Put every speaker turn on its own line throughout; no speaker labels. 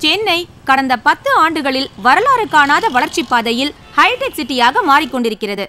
சென்னை கடந்த பத்து ஆண்டுகளில் வரலாறு காணாத வளர்ச்சி பாதையில் ஹைடெக் சிட்டியாக மாறிக்கொண்டிருக்கிறது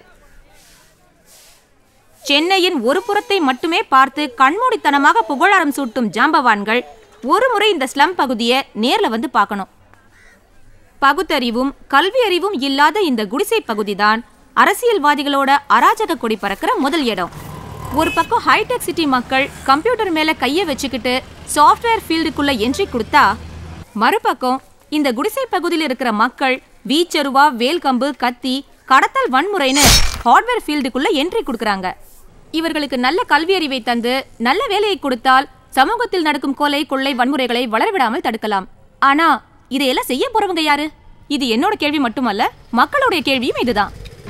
சென்னையின் ஒரு புறத்தை மட்டுமே பார்த்து கண்மூடித்தனமாக புகழாரம் சூட்டும் ஜாம்பவான்கள் ஒரு முறை இந்த ஸ்லம் பகுதியை நேர்ல வந்து பார்க்கணும் பகுத்தறிவும் கல்வி அறிவும் இல்லாத இந்த குடிசை பகுதிதான் அரசியல்வாதிகளோட அராஜக கொடி பறக்கிற முதல் இடம் ஒரு பக்கம் ஹைடெக் சிட்டி மக்கள் கம்ப்யூட்டர் மேல கைய வச்சுக்கிட்டு சாஃப்ட்வேர் ஃபீல்டுக்குள்ள என்ட்ரி கொடுத்தா மறுபக்கம் இந்த குடிசை பகுதியில் இருக்கிற மக்கள் வீச்சருவா வேல்கம்பு கத்தி கடத்தல் வன்முறைன்னு ஹார்ட்வேர் ஃபீல்டுக்குள்ள என்ட்ரி கொடுக்கறாங்க இவர்களுக்கு நல்ல கல்வி அறிவை தந்து நல்ல வேலையை கொடுத்தால் சமூகத்தில் நடக்கும் கொலை கொள்ளை வன்முறைகளை வளரவிடாமல் தடுக்கலாம் ஆனா இதையெல்லாம் செய்ய போறவங்க யாரு இது என்னோட கேள்வி மட்டுமல்ல மக்களுடைய கேள்வியும் இதுதான்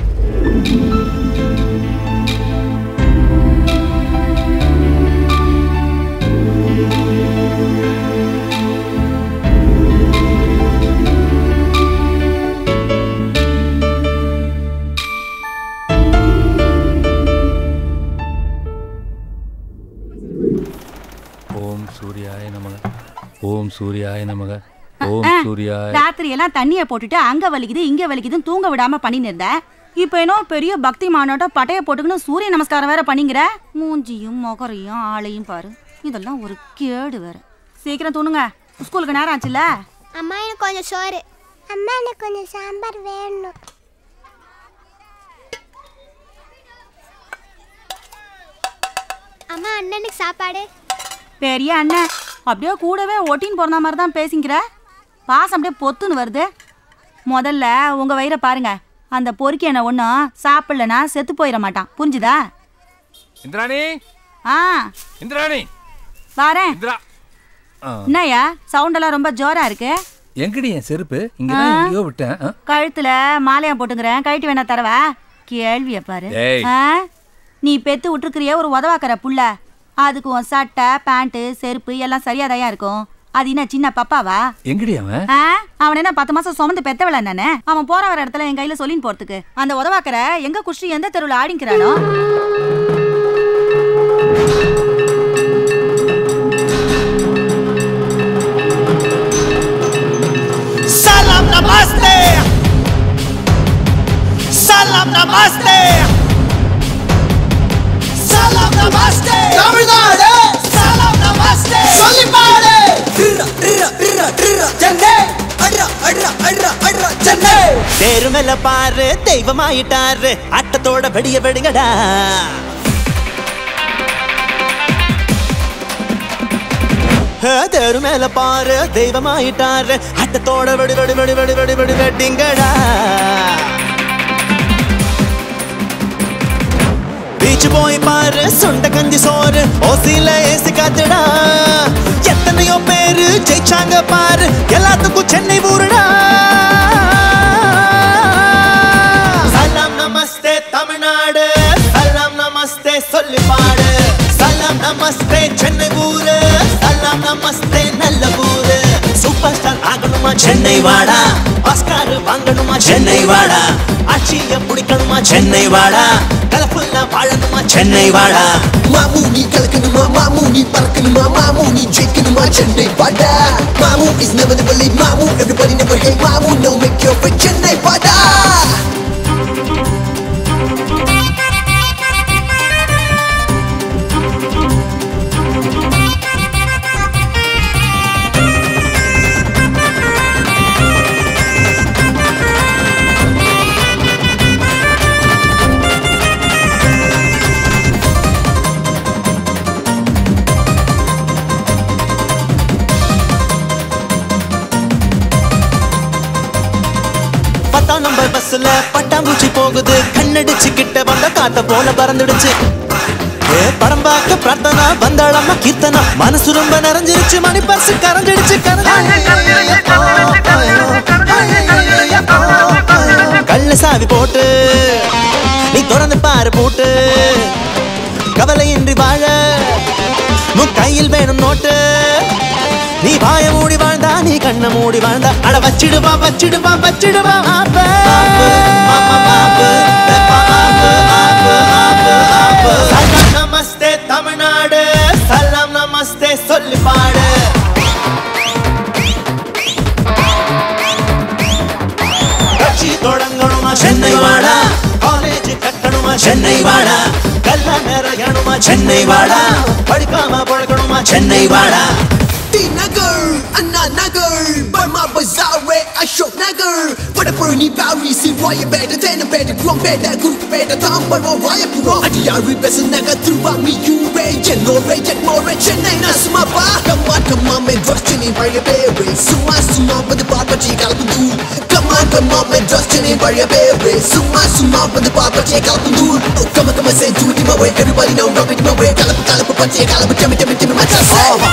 ஓம் சூர்யாய நமக ஓம் சூர்யாய நமக ஓம் சூர்யாய
ராத்திரி எல்லாம் தண்ணிய போட்டுட்டு அங்க வலிக்குது இங்க வலிக்குதுன்னு தூங்க விடாம பண்ணின்னு இருந்தேன் இப்போ என்ன பெரிய பக்தி மாநாட்டம் பட்டைய போட்டுக்கணும் சூரிய நமஸ்காரம் வேற பண்ணிங்கிற மூஞ்சியும் முகரையும் ஆளையும் பாரு இதெல்லாம் ஒரு கேடு வேற சீக்கிரம் தூணுங்க ஸ்கூலுக்கு நேரம் ஆச்சுல்ல
அம்மா எனக்கு கொஞ்சம் சோறு அம்மா எனக்கு கொஞ்சம் சாம்பார் வேணும் அம்மா அண்ணனுக்கு சாப்பாடு
பெரிய அண்ணன் அப்படியே கூடவே ஒட்டின்னு பிறந்த மாதிரி தான் பேசிங்கிற பாசம் அப்படியே பொத்துன்னு வருது முதல்ல உங்க வயிறை பாருங்க அந்த பொறுக்கி என்ன ஒன்றும் சாப்பிடலனா செத்து போயிட மாட்டான் புரிஞ்சுதா
இந்திராணி
ஆ
இந்திராணி
வாரேன்
இந்திரா ஆ,
என்னய்யா சவுண்ட் எல்லாம் ரொம்ப ஜோரா இருக்கு
எங்கடி என் செருப்பு இங்கதான் எங்கேயோ விட்டேன் ஆ?
கழுத்துல மாலையா போட்டுங்கிறேன் கழட்டி வேணா தரவா கேள்விய பாரு
ஏய்.
ஆ? நீ பெத்து விட்டுருக்கிறிய ஒரு உதவாக்கற புள்ள அதுக்கு உன் சட்டை பேண்ட்டு செருப்பு எல்லாம் சரியாதாயா இருக்கும் அது என்ன சின்ன பப்பாவா
எங்கடி அவன்
ஆ? அவன் என்ன பத்து மாசம் சுமந்து பெத்தவள நானே அவன் போற வர இடத்துல என் கையில சொல்லின்னு போறதுக்கு அந்த உதவாக்கற எங்க குஷ்டி எந்த தெருவுல ஆடிங்கிறானோ
Salam namaste. Salam namaste. Salam namaste. Tamil Nadu Salam namaste. சொல்லிப்பாடு டிர்ரா டிர்ரா டிர்ரா டிர்ரா Chennai அட்ரா அட்ரா அட்ரா அட்ரா சென்னை
தேரு மேல பாரு தெய்வமாயிட்டாரு அட்டத்தோட வெடிய வெடுங்கடா ஹே, தேரு மேல பாரு தெய்வமாயிட்டாரு அட்டத்தோட வெடி வெடி வெடி வெடி வெடி வெடி வெட்டிங்கடா பீச்சு போய் பாரு சுண்ட கஞ்சி சோறு ஓசில ஏசி காத்துடா எத்தனையோ பேரு ஜெயிச்சாங்க பாரு எல்லாத்துக்கும் சென்னை ஊருடா சலாம் நமஸ்தே தமிழ்நாடு சலாம் நமஸ்தே சொல்லி பாடு சலாம் நமஸ்தே சென்னை ஊரு சலாம் நமஸ்தே நல்ல ஊரு சூப்பர் ஸ்டார் ஆகணுமா சென்னை வாடா ஆஸ்கார் வாங்கணுமா சென்னை வாடா ஆட்சிய பிடிக்கணுமா சென்னை வாடா கலப்புல வாழணுமா சென்னை வாடா
மாமு நீ கலக்கணுமா மாமு நீ பறக்கணுமா மாமு நீ ஜெயிக்கணுமா சென்னை பாடா மாமு இஸ் never never leave மாமு everybody never hate மாமு no make your way Chennai பாடா
பத்தாம் நம்பர் பஸ்ல பட்டாம்பூச்சி போகுது கண்ணடிச்சு கிட்ட வந்த காத்த போல பறந்துடுச்சு ஏ, படம் பார்க்க பிரார்த்தனா வந்தாளம்மா கீர்த்தனா மனசு ரொம்ப நிறைஞ்சிருச்சு மணி பர்சு கரைஞ்சிடுச்சு கள்ள சாவி போட்டு நீ திறந்து பாரு போட்டு கவலையின்றி வாழ உன் கையில் வேணும் நோட்டு நீ வாய மூடி வாழ்ந்தா நீ கண்ண மூடி வாழ்ந்தா அட வச்சிடுவா வச்சிடுவா வச்சிடுவா ஆப்ப சலாம் நமஸ்தே தமிழ்நாடு சலாம் நமஸ்தே சொல்லி பாடு சென்னை வாடா கல்ல நிறையணுமா சென்னை வாடா படிக்காம பழக்கணுமா சென்னை வாடா
டி நகர் அண்ணா நகர் பர்மா பஜாரே அசோக் நகர் வடபழனி பாரிசி ராயபேட்டை தேனப்பேட்டை குரோம்பேட்டை குறுக்குப்பேட்டை தாம்பரம் ராயபுரம் அடியாறு பெச நகர் திருவாமியூரே எல்லோரே எக்மோரே சென்னை நசுமாப்பா கம்மா கம்மா மெட்ராஸ் சென்னை பழைய பேரே சும்மா சும்மா வந்து பார்ப்பச்சே கலப்புதூர் கம்மா கம்மா மெட்ராஸ் சென்னை பழைய பேரே சும்மா சும்மா வந்து பார்ப்பச்சே கலப்புதூர் கம்ம கம்ம say do it my way everybody know rock it my way கலப்பு கலப்பு பச்சே கலப்பு டெமி டெமி டெமி மச்சான் say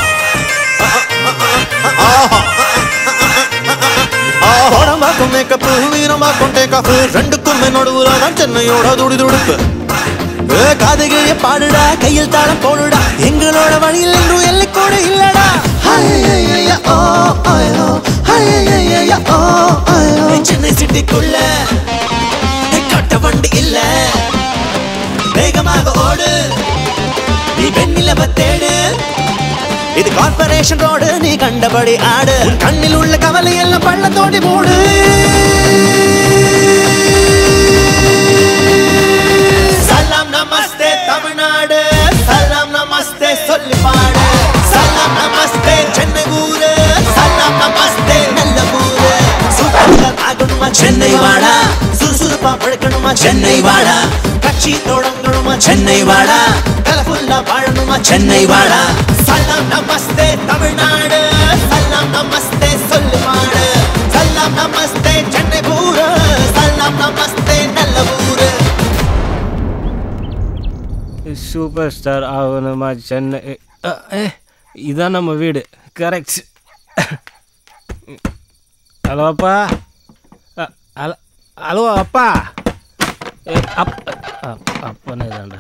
படமாக்கும் மேக்கப் வீரமாக்கும் டேக்கப் ரெண்டுக்கும் நடுவுல தான் சென்னையோட துடி துடுப்பு ஏ, காதுகிழிய பாடுடா கையில் தாளம் போடுடா எங்களோட வழியில் என்றும் எல்லை கூட இல்லடா ஹையையைய, ஓ, ஐயோ, ஹையையைய, ஓ, ஐயோ. சென்னை சிட்டிக்குள்ள கட்ட வண்டி இல்ல வேகமாக ஓடு நீ வெண்ணிலவ தேடு இது கார்பரேஷன் ரோடு நீ கண்டபடி ஆடு உன் கண்ணில் உள்ள கவலை எல்லாம் பள்ளத்தோடி மூடு சலாம் நமஸ்தே தமிழ்நாடு சலாம் நமஸ்தே சொல்லி பாடு சலாம் நமஸ்தே சென்னை ஊரு சலாம் நமஸ்தே நல்ல ஊரு சூப்பர் ஆகணுமா சென்னை வாடா சுறுசுறுப்பா பழக்கணுமா சென்னை வாடா கட்சி தொடங்கணுமா சென்னை வாடா கலஃபுல்லா வாழணுமா சென்னை வாடா சலாம் நமஸ்தே தமிழ்நாடு சலாம் நமஸ்தே சொல்லு மாடு சலாம் நமஸ்தே சென்னை ஊரு சலாம் நமஸ்தே நல்ல ஊரு
சூப்பர் ஸ்டார் ஆகணுமா சென்னை அ, ஏ, இதான் நம்ம வீடு கரெக்ட் ஹலோ அப்பா அ, ஹலோ ஹலோ அப்பா ஏ, அப் அப்- அப்பனே தான்டா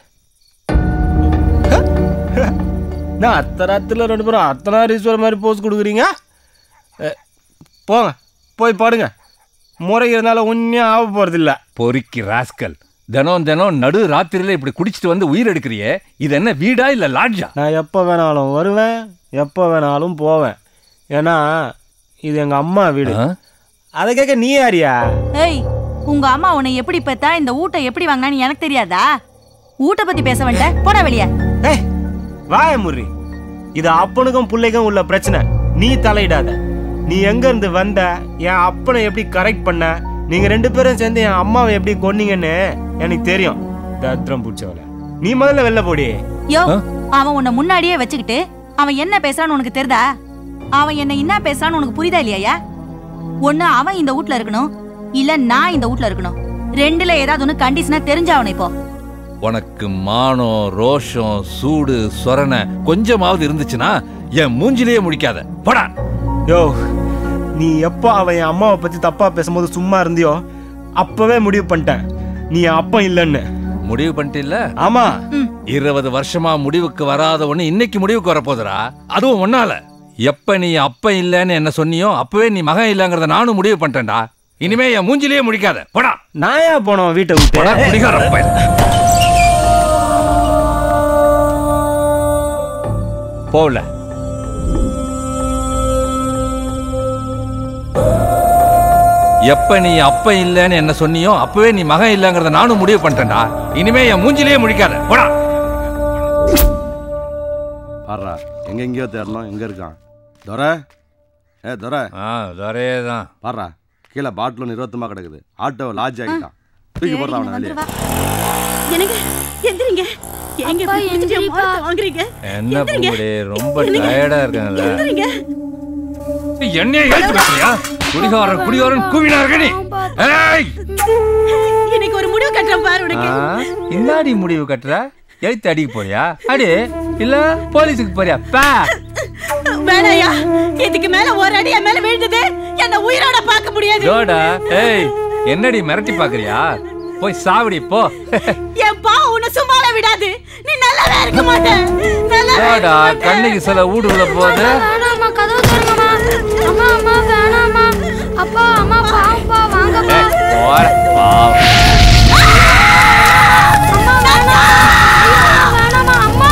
நான் அத்தை ராத்திரில் ரெண்டு பேரும் அர்த்தநாரீஸ்வரர் மாதிரி போஸ் கொடுக்குறீங்க ஏ, போங்க போய் பாடுங்க முறை இருந்தாலும் ஒன்றும் ஆக போகிறதில்ல
பொறுக்கி ராஸ்கல் தினம் தினம் நடு ராத்திரியில இப்படி குடிச்சிட்டு வந்து உயிர் எடுக்கிறியே இது என்ன வீடா இல்ல லாட்ஜா
நான் எப்போ வேணாலும் வருவேன் எப்போ வேணாலும் போவேன் ஏன்னா இது எங்கள் அம்மா வீடு
ஆ?
அதை கேட்க நீ யாரியா
ஏய் உங்க அம்மா உன்னை எப்படி பெத்தா இந்த ஊட்ட எப்படி வாங்கினான்னு எனக்கு தெரியாதா ஊட்ட பத்தி பேச வேண்டாம் போடா வெளியே
ஏய் வாய முறி இது அப்பனுக்கும் பிள்ளைக்கும் உள்ள பிரச்சனை நீ தலையிடாத நீ எங்க இருந்து வந்த என் அப்பனை எப்படி கரெக்ட் பண்ண நீங்க ரெண்டு பேரும் சேர்ந்து என் அம்மாவை எப்படி கொன்னீங்கன்னு எனக்கு தெரியும் தத்ரம் பிடிச்சவள நீ முதல்ல வெளில போடி
யோ அவன் உன்னை முன்னாடியே வச்சுக்கிட்டு அவன் என்ன பேசுறான்னு உனக்கு தெரியுதா அவன் என்ன என்ன பேசுறான்னு உனக்கு புரியுதா இல்லையா ஒண்ணு அவன் இந்த வீட்ல இருக்கணும் இல்ல நான் இந்த வீட்ல இருக்கணும் ரெண்டுல ஏதாவது ஒண்ணு கண்டிஷனா தெரிஞ்சாவணும் இப்போ
உனக்கு மானம் ரோஷம் சூடு சொரணை கொஞ்சமாவது இருந்துச்சுன்னா என் மூஞ்சிலேயே முடிக்காத போடா
யோ நீ எப்போ அவன் என் அம்மாவை பத்தி தப்பா பேசும்போது சும்மா இருந்தியோ அப்பவே முடிவு பண்ணிட்டேன் நீ என் அப்பன் இல்லைன்னு
முடிவு பண்ணிட்டில்ல
ஆமா
இருபது வருஷமா முடிவுக்கு வராத ஒண்ணு இன்னைக்கு முடிவுக்கு வரப்போதுடா அதுவும் ஒன்னால எப்ப நீ அப்ப இல்லைன்னு என்ன சொன்னியோ அப்பவே நீ மகன் இல்லைங்கிறத நானும் முடிவு பண்ணிட்டேன்டா இனிமே என் மூஞ்சிலேயே முடிக்காத போடா
நான் ஏன் போனோம் வீட்டை
போடா
விட்டு
குடிகார பயல். போகல எப்ப நீ அப்ப இல்லைன்னு என்ன சொன்னியோ அப்பவே நீ மகன் இல்லைங்கிறத நானும் முடிவு பண்ணிட்டேன்டா இனிமே என் மூஞ்சிலேயே முடிக்காத போடா
பாடுறா எங்க எங்கேயோ தேடணும் எங்க இருக்கான் துரை ஏ துரை
ஆ ஒரே தான்
பாடுறா கீழே பாட்டில் இருபத்தமா கிடக்குது ஆட்டோ லாட்ஜ் ஆகிட்டான் தூக்கி போடுறான் அவனை வெளியே
எனக்கு எந்திரிங்க எங்க
அப்பா, எந்திரிப்பா.
வாங்குறீங்க
என்ன பூங்குடி ரொம்ப டயர்டா இருக்காங்கல்ல என்னைய எழுத்து வைக்கலையா குடிகாரன் குடிகாரன் கூவினார்கள் நீ ஏய்
இன்னைக்கு ஒரு முடிவு கட்டுறேன் பாரு
ஆ, இன்னாடி முடிவு கட்டுற எழுத்து அடிக்க போறியா அடி இல்ல போலீஸுக்கு போறியா பா
வேணாயா இதுக்கு மேல ஒரு அடி என் மேல விழுந்தது என்ன உயிரோட பார்க்க முடியாது
ஜோடா ஏய் என்னடி மிரட்டி பாக்குறியா போய் சாவடி போ
என் பாவம் உன்னை சும்மால விடாது நீ நல்லாவே இருக்க மாட்டே நல்லாவே
ஜோடா கண்ணுக்கு சில ஊடுல போகுது
வேணாம்மா கதவு திறங்கம்மா அம்மா அம்மா வேணாம்மா அப்பா அம்மா பாப்பா வாங்கப்பா
ஏய், போற பாவம்.
அம்மா வேணாம் ஐயோ, வேணாம்மா அம்மா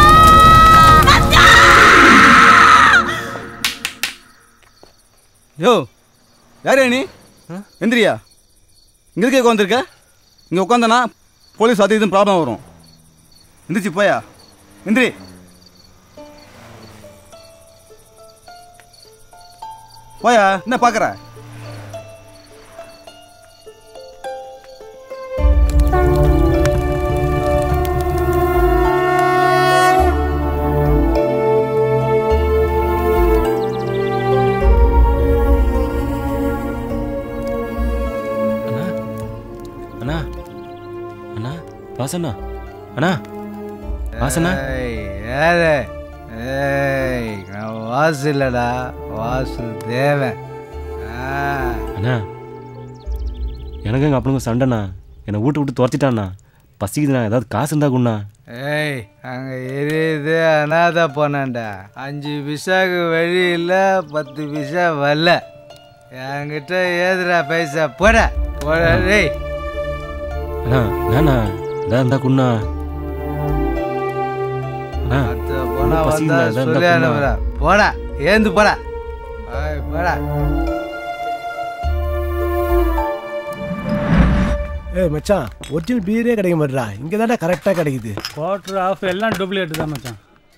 யோ யார் நீ எந்திரியா இங்க இருக்க உட்காந்துருக்க இங்க உட்காந்தனா போலீஸ் அது இதுவும் ப்ராப்ளம் வரும் எந்திரிச்சு போயா எந்திரி போயா என்ன பார்க்குற
அண்ணா அண்ணா வாசண்ணா அண்ணா வாசண்ணா
ஏதே ஏய் நான் வாசு இல்லடா வாசு தேவன் ஆ
அண்ணா எனக்கு எங்கள் அப்பனுங்க சண்டைண்ணா என்னை வீட்டு விட்டு துரத்திட்டாண்ணா பசிக்குதுண்ணா ஏதாவது காசு இருந்தா குண்ணா
ஏய் அங்கே எரியுது அனாதை போனான்டா அஞ்சு பிசாக்கு வழி இல்லை பத்து பிசா வரல என்கிட்ட ஏதுடா பைசா போட போட டேய்
அண்ணா என்னண்ணா ஏதாவது இருந்தா குண்ணா அண்ணா
அத்தை
ரொம்ப
போனா வந்தா
பசிக்குதுண்ணா, ஏதாவது
சொல்லி
இருந்தா குண்ணா.
அனுப்புறா போடா ஏந்து போடா ஏய், போடா
ஏய் மச்சான் ஒரிஜினல் பீரே கிடைக்க மாட்டா இங்கே தானே கரெக்டாக கிடைக்குது
குவார்டர் ஆஃப் எல்லாம் டூப்ளிகேட் தான் மச்சான்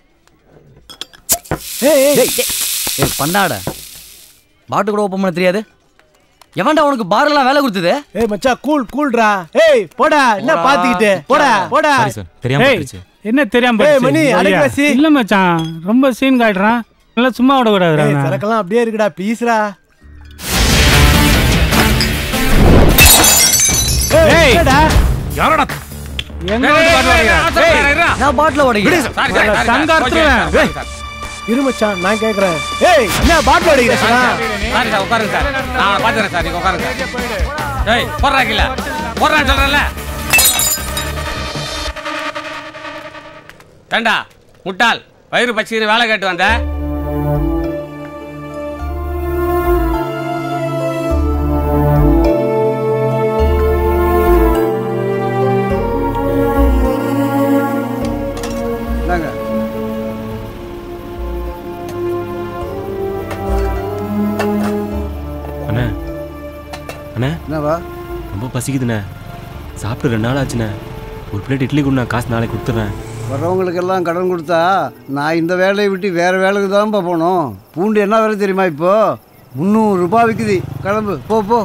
ஏய் ஏய்
ஏய் பண்ணாட பாட்டு கூட ஓப்பன் பண்ண தெரியாது எவன்டா உனக்கு பாரெல்லாம் வேலை கொடுத்தது
ஏய் மச்சான் கூல் கூல்டா ஏய் போடா என்ன
போடா.
பாத்துக்கிட்டு போடா போடா
சாரி சார் தெரியாம
ஏய்,
போயிடுச்சு
என்ன தெரியாம
ஏய்,
போயிடுச்சு?
மணி,
சரியா?
அடக்கி வச்சு.
இல்ல மச்சான் ரொம்ப சீன் காட்டுறான் நல்லா சும்மா
ஏய்
விடக்கூடாது
சரக்கெல்லாம் அப்படியே இருக்குடா ப்ளீஸ்டா
ஏய்.
என்னடா
யாரோட
எங்க வந்து பாட்டு வாங்குற? ஏய்,
நான் பாட்டில் உடைக்கிறேன்
சங்க அறுத்துருவேன். ஏய்,
இரு மச்சான் நான் கேக்குறேன் ஏய் என்ன பாட்டில் அடிக்கிற
சாரி சார் உட்காருங்க சார் நான் பார்த்துறேன் சார் நீங்க உட்காருங்க ஏய் போடுறாங்கல்ல போடுறான்னு சொல்றேன்ல ஏண்டா முட்டாள் வயிறு பச்சிக்கிற வேலை கேட்டு வந்த
இந்தாங்க
அண்ணா அண்ணா
என்னவா
ரொம்ப பசிக்குதுண்ணே சாப்பிட்டு ரெண்டு நாள் ஆச்சுண்ணே ஒரு பிளேட் இட்லி குண்ணா காசு நாளைக்கு கொடுத்துட்றேன்
வர்றவங்களுக்கெல்லாம் கடன் கொடுத்தா நான் இந்த வேலையை விட்டு வேற வேலைக்கு தான்ப்பா போகணும் பூண்டு என்ன விலை தெரியுமா இப்போ முந்நூறு ரூபாய் விற்குது கிளம்பு போ போ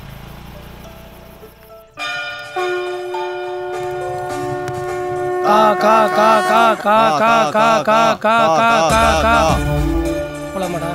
கா கா கா கா கா கா கா கா கா கா கா கா போலாமாடா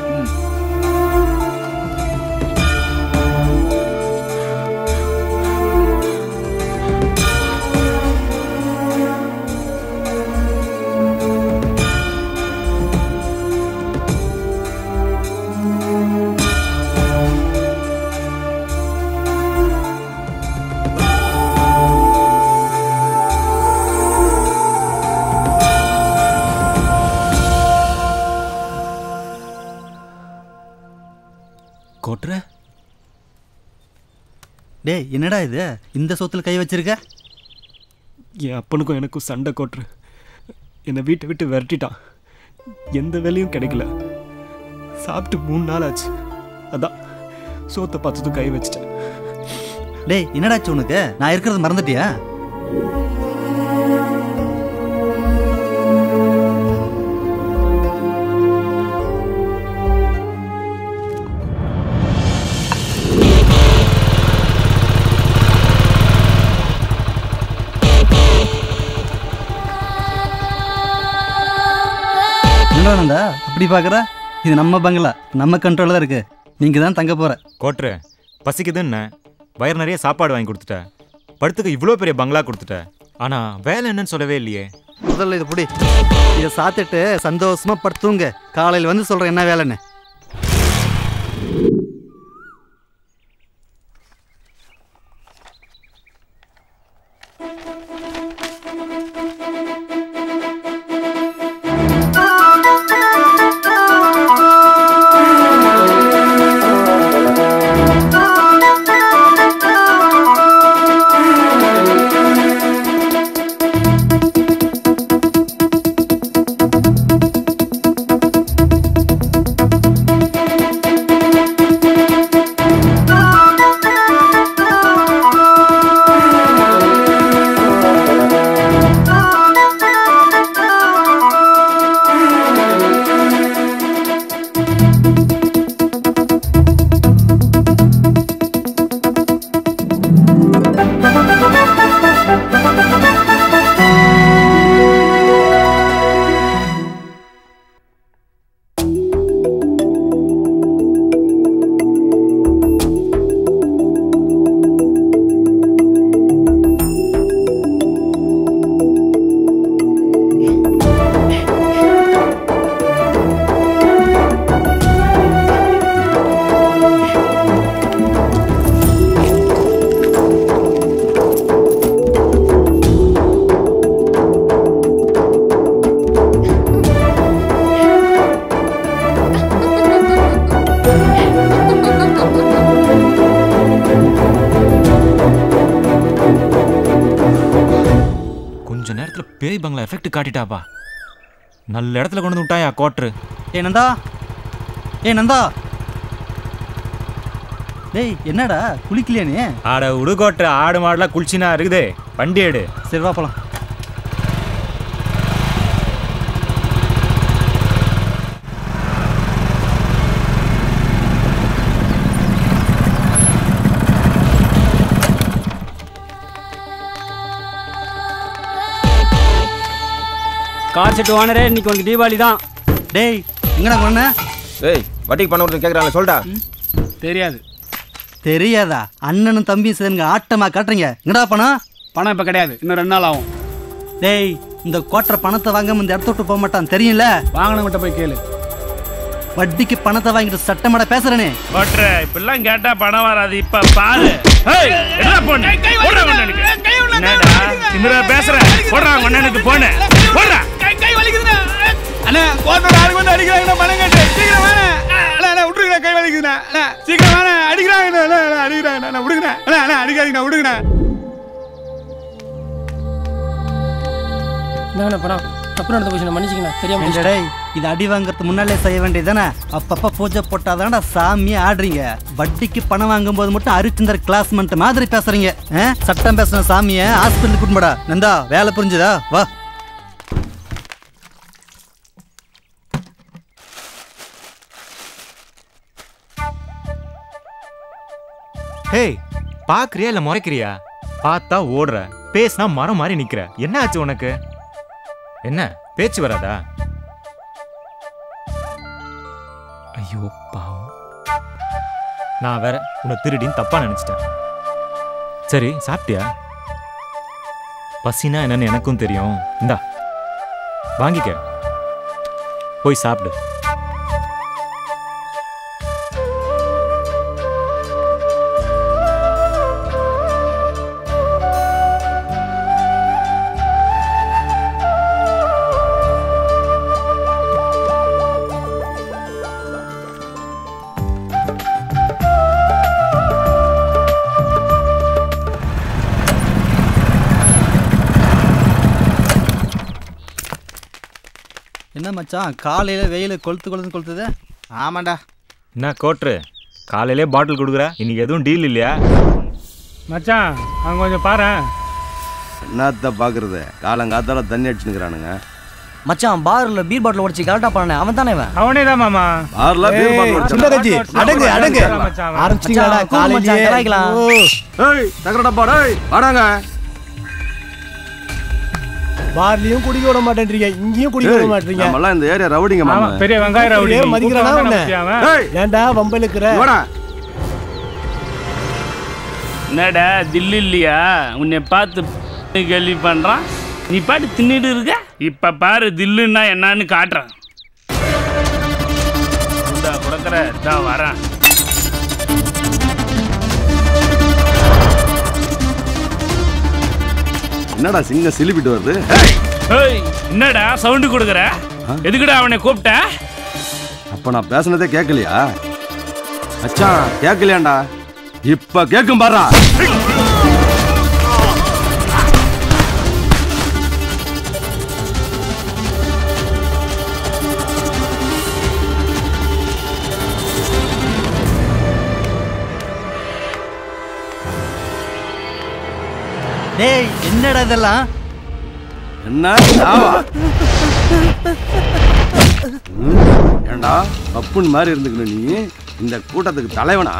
கொட்டுற டேய் என்னடா இது இந்த சொத்துல கை வச்சிருக்க
என் அப்பனுக்கும் எனக்கும் சண்டை கொட்டுரு என்னை வீட்டை விட்டு விரட்டிட்டான் எந்த வேலையும் கிடைக்கல சாப்பிட்டு மூணு நாள் ஆச்சு அதான் சோத்தை பார்த்ததும் கை வச்சிட்டேன்
டேய் என்னடாச்சு உனக்கு நான் இருக்கிறது மறந்துட்டியா என்னடா அப்படி பார்க்குற இது நம்ம பங்களா நம்ம கண்ட்ரோலில் தான் இருக்கு நீங்கள் தான் தங்க போகிற
கோட்ரு பசிக்குதுன்னு வயிறு நிறைய சாப்பாடு வாங்கி கொடுத்துட்ட படுத்துக்க இவ்வளோ பெரிய பங்களா கொடுத்துட்ட ஆனா வேலை என்னன்னு சொல்லவே இல்லையே
முதல்ல இது புடி இதை சாப்பிட்டுட்டு சந்தோஷமா படுத்துங்க காலையில் வந்து சொல்கிறேன் என்ன வேலைன்னு
பேய் பங்களா எஃபெக்ட் காட்டிட்டாப்பா நல்ல இடத்துல கொண்டு வந்து விட்டாயா கோட்ரு
ஏ நந்தா ஏ நந்தா டேய் என்னடா குளிக்கலையா நீ
ஆட விடு கோட்ரு ஆடு மாடுலாம் குளிச்சினா இருக்குதே வண்டி எடு
சரி வா போலாம்
கார் செட் ஓனரே இன்னைக்கு உனக்கு தீபாவளி தான்
டேய் எங்கடா பண்ண
ஏய் வட்டிக்கு பணம் கொடுத்து கேட்குறாங்க சொல்டா
தெரியாது
தெரியாதா அண்ணனும் தம்பியும் சேர்ந்து ஆட்டமா காட்டுறீங்க எங்கடா பணம்
பணம் இப்போ கிடையாது இன்னும் ரெண்டு நாள் ஆகும்
டேய் இந்த கோட்டரை பணத்தை வாங்காம இந்த இடத்த விட்டு போக மாட்டான் தெரியும்ல
வாங்கினவங்கிட்ட போய் கேளு
வட்டிக்கு பணத்தை வாங்கிட்டு சட்டமாட பேசுறனே
ஓட்டுற இப்பெல்லாம் கேட்டா பணம் வராது இப்ப பாரு ஏய், என்ன பொண்ணு? போடுறா உன் அண்ணனுக்கு. என்னடா திமிரா பேசுற போடுறா உன் அண்ணனுக்கு போன போடுறா
கை வலிக்குதுண்ணா அண்ணா கோத்தோட ஆளு வந்து அடிக்கிறாங்கண்ணா பணம் கட்டு சீக்கிரம் வேணா அண்ணா அண்ணா விட்டுருங்கண்ணா கை வலிக்குதுண்ணா அண்ணா சீக்கிரம் வேணா அடிக்கிறாங்கண்ணா அண்ணா அண்ணா அடிக்கிறாங்கண்ணா அண்ணா விடுங்கண்ணா அண்ணா அண்ணா அடிக்காதீங்கண்ணா விடுங்கண்ணா
என்னங்கண்ணா பணம் தப்பு நடந்து போச்சு மன்னிச்சிங்கண்ணா தெரியாம
ஏண்டா டேய் இது அடி வாங்குறதுக்கு முன்னாலே செய்ய வேண்டியதானே அப்பப்ப பூஜை போட்டாதான்டா சாமி ஆடுறீங்க வட்டிக்கு பணம் வாங்கும்போது மட்டும் அரிச்சந்தர் கிளாஸ்மெண்ட் மாதிரி பேசுறீங்க ஆ? சட்டம் பேசுன சாமியை ஹாஸ்பிட்டலுக்கு கூட்டிபடா நந்தா வேலை புரிஞ்சுதா வா
ஹேய் பாக்குறியா இல்ல முறைக்கிறியா பார்த்தா ஓடுற பேசினா மரம் மாதிரி நிக்கிற என்ன ஆச்சு உனக்கு என்ன பேச்சு வராதா ஐயோ பாவம் நான் வேற உன்னை திருடின்னு தப்பா நினைச்சிட்டேன் சரி சாப்பிட்டியா பசினா என்னன்னு எனக்கும் தெரியும் இந்தா வாங்கிக்க போய் சாப்பிடு
என்ன மச்சான் காலையில வெயில கொளுத்து கொளுத்து கொளுத்துது
ஆமாண்டா
என்ன கோட்ரு காலையிலே பாட்டில் கொடுக்குற இன்னைக்கு எதுவும் டீல் இல்லையா
மச்சான் அங்க கொஞ்சம் பாரு
என்னத்த பாக்குறது காலங்காத்தால தண்ணி அடிச்சுக்கிறானுங்க
மச்சான் பார்ல பீர் பாட்டில் உடச்சி கரெக்டா பண்ண அவன் தானே இவன்
அவனே தான் மாமா
பார்ல பீர் பாட்டில்
சின்ன கட்சி அடங்கு அடங்கு ஆரம்பிச்சிங்களாடா
மச்சான், கூல் மச்சான்,
காலையிலேயே
கலாய்க்கலாம்.
ஓ.
ஏய் தகரடா பாடா வாடாங்க
பார்லயும் குடிக்க விட மாட்டேன்றீங்க இங்கேயும் குடிக்க விட
ஏய்,
மாட்டீங்க
நம்மலாம் இந்த ஏரியா ரவுடிங்க மாமா
பெரிய வெங்காய ரவுடி.
ஏன் மதிக்கிறானா
கூப்பிட்டு
உன்னை?
வந்தானே அவன்.
ஏய்,
ஏன்டா வம்பலுக்குற
வாடா
என்னடா தில்லு இல்லையா உன்னை பார்த்து கேள்வி பண்றான் நீ பாட்டு தின்னுட்டு இருக்க இப்ப பாரு தில்லுன்னா என்னன்னு காட்டுறேன் இந்தா கொடுக்குற இதா வரேன்
என்னடா சிங்கம் சிலிப்பிட்டு வருது
ஏய் என்னடா சவுண்டு கொடுக்குற எதுக்குடா அவனை கூப்பிட்ட
அப்ப நான் பேசுனதே கேட்கலையா அச்சான் கேட்கலையாண்டா இப்ப கேட்கும் பாரா
டேய் என்னடா இதெல்லாம்
என்ன ஆவா? ம், ஏண்டா அப்புன் மாதிரி இருந்துக்கணும் நீ இந்த கூட்டத்துக்கு தலைவனா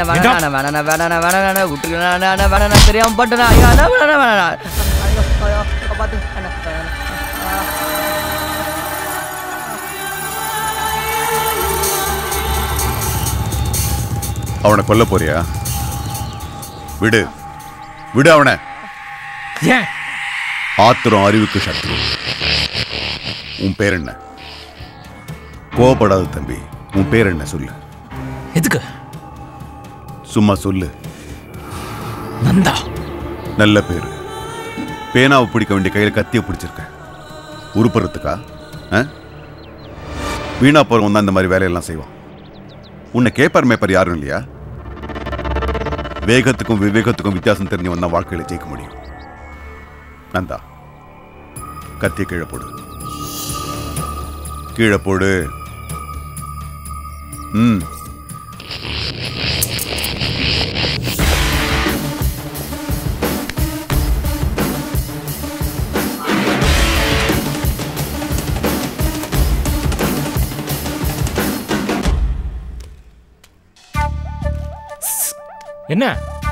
அண்ணா வேணா அண்ணா வேணா வேணா வேணா வேணா விட்டுருக்கா அண்ணா வேணா தெரியாம போட்டேனா ஐயோ அண்ணா வேணா வேணா ஐயோ ஐயோ பார்த்து அண்ணா வேணா
அவனை கொல்ல போறியா விடு விடு அவனை
ஏன்
ஆத்திரம் அறிவுக்கு சத்ரு உன் பேர் என்ன கோவப்படாத தம்பி உன் பேர் என்ன சொல்லு
எதுக்கு
சும்மா சொல்லு
நந்தா
நல்ல பேரு பேனாவை பிடிக்க வேண்டிய கையில கத்திய பிடிச்சிருக்க உருப்புறதுக்கா ஆ? வீணா போறவன் தான் இந்த மாதிரி வேலையெல்லாம் செய்வான் உன்னை கேப்பர் மேப்பர் யாரும் இல்லையா வேகத்துக்கும் விவேகத்துக்கும் வித்தியாசம் தெரிஞ்சவன் தான் வாழ்க்கையில ஜெயிக்க முடியும் நந்தா கத்திய கீழே போடு கீழே போடு ம்
என்ன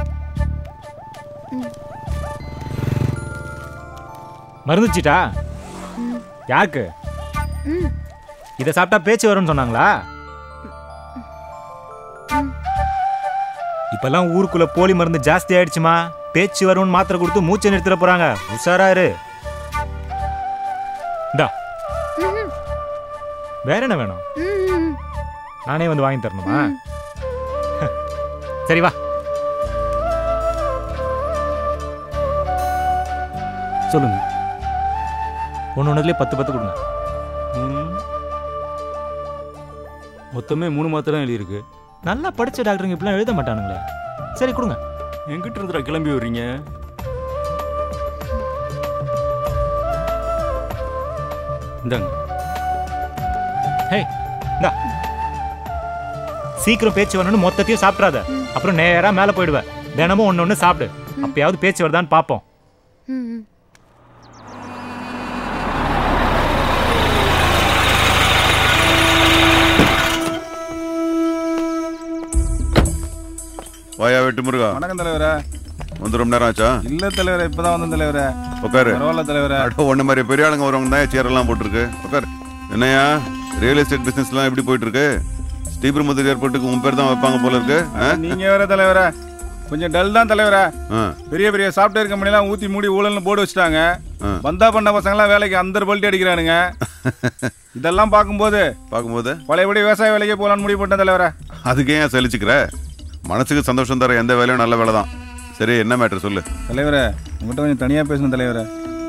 மருந்துச்சிட்டா யாருக்கு இதை சாப்பிட்டா பேச்சு வரும்னு சொன்னாங்களா இப்பெல்லாம் ஊருக்குள்ள போலி மருந்து ஜாஸ்தி ஆயிடுச்சுமா பேச்சு வரும்னு மாத்திரை கொடுத்து மூச்சை நிறுத்திட போறாங்க உஷாரா இரு இந்தா வேற என்ன வேணும் நானே வந்து வாங்கி தரணுமா சரி வா சொல்லுங்க ஒன்று ஒன்றுலேயே பத்து பத்து கொடுங்க
மொத்தமே மூணு மாத்திரம் தான் எழுதியிருக்கு
நல்லா படிச்ச டாக்டருங்க இப்படிலாம் எழுத மாட்டானுங்களே சரி கொடுங்க
எங்கிட்ட இருந்துடா கிளம்பி வர்றீங்க இந்தாங்க
ஹே இந்தா சீக்கிரம் பேச்சு வரணும்னு மொத்தத்தையும் சாப்பிட்றாத அப்புறம் நேரா மேலே போயிடுவேன் தினமும் ஒன்று ஒன்று சாப்பிடு அப்பயாவது பேச்சு வருதான்னு பார்ப்போம்
வாயா வெட்டு முருகா
வணக்கம் தலைவரே
வந்து ரொம்ப நேரம் ஆச்சா
இல்ல தலைவரே இப்பதான் வந்தேன் தலைவரே
உட்காரு
பரவாயில்ல தலைவரே
அட ஒண்ணு மாதிரி பெரிய ஆளுங்க வரவங்க தான் சேர் எல்லாம் போட்டிருக்கு உட்காரு என்னையா ரியல் எஸ்டேட் பிசினஸ் எல்லாம் எப்படி போயிட்டு இருக்கு ஸ்ரீபெரும்புதூர் ஏர்போர்ட்டுக்கு உன் பேர் தான் வைப்பாங்க போல இருக்கு ஆ?
நீங்க வேற தலைவரே கொஞ்சம் டல் தான் தலைவரே
ஆ.
பெரிய பெரிய சாஃப்ட்வேர் கம்பெனி எல்லாம் ஊத்தி மூடி ஊழல்னு போர்டு வச்சுட்டாங்க
ஆ.
வந்தா பண்ண பசங்க எல்லாம் வேலைக்கு அந்த பல்ட்டி அடிக்கிறானுங்க இதெல்லாம் பார்க்கும்போது
பார்க்கும்போது
பழையபடி விவசாய வேலைக்கே போலான்னு முடிவு பண்ணிட்டேன் தலைவரே
அதுக்கு ஏன் சலிச்சுக்கிற மனசுக்கு சந்தோஷம் தர எந்த வேலையும் நல்ல வேலை தான் சரி என்ன மேட்டர் சொல்லு
தலைவரே உங்கள்கிட்ட கொஞ்சம் தனியா பேசணும் தலைவரே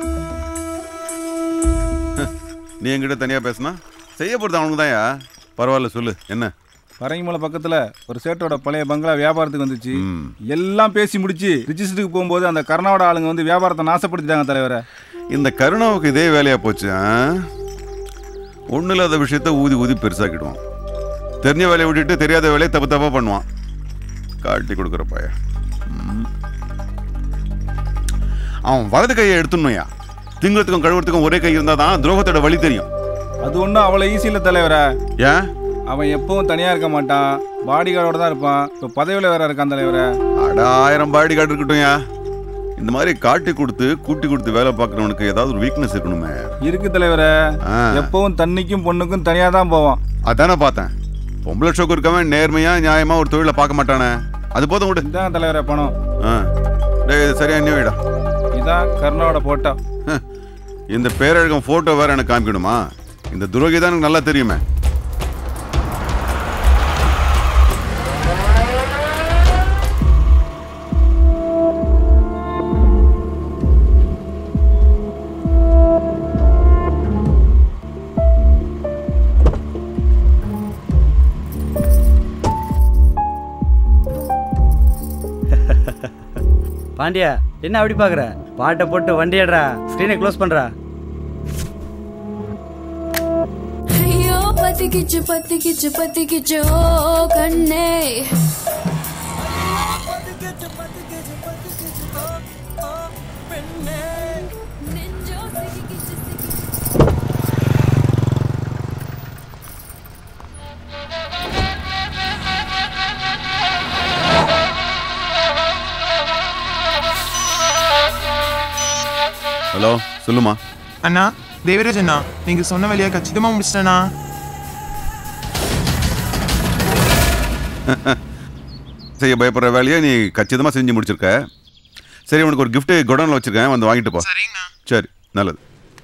நீ என்கிட்ட தனியா பேசுனா செய்ய போறது அவனுக்கு தான்யா பரவாயில்ல சொல்லு என்ன
பரங்கிமலை பக்கத்துல ஒரு சேட்டோட பழைய பங்களா வியாபாரத்துக்கு வந்துச்சு எல்லாம் பேசி முடிச்சு ரிஜிஸ்டருக்கு போகும்போது அந்த கர்நாடக ஆளுங்க வந்து வியாபாரத்தை நாசப்படுத்திட்டாங்க தலைவரே
இந்த கருணாவுக்கு இதே வேலையா போச்சு ஒன்றும் இல்லாத விஷயத்த ஊதி ஊதி பெருசாக்கிடுவான் தெரிஞ்ச வேலையை விட்டுட்டு தெரியாத வேலையை தப்பு தப்பா பண்ணுவான் காட்டி கொடுக்குற பைய ம். அவன் வலது கையை எடுத்துடணும்யா திங்கத்துக்கும் கழுவுறதுக்கும் ஒரே கை இருந்தால் தான் துரோகத்தோட வழி தெரியும்
அது ஒன்றும் அவ்வளோ ஈஸி இல்லை தலைவரே
ஏன்
அவன் எப்பவும் தனியா இருக்க மாட்டான் பாடி கார்டோட தான் இருப்பான் இப்போ பதவியில் வேற இருக்கான் தலைவரே
அட ஆயிரம் பாடி கார்டு இருக்கட்டும்யா இந்த மாதிரி காட்டி கொடுத்து கூட்டி கொடுத்து வேலை பார்க்குறவனுக்கு ஏதாவது ஒரு வீக்னஸ் இருக்கணுமே
இருக்கு தலைவரே
ஆ.
எப்பவும் தண்ணிக்கும் பொண்ணுக்கும் தனியா தான் போவான்
அதானே பார்த்தேன் பொம்பளை ஷோக்கு இருக்கவன் நேர்மையா நியாயமா ஒரு தொழிலை பார்க்க மாட்டானே அது போதும் விடு
இதான் தலைவரே பணம்
ஆ டேய் இது சரியா என்ன வைடா
இதான் கர்ணாவோட போட்டோ
இந்த பேரழகம் போட்டோ வேற எனக்கு காமிக்கணுமா இந்த துரோகி தான் எனக்கு நல்லா தெரியுமே
பாண்டியா என்ன அப்படி பாக்குற பாட்டை போட்டு வண்டியாடுறா ஸ்க்ரீனை க்ளோஸ் பண்றா
ஐயோ பத்திக்கிச்சு பத்திக்கிச்சு பத்திக்கிச்சு ஓ கண்ணே
ஆ ஹலோ சொல்லுமா
அண்ணா தேவராஜ் அண்ணா நீங்க சொன்ன வேலையை கச்சிதமா முடிச்சிட்டேண்ணா
செய்ய பயப்படுற வேலையை நீ கச்சிதமாக செஞ்சு முடிச்சிருக்க சரி உனக்கு ஒரு gift குடோனில் வச்சிருக்கேன் வந்து வாங்கிட்டு போ சரி நல்லது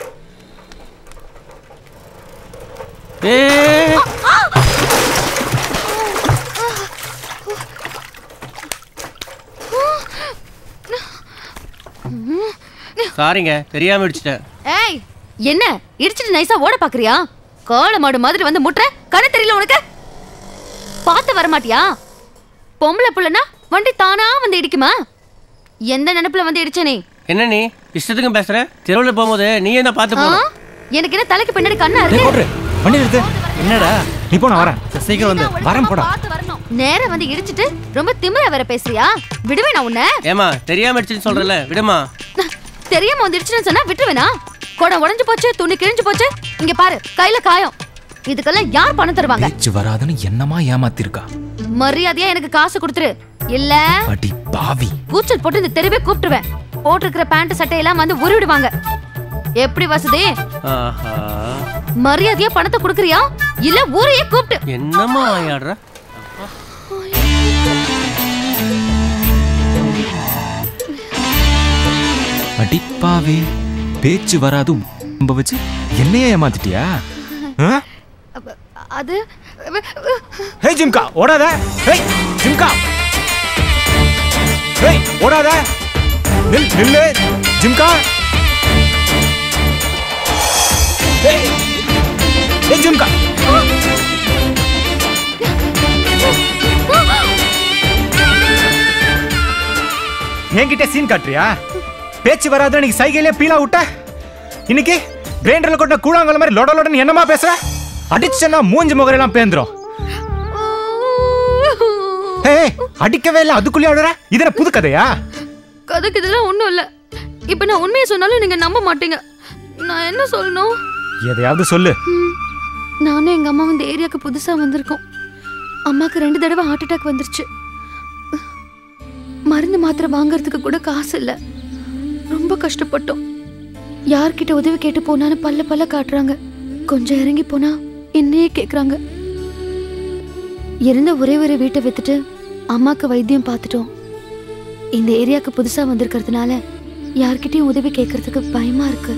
சாரிங்க தெரியாம இடிச்சிட்டேன்
ஏய் என்ன இடிச்சிட்டு நைஸா ஓட பாக்குறியா காளை மாடு மாதிரி வந்து முட்டுற கண்ணு தெரியல உனக்கு பார்த்து வர மாட்டியா பொம்பளை புள்ளனா வண்டி தானா வந்து இடிக்குமா எந்த நினைப்புல வந்து இடிச்ச நீ
என்ன நீ இஷ்டத்துக்கும் பேசுற தெருவில் போகும்போது நீ என்ன பார்த்து
ஆ?
போகணும்
எனக்கு என்ன தலைக்கு பின்னாடி கண்ணா இருக்கு
வண்டி எடுத்து
என்னடா
நீ போ நான் வரேன்
சீக்கிரம் வந்து
வரேன் போடா
நேரா வந்து இடிச்சிட்டு ரொம்ப திமிரா வேற பேசுறியா விடுவேனா உன்னை
ஏமா தெரியாம இடிச்சுன்னு சொல்றல விடுமா
தெரியாம வந்து இடிச்சுன்னு சொன்னா விட்டுருவேனா குடம் உடைஞ்சு போச்சு துணி கிழிஞ்சு போச்சு இங்க பாரு கையில காயம் இதுக்கெல்லாம் யார் பணம் தருவாங்க
பேச்சு வராதுன்னு என்னமா ஏமாத்திருக்கா
மரியாதையா எனக்கு காசு கொடுத்துரு இல்ல
அடி பாவி
கூச்சல் போட்டு இந்த தெருவே கூப்பிட்டுருவேன் போட்டிருக்கிற பேண்ட் சட்டையெல்லாம் வந்து உருவிடுவாங்க எப்படி வசதி
ஆஹா
மரியாதையா பணத்தை கொடுக்குறியா இல்ல ஊரையே கூப்பிட்டு
என்னம்மா ஆயாடுற
அடி பாவி பேச்சு வராது நம்ப வச்சு என்னையே ஏமாத்திட்டியா ஆ?
அது
ஹே ஜிம்கா ஓடாத ஹே ஜிம்கா ஹே ஓடாத நில் நில்லு ஜிம்கா ஹே ஹே ஜிம்கா என்கிட்ட சீன் காட்டுறியா பேச்சு வராத நீ சைகையிலே பீலா விட்ட இன்னைக்கு கிரைண்டர்ல கொண்ட கூழாங்கல மாதிரி லொட லொடன்னு என்னமா பேசுற அடிச்சேன்னா மூஞ்சி முகரெல்லாம் பேந்துரும் ஏய் அடிக்கவே இல்லை அதுக்குள்ளே அழுற இது என்ன புது கதையா
கதைக்கு இதெல்லாம் ஒண்ணும் இல்ல இப்ப நான் உண்மையை சொன்னாலும் நீங்க நம்ப மாட்டீங்க நான் என்ன சொல்லணும்
எதையாவது சொல்லு
ம், நானும் எங்க அம்மா இந்த ஏரியாவுக்கு புதுசா வந்திருக்கோம் அம்மாக்கு ரெண்டு தடவை ஹார்ட் அட்டாக் வந்துருச்சு மருந்து மாத்திரை வாங்குறதுக்கு கூட காசு இல்ல ரொம்ப கஷ்டப்பட்டோம் யார்கிட்ட உதவி கேட்டு போனாலும் பல்ல பல்ல காட்டுறாங்க கொஞ்சம் இறங்கி போனா என்னையே கேக்குறாங்க இருந்த ஒரே ஒரு வீட்டை வித்துட்டு அம்மாக்கு வைத்தியம் பார்த்துட்டோம் இந்த ஏரியாவுக்கு புதுசா வந்திருக்கிறதுனால யார்கிட்டயும் உதவி கேட்கறதுக்கு பயமா இருக்கு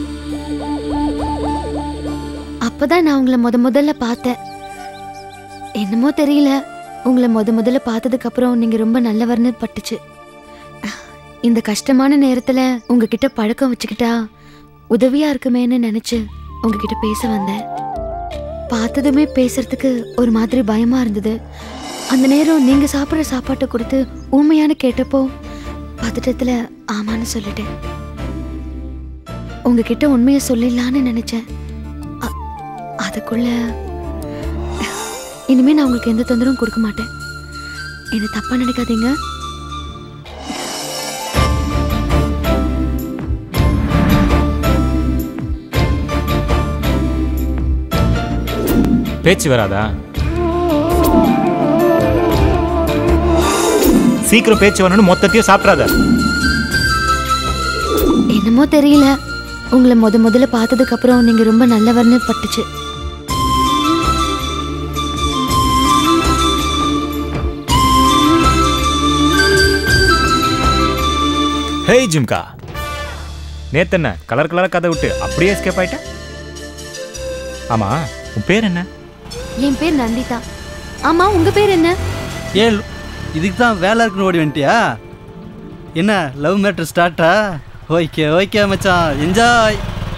அப்பதான் நான் உங்களை முத முதல்ல பார்த்தேன் என்னமோ தெரியல உங்களை முத முதல்ல பார்த்ததுக்கு அப்புறம் நீங்க ரொம்ப நல்லவர்னு பட்டுச்சு இந்த கஷ்டமான நேரத்துல உங்ககிட்ட பழக்கம் வச்சுக்கிட்டா உதவியா இருக்குமேன்னு நினைச்சு உங்ககிட்ட பேச வந்தேன் பார்த்ததுமே பேசுறதுக்கு ஒரு மாதிரி பயமா இருந்தது அந்த நேரம் நீங்க சாப்பிட்ற சாப்பாட்டை கொடுத்து ஊமையான்னு கேட்டப்போ பதட்டத்துல ஆமான்னு சொல்லிட்டேன் உங்ககிட்ட உண்மையை சொல்லிடலான்னு நினைச்சேன் அ- அதுக்குள்ள இனிமே நான் உங்களுக்கு எந்த தொந்தரவும் கொடுக்க மாட்டேன் என்ன தப்பா நினைக்காதீங்க
பேச்சு வராதா சீக்கிரம் பேச்சு வரணும்னு மொத்தத்தையும் சாப்பிட்றாத
என்னமோ தெரியல உங்களை முத முதல்ல பார்த்ததுக்கு அப்புறம் நீங்க ரொம்ப நல்லவர்னு பட்டுச்சு
ஹேய் ஜிம்கா நேத்து என்ன கலர் கலர் கதை விட்டு அப்படியே எஸ்கேப் ஆயிட்ட ஆமா உன் பேர் என்ன
என் பேர் நந்திதா ஆமா உங்க பேர் என்ன
ஏன் இதுக்கு தான் வேலை இருக்குன்னு ஓடி வந்துட்டியா என்ன லவ் மேட்ரு ஸ்டார்ட்டா ஓகே ஓகே மச்சான் என்ஜாய்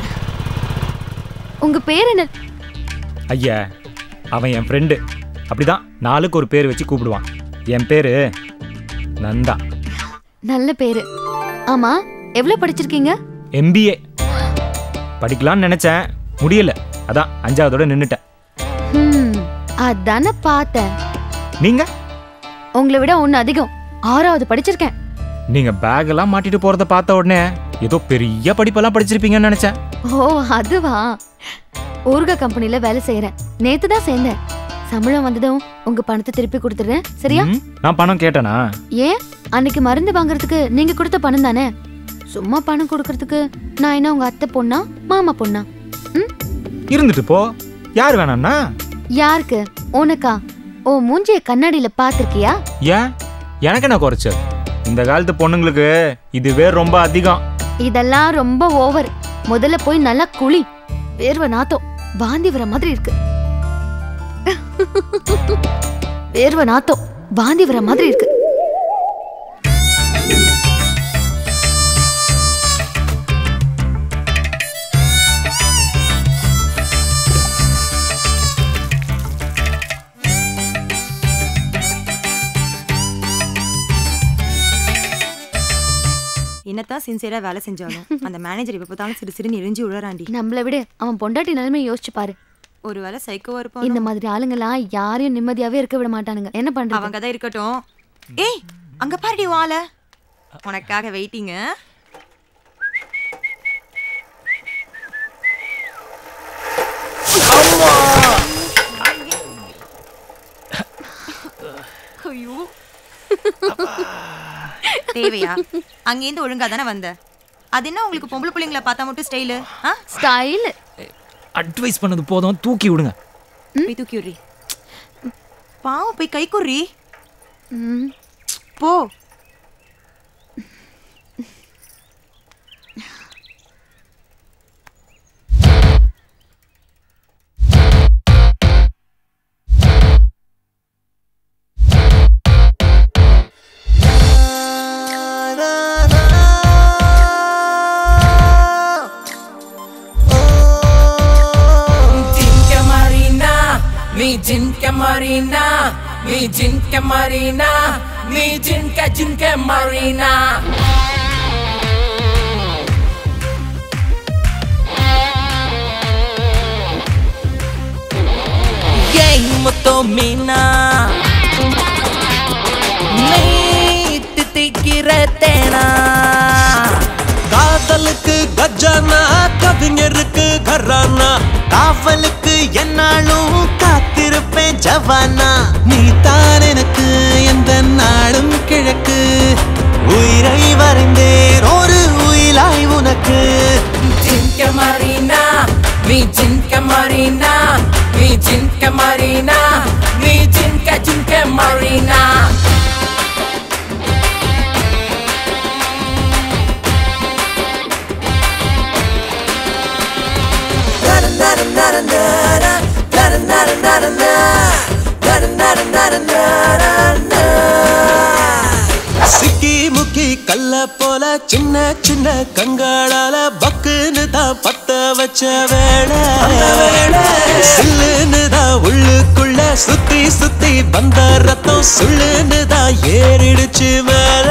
உங்க பேர் என்ன
ஐயா அவன் என் ஃப்ரெண்டு அப்படிதான் நாளுக்கு ஒரு பேர் வச்சு கூப்பிடுவான் என் பேரு நந்தா
நல்ல பேரு ஆமா எவ்வளவு படிச்சிருக்கீங்க
எம்பிஏ படிக்கலாம்னு நினைச்சேன் முடியல அதான் அஞ்சாவதோட நின்னுட்டேன்
ஹம், அதானே பார்த்தேன்
நீங்க
உங்களை விட ஒன்னு அதிகம் ஆறாவது படிச்சிருக்கேன்
நீங்க பேக் எல்லாம் மாட்டிட்டு போறத பார்த்த உடனே ஏதோ பெரிய படிப்பெல்லாம் படிச்சிருப்பீங்கன்னு நினைச்சேன்
ஓ அதுவா ஊர்கா கம்பெனில வேலை செய்யறேன் நேத்து தான் சேர்ந்தேன் சம்பளம் வந்ததும் உங்க பணத்தை திருப்பி கொடுத்துடுறேன் சரியா
ம், நான் பணம் கேட்டேனா
ஏன் அன்னைக்கு மருந்து வாங்குறதுக்கு நீங்க கொடுத்த பணம் தானே சும்மா பணம் கொடுக்கறதுக்கு நான் என்ன உங்க அத்தை பொண்ணா மாமா பொண்ணா
இருந்துட்டு போ யார் வேணாம்னா
யாருக்கு உனக்கா ஓ மூஞ்சிய கண்ணாடியில பாத்திருக்கியா
ஏன் எனக்கு என்ன குறைச்சல் இந்த காலத்து பொண்ணுங்களுக்கு இதுவே ரொம்ப அதிகம்
இதெல்லாம் ரொம்ப ஓவர் முதல்ல போய் நல்லா குளி வேர்வை நாத்தம் வாந்தி வர மாதிரி இருக்கு வேர்வை நாத்தம் வாந்தி வர மாதிரி இருக்கு
என்னத்தான் சின்சியரா வேலை செஞ்சாலும் அந்த மேனேஜர் எப்ப பார்த்தாலும் சிறு சிறு எரிஞ்சு உழறாண்டி
நம்மளை விட அவன் பொண்டாட்டி நிலைமை யோசிச்சு பாரு
ஒருவேளை சைக்கோவா இருப்பான்
இந்த மாதிரி ஆளுங்கெல்லாம் யாரையும் நிம்மதியாவே இருக்க விட மாட்டானுங்க என்ன பண்றது
அவங்க தான் இருக்கட்டும் ஏய் அங்க பாருடி வாழ உனக்காக வெயிட்டிங்க ஐயோ தேவையா அங்கேருந்து ஒழுங்கா தானே வந்த அது என்ன உங்களுக்கு பொம்பளை பிள்ளைங்களை பார்த்தா மட்டும் ஸ்டைலு ஆ
ஸ்டைல்
அட்வைஸ் பண்ணது போதும் தூக்கி விடுங்க
போய் தூக்கி விடுறி பாவம் போய் கை குர்றி போ
जिनके मरीना मी जिनके मरीना मी जिनके मरीना मी जिनके जिनके मरीना Yang muto mina நீ தித்திக்கிற தேனா
காதலுக்கு கஜானா கவிஞருக்கு கரானா காவலுக்கு என்னாலும் காத்திருப்பேன் ஜவானா நீ தான் எனக்கு எந்த நாளும் கிழக்கு உயிரை வரைந்தேன் ஒரு உயிலாய் உனக்கு
जिनके मरीना मी जिनके मरीना मी जिनके मरीना मी जिनके जिनके मरीना
சிக்கி முக்கி கல்ல போல சின்ன சின்ன கண்களால பக்குன்னு தான் பத்த வச்ச வேளை சில்லுன்னு தான் உள்ளுக்குள்ள சுத்தி சுத்தி வந்த ரத்தம் சுள்ளுன்னு தான் ஏறிடுச்சு மேல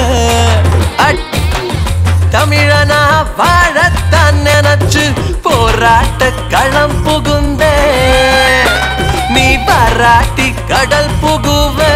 தமிழனா வாழத்தான் நினைச்சு போராட்ட களம் புகுந்தே நீ பாராட்டி கடல் புகுவே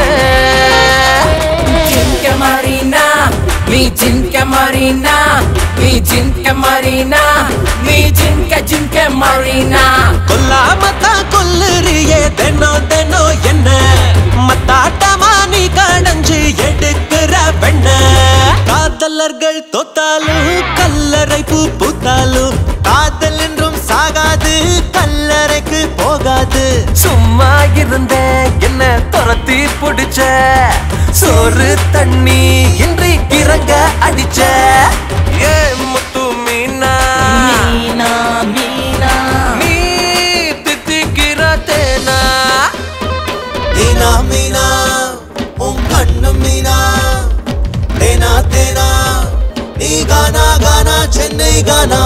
जिनके मरीना मी जिनके मरीना मी जिनके मरीना मी जिनके जिनके मरीना
கொல்லாமத்தான் கொல்லுறியே தினம் தினம் என்ன மத்தாட்டமா நீ கடைஞ்சு எடுக்கிற பெண்ண காதலர்கள் தொத்தாலும் கல்லறை பூ பூத்தாலும் காதல் என்றும் சாகாது கல்லறைக்கு போகாது சும்மா இருந்த என்ன துரத்தி பிடிச்ச சோறு தண்ணி இன்றி கிறங்க அடிச்ச ஏ முத்து மீனா
மீனா மீனா
நீ தித்திக்கிற தேனா தேனா மீனா உன் கண்ணு மீனா தேனா தேனா நீ கானா கானா சென்னை கானா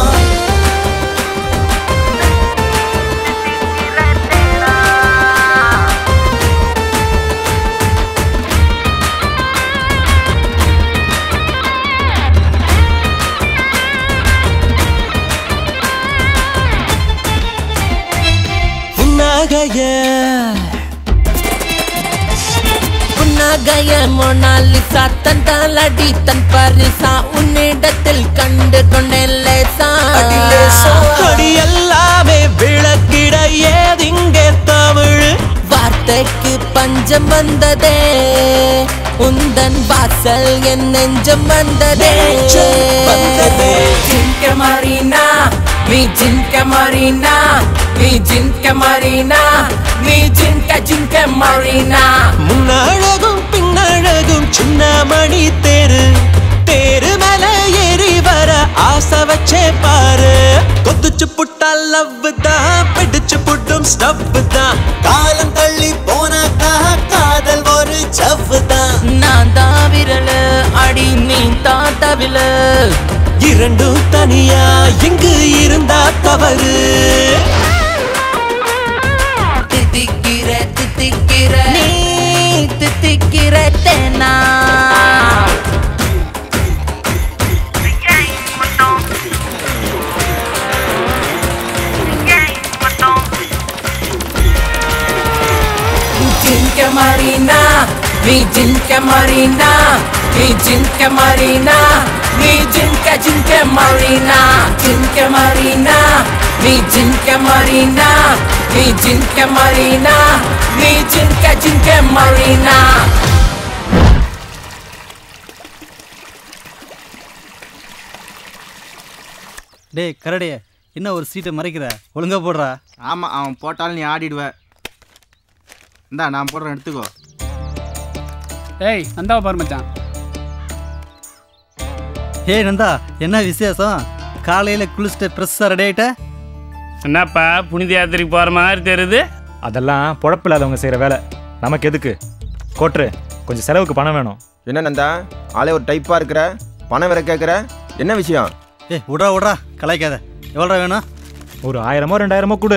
புன்னகைய
புன்னகைய மொனாலிசா தன் தாளடி தன் பரிசா உன்னிடத்தில் கண்டு கொண்டேன் லேசா
அடி எல்லாமே விளக்கிட ஏதிங்கே தமிழ்
வார்த்தைக்கு பஞ்சம் வந்ததே உந்தன் வாசல் என் நெஞ்சம் வந்ததே வந்ததே ஜின்க மாறினா நீ ஜின்க மாறினா நீ ஜின்க மாறினா நீ ஜின்க ஜின்க மாறினா
முன்னழகும் பின்னழகும் சின்ன மணி தேரு தேரு மேல ஏறி வர ஆசை வச்சே பாரு கொத்துச்சு புட்டா லவ் தான் பிடிச்சு புட்டும் ஸ்டவ் தான் காலம் தள்ளி போனாக்கா காதல் ஒரு ஜவ்வு தான்
நான் தான் விரலு அடி நீ தான் தவிலு
இரண்டும் தனியா எங்கு இருந்தா தவறு
தித்திக்கிற தித்திக்கிற நீ தித்திக்கிற தேனா ஜின்க மாறினா நீ ஜின்க மாறினா நீ ஜின்க மாறினா நீ ஜின்க ஜின்க மாறினா ஜின்க மாறினா நீ ஜின்க மாறினா நீ ஜின்க மாறினா நீ ஜின்க ஜின்க மாறினா
டேய் கரடியே என்ன ஒரு சீட்டை மறைக்கிற ஒழுங்கா போடுறா
ஆமா அவன் போட்டாலும் நீ ஆடிடுவ இந்தா நான் போடுறேன் எடுத்துக்கோ
ஏய் நந்தாவை பாரு மச்சான்
ஏய் நந்தா என்ன விசேஷம் காலையில் குளிச்சுட்டு ப்ரெஸ்ஸாக ரெடி ஆகிட்ட
என்னப்பா புனித யாத்திரைக்கு போகிற மாதிரி தெரியுது
அதெல்லாம் பொழப்பு இல்லாதவங்க செய்கிற வேலை நமக்கு எதுக்கு கோட்ரு கொஞ்சம் செலவுக்கு பணம் வேணும்
என்ன நந்தா ஆளே ஒரு டைப்பா இருக்கிற பணம் வேற கேட்குற என்ன விஷயம்
ஏய் விட்றா விட்றா கலாய்க்காத எவ்வளோ வேணும்
ஒரு ஆயிரமோ ரெண்டாயிரமோ கொடு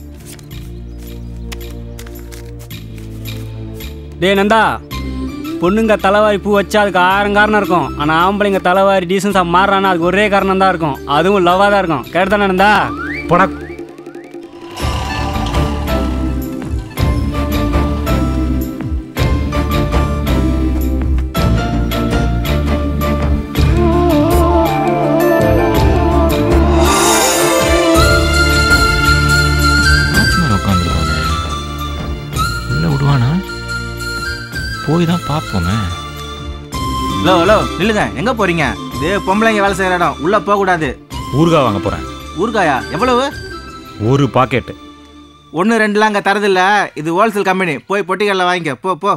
டேய் நந்தா பொண்ணுங்க தலைவாரி பூ வச்சா அதுக்கு ஆயிரம் காரணம் இருக்கும் ஆனால் ஆம்பளைங்க தலைவாரி டீசன்ஸாக மாறுறான்னா அதுக்கு ஒரே காரணம் தான் இருக்கும் அதுவும் லவ்வாக தான் இருக்கும் கேட்டுதானே நந்தா
போடா
உட்காந்துருவானே உள்ள விடுவானா போய் தான் பார்ப்போமே
ஹலோ ஹலோ நில்லுங்க எங்க போறீங்க இது பொம்பளைங்க வேலை செய்யற இடம் உள்ள போக கூடாது
ஊறுகாய் வாங்க போகிறேன்
ஊறுகாயா எவ்வளவு
ஒரு பாக்கெட்டு
ஒன்று ரெண்டுலாம் அங்கே தரதில்ல இது ஹோல்சேல் கம்பெனி போய் பொட்டிகளில் வாங்கிக்க போ போ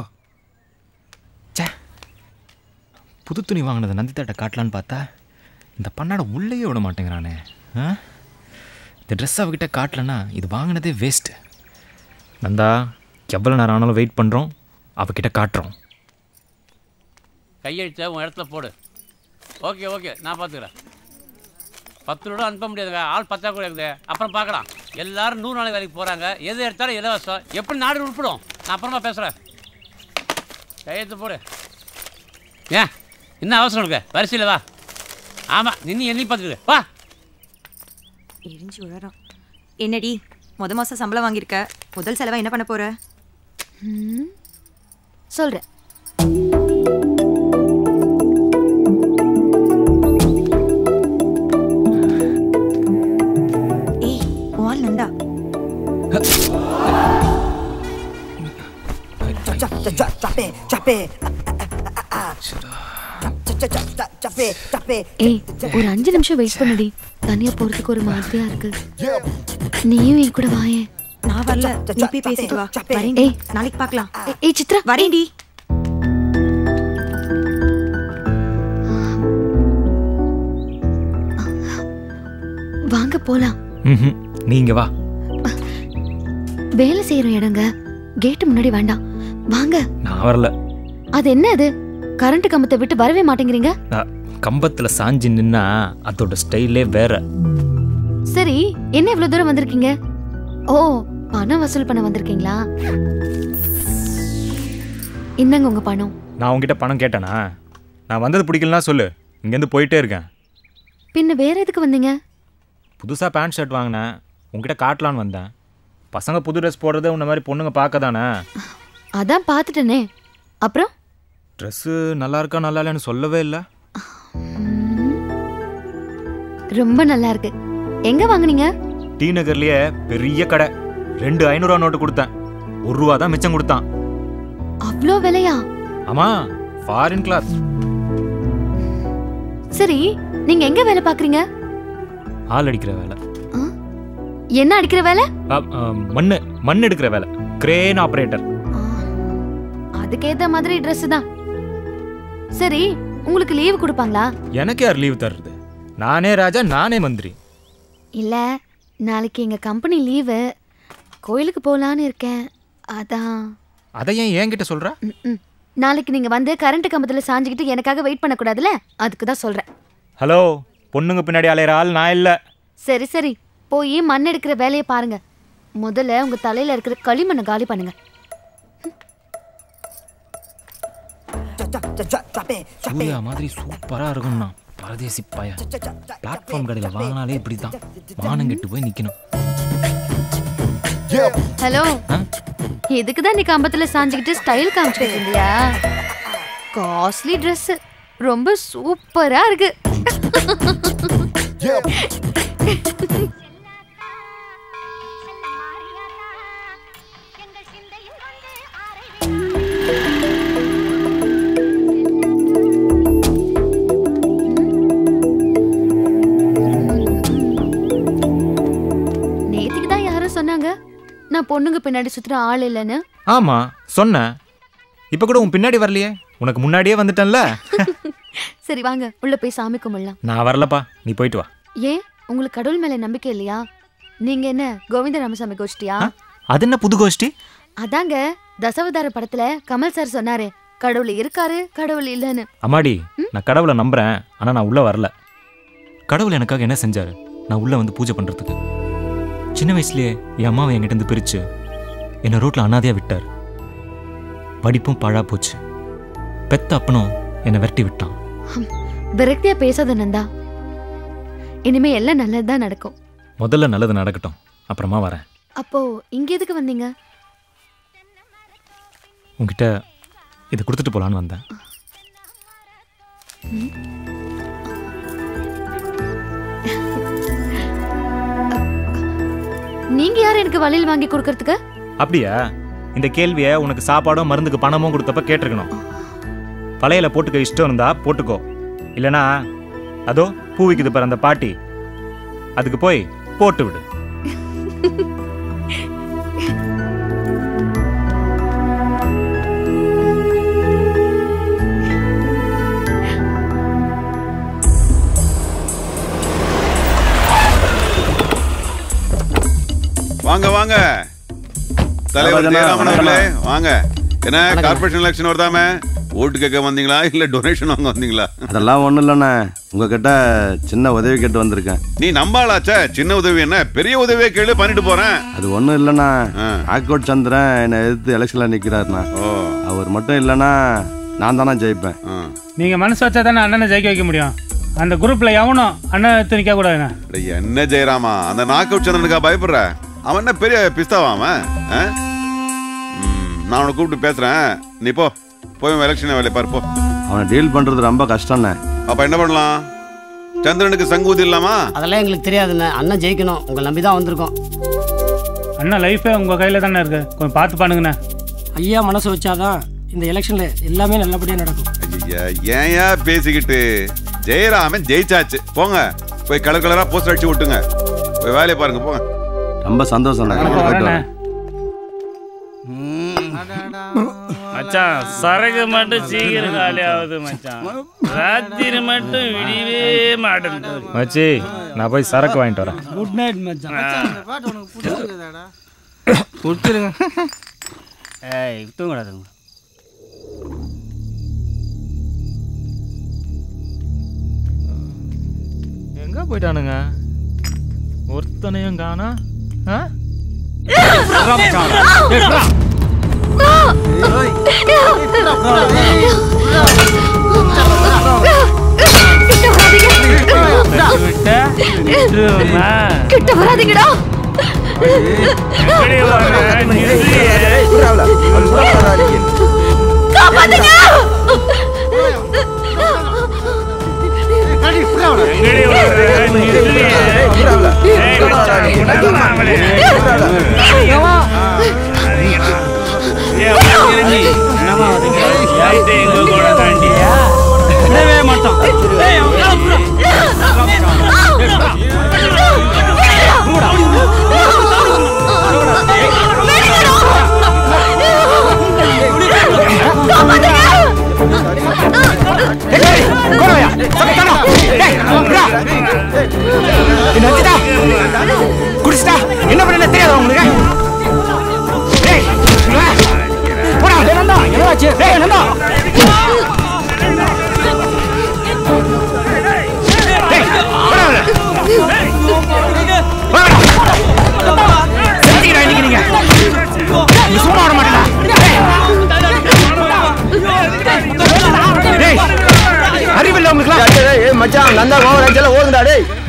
புது துணி வாங்கினதை நந்தித்தாட்ட காட்டலான்னு பார்த்தா இந்த பண்ணாட உள்ளேயே விட மாட்டேங்கிறானே ஆ? இந்த ட்ரெஸ் அவகிட்ட காட்டலனா இது வாங்கினதே வேஸ்ட்டு
நந்தா எவ்வளோ நேரம் ஆனாலும் வெயிட் பண்ணுறோம் அவகிட்ட காட்டுறோம்
கையெழுத்த உன் இடத்துல போடு ஓகே ஓகே நான் பார்த்துக்கிறேன் பத்து ரூபா அனுப்ப முடியாதுங்க ஆள் பத்தா கூட இருக்குது அப்புறம் பார்க்கலாம் எல்லாரும் நூறு நாள் வேலைக்கு போகிறாங்க எது எடுத்தாலும் இலவசம் எப்படி நாடு உருப்பிடும் நான் அப்புறமா பேசுகிறேன் கையெழுத்து போடு ஏன் என்ன அவசரம் இருக்கு வரிசையில் வா ஆமாம் நின்று எண்ணி பார்த்துக்கிடு வா
எரிஞ்சு உழறோம் என்னடி முத மாசம் சம்பளம் வாங்கியிருக்க முதல் செலவா என்ன பண்ண போற
ம், சொல்றேன்
ஏய் வால் நந்தா
ஏய் ஒரு அஞ்சு நிமிஷம் வெயிட் பண்ணுடி தனியா போறதுக்கு ஒரு மாதிரியா இருக்கு நீயும் என் கூட வாயேன்
நான் வரல நீ போய் பேசிட்டு வா வரேன்
ஏய்
நாளைக்கு பார்க்கலாம்
ஏய் சித்ரா
வரேன்டி
வாங்க போலாம்
ம் நீங்க வா
வேலை செய்யற இடங்க கேட்டு முன்னாடி வேண்டாம் வாங்க
நான் வரல
அது என்ன அது கரண்ட் கம்பத்தை விட்டு வரவே மாட்டேங்கிறீங்க
நான் கம்பத்தில் சாஞ்சி நின்னா அதோட ஸ்டைலே வேற
சரி என்ன இவ்வளவு தூரம் வந்திருக்கீங்க ஓ பணம் வசூல் பண்ண வந்திருக்கீங்களா இந்தாங்க உங்க பணம்
நான் உங்ககிட்ட பணம் கேட்டேனா நான் வந்தது பிடிக்கலனா சொல்லு இங்கேருந்து போயிட்டே இருக்கேன்
பின்ன வேற எதுக்கு வந்தீங்க
புதுசாக பேண்ட் ஷர்ட் வாங்கினேன் உங்ககிட்ட காட்டலான்னு வந்தேன் பசங்க புது ட்ரெஸ் போடுறத உன்ன மாதிரி பொண்ணுங்க பார்க்க தானே
அதான் பார்த்துட்டேனே அப்புறம்
ட்ரெஸ்ஸு நல்லா இருக்கா நல்லா இல்லைன்னு சொல்லவே இல்லை
ரொம்ப நல்லா இருக்கு எங்க வாங்குனீங்க
டி நகர்லயே பெரிய கடை ரெண்டு ஐநூறுரூவா நோட்டு கொடுத்தேன் ஒரு ரூபா தான் மிச்சம் கொடுத்தான்
அவ்வளோ விலையா
ஆமா ஃபாரின் கிளாத்
சரி நீங்க எங்க வேலை பாக்குறீங்க
ஆள் அடிக்கிற வேலை
என்ன அடிக்கிற வேலை
அ, அ, மண்ணு மண் எடுக்கிற வேலை கிரேன் ஆபரேட்டர்
அதுக்கேத்த மாதிரி Dress தான் சரி உங்களுக்கு லீவு கொடுப்பாங்களா
எனக்கு யார் லீவ் தர்றது நானே ராஜா நானே மந்திரி
இல்ல நாளைக்கு எங்க கம்பெனி லீவு கோயிலுக்கு போலான்னு இருக்கேன் அதான்
அதை ஏன் என்கிட்ட சொல்ற
ம். நாளைக்கு நீங்க வந்து கரண்ட் கம்பத்துல சாஞ்சுக்கிட்டு எனக்காக வெயிட் பண்ணக்கூடாதுல அதுக்கு தான் சொல்றேன்
ஹலோ பொண்ணுங்க பின்னாடி அலையிற ஆள் நான் இல்ல
சரி சரி போய் மண் எடுக்கிற வேலையை பாருங்க முதல்ல உங்க தலையில இருக்கிற களிமண்ணை காலி பண்ணுங்க
சூர்யா மாதிரி சூப்பரா இருக்கும்னா பரதேசி பய பிளாட்ஃபார்ம் கடையில் வாங்கினாலே இப்படி தான் மானம் கெட்டு போய் நிக்கணும்
ஹலோ எதுக்கு தான் நீ கம்பத்துல சாஞ்சுக்கிட்டு ஸ்டைல் காமிச்சிட்டு இருந்தியா காஸ்ட்லி Dress ரொம்ப சூப்பரா இருக்கு நேத்திக்கு தான் யாரோ சொன்னாங்க நான் பொண்ணுங்க பின்னாடி சுத்துற ஆள் இல்லைன்னு
ஆமா சொன்னேன் இப்ப கூட உன் பின்னாடி வரலையே உனக்கு முன்னாடியே வந்துட்டேன்ல
சரி வாங்க உள்ள போய் சாமி கும்பிடலாம்
நான் வரலப்பா நீ போயிட்டு வா
ஏன் உங்களுக்கு கடவுள் மேல நம்பிக்கை இல்லையா நீங்க என்ன கோவிந்த ராமசாமி கோஷ்டியா
அது என்ன புது கோஷ்டி
அதாங்க தசவதார படத்துல கமல் சார் சொன்னாரு கடவுள் இருக்காரு கடவுள் இல்லைன்னு
அம்மாடி நான் கடவுளை நம்புறேன் ஆனா நான் உள்ள வரல கடவுள் எனக்காக என்ன செஞ்சாரு நான் உள்ள வந்து பூஜை பண்றதுக்கு சின்ன வயசுலயே என் அம்மாவை என்கிட்ட இருந்து பிரிச்சு என்னை ரோட்ல அனாதையா விட்டார் படிப்பும் பழா போச்சு பெத்த அப்பனும் என்னை விரட்டி விட்டான்
விரக்தியா பேசாத நந்தா இனிமே எல்லாம் நல்லதுதான் நடக்கும்
முதல்ல நல்லது நடக்கட்டும் அப்புறமா வரேன்
அப்போ இங்க எதுக்கு வந்தீங்க
உன்கிட்ட இதை கொடுத்துட்டு போலான்னு வந்தேன்
ம்? நீங்க யார் எனக்கு வளையல் வாங்கி கொடுக்கறதுக்கு
அப்படியா இந்த கேள்வியை உனக்கு சாப்பாடும் மருந்துக்கு பணமும் கொடுத்தப்ப கேட்டிருக்கணும் பழையில போட்டுக்க இஷ்டம் இருந்தா போட்டுக்கோ இல்லனா அதோ பூ விக்குது பாரு அந்த பாட்டி அதுக்கு போய் போட்டு விடு
வாங்க வாங்க தலைவர்
வணக்கம்,
ஜெயராமன்
வணக்கம்.
அவர்களே வாங்க என்ன
வணக்கம்.
கார்பரேஷன் எலெக்ஷன் வருதாமே ஓட்டு கேட்க வந்தீங்களா இல்ல டொனேஷன் வாங்க வந்தீங்களா
அதெல்லாம் ஒன்றும் இல்லைண்ணே உங்ககிட்ட சின்ன உதவி கேட்டு வந்திருக்கேன்
நீ நம்பாளாச்சே சின்ன உதவி என்ன பெரிய உதவியே கேளு பண்ணிட்டு போறேன்
அது ஒன்றும் இல்லைண்ணா ஆக்கோட் சந்திரன் என்னை எதிர்த்து எலெக்ஷனில் நிற்கிறாருண்ணா அவர் மட்டும் இல்லைன்னா நான் தானே ஜெயிப்பேன்
நீங்க மனசு வச்சா தானே அண்ணனை ஜெயிக்க வைக்க முடியும் அந்த குரூப்ல எவனும் அண்ணன் எடுத்து நிக்க கூடாதுண்ணா
அட, என்ன ஜெயராமா அந்த நாக் அவுட் சந்திரனுக்கா பயப்படுற அவன் என்ன பெரிய பிஸ்தாவா அவன் ஆ? ம், நான் அவனை கூப்பிட்டு பேசுறேன் நீ போ போய் எலெக்ஷன் வேலையை பாரு போ
அவனை டீல் பண்ணுறது ரொம்ப கஷ்டம்ண்ணே
அப்ப என்ன பண்ணலாம் சந்திரனுக்கு சங்கூதி இல்லாமா
அதெல்லாம் எங்களுக்கு தெரியாதுண்ணே அண்ணன் ஜெயிக்கணும் உங்களை நம்பி தான் வந்திருக்கோம்
அண்ணன் லைஃபே உங்க கையில தானே இருக்கு கொஞ்சம் பார்த்து பண்ணுங்கண்ணே
ஐயா மனசு வச்சாதான் இந்த எலெக்ஷன்ல எல்லாமே நல்லபடியா நடக்கும்
ஐயா ஏன்யா பேசிக்கிட்டு ஜெயராமன் ஜெயிச்சாச்சு போங்க போய் கலர் கலரா போஸ்டர் அடிச்சு விட்டுங்க போய் வேலையை பாருங்க போங்க
ரொம்ப சந்தோஷம்
மச்சான் சரக்கு மட்டும் சீக்கிரம் காலி ஆகுது மச்சான் ராத்திரி மட்டும் விடியவே மாட்டேன்
மச்சி நான் போய் சரக்கு வாங்கிட்டு வரேன்
குட் நைட் மச்சான்
கொடுத்துருங்க
ஏய் தூங்கடாதுங்க
எங்க போயிட்டானுங்க ஒருத்தனையும் காணா ஆ?
கிட்ட வராதீங்கடா காப்பாத்துங்க
என்ன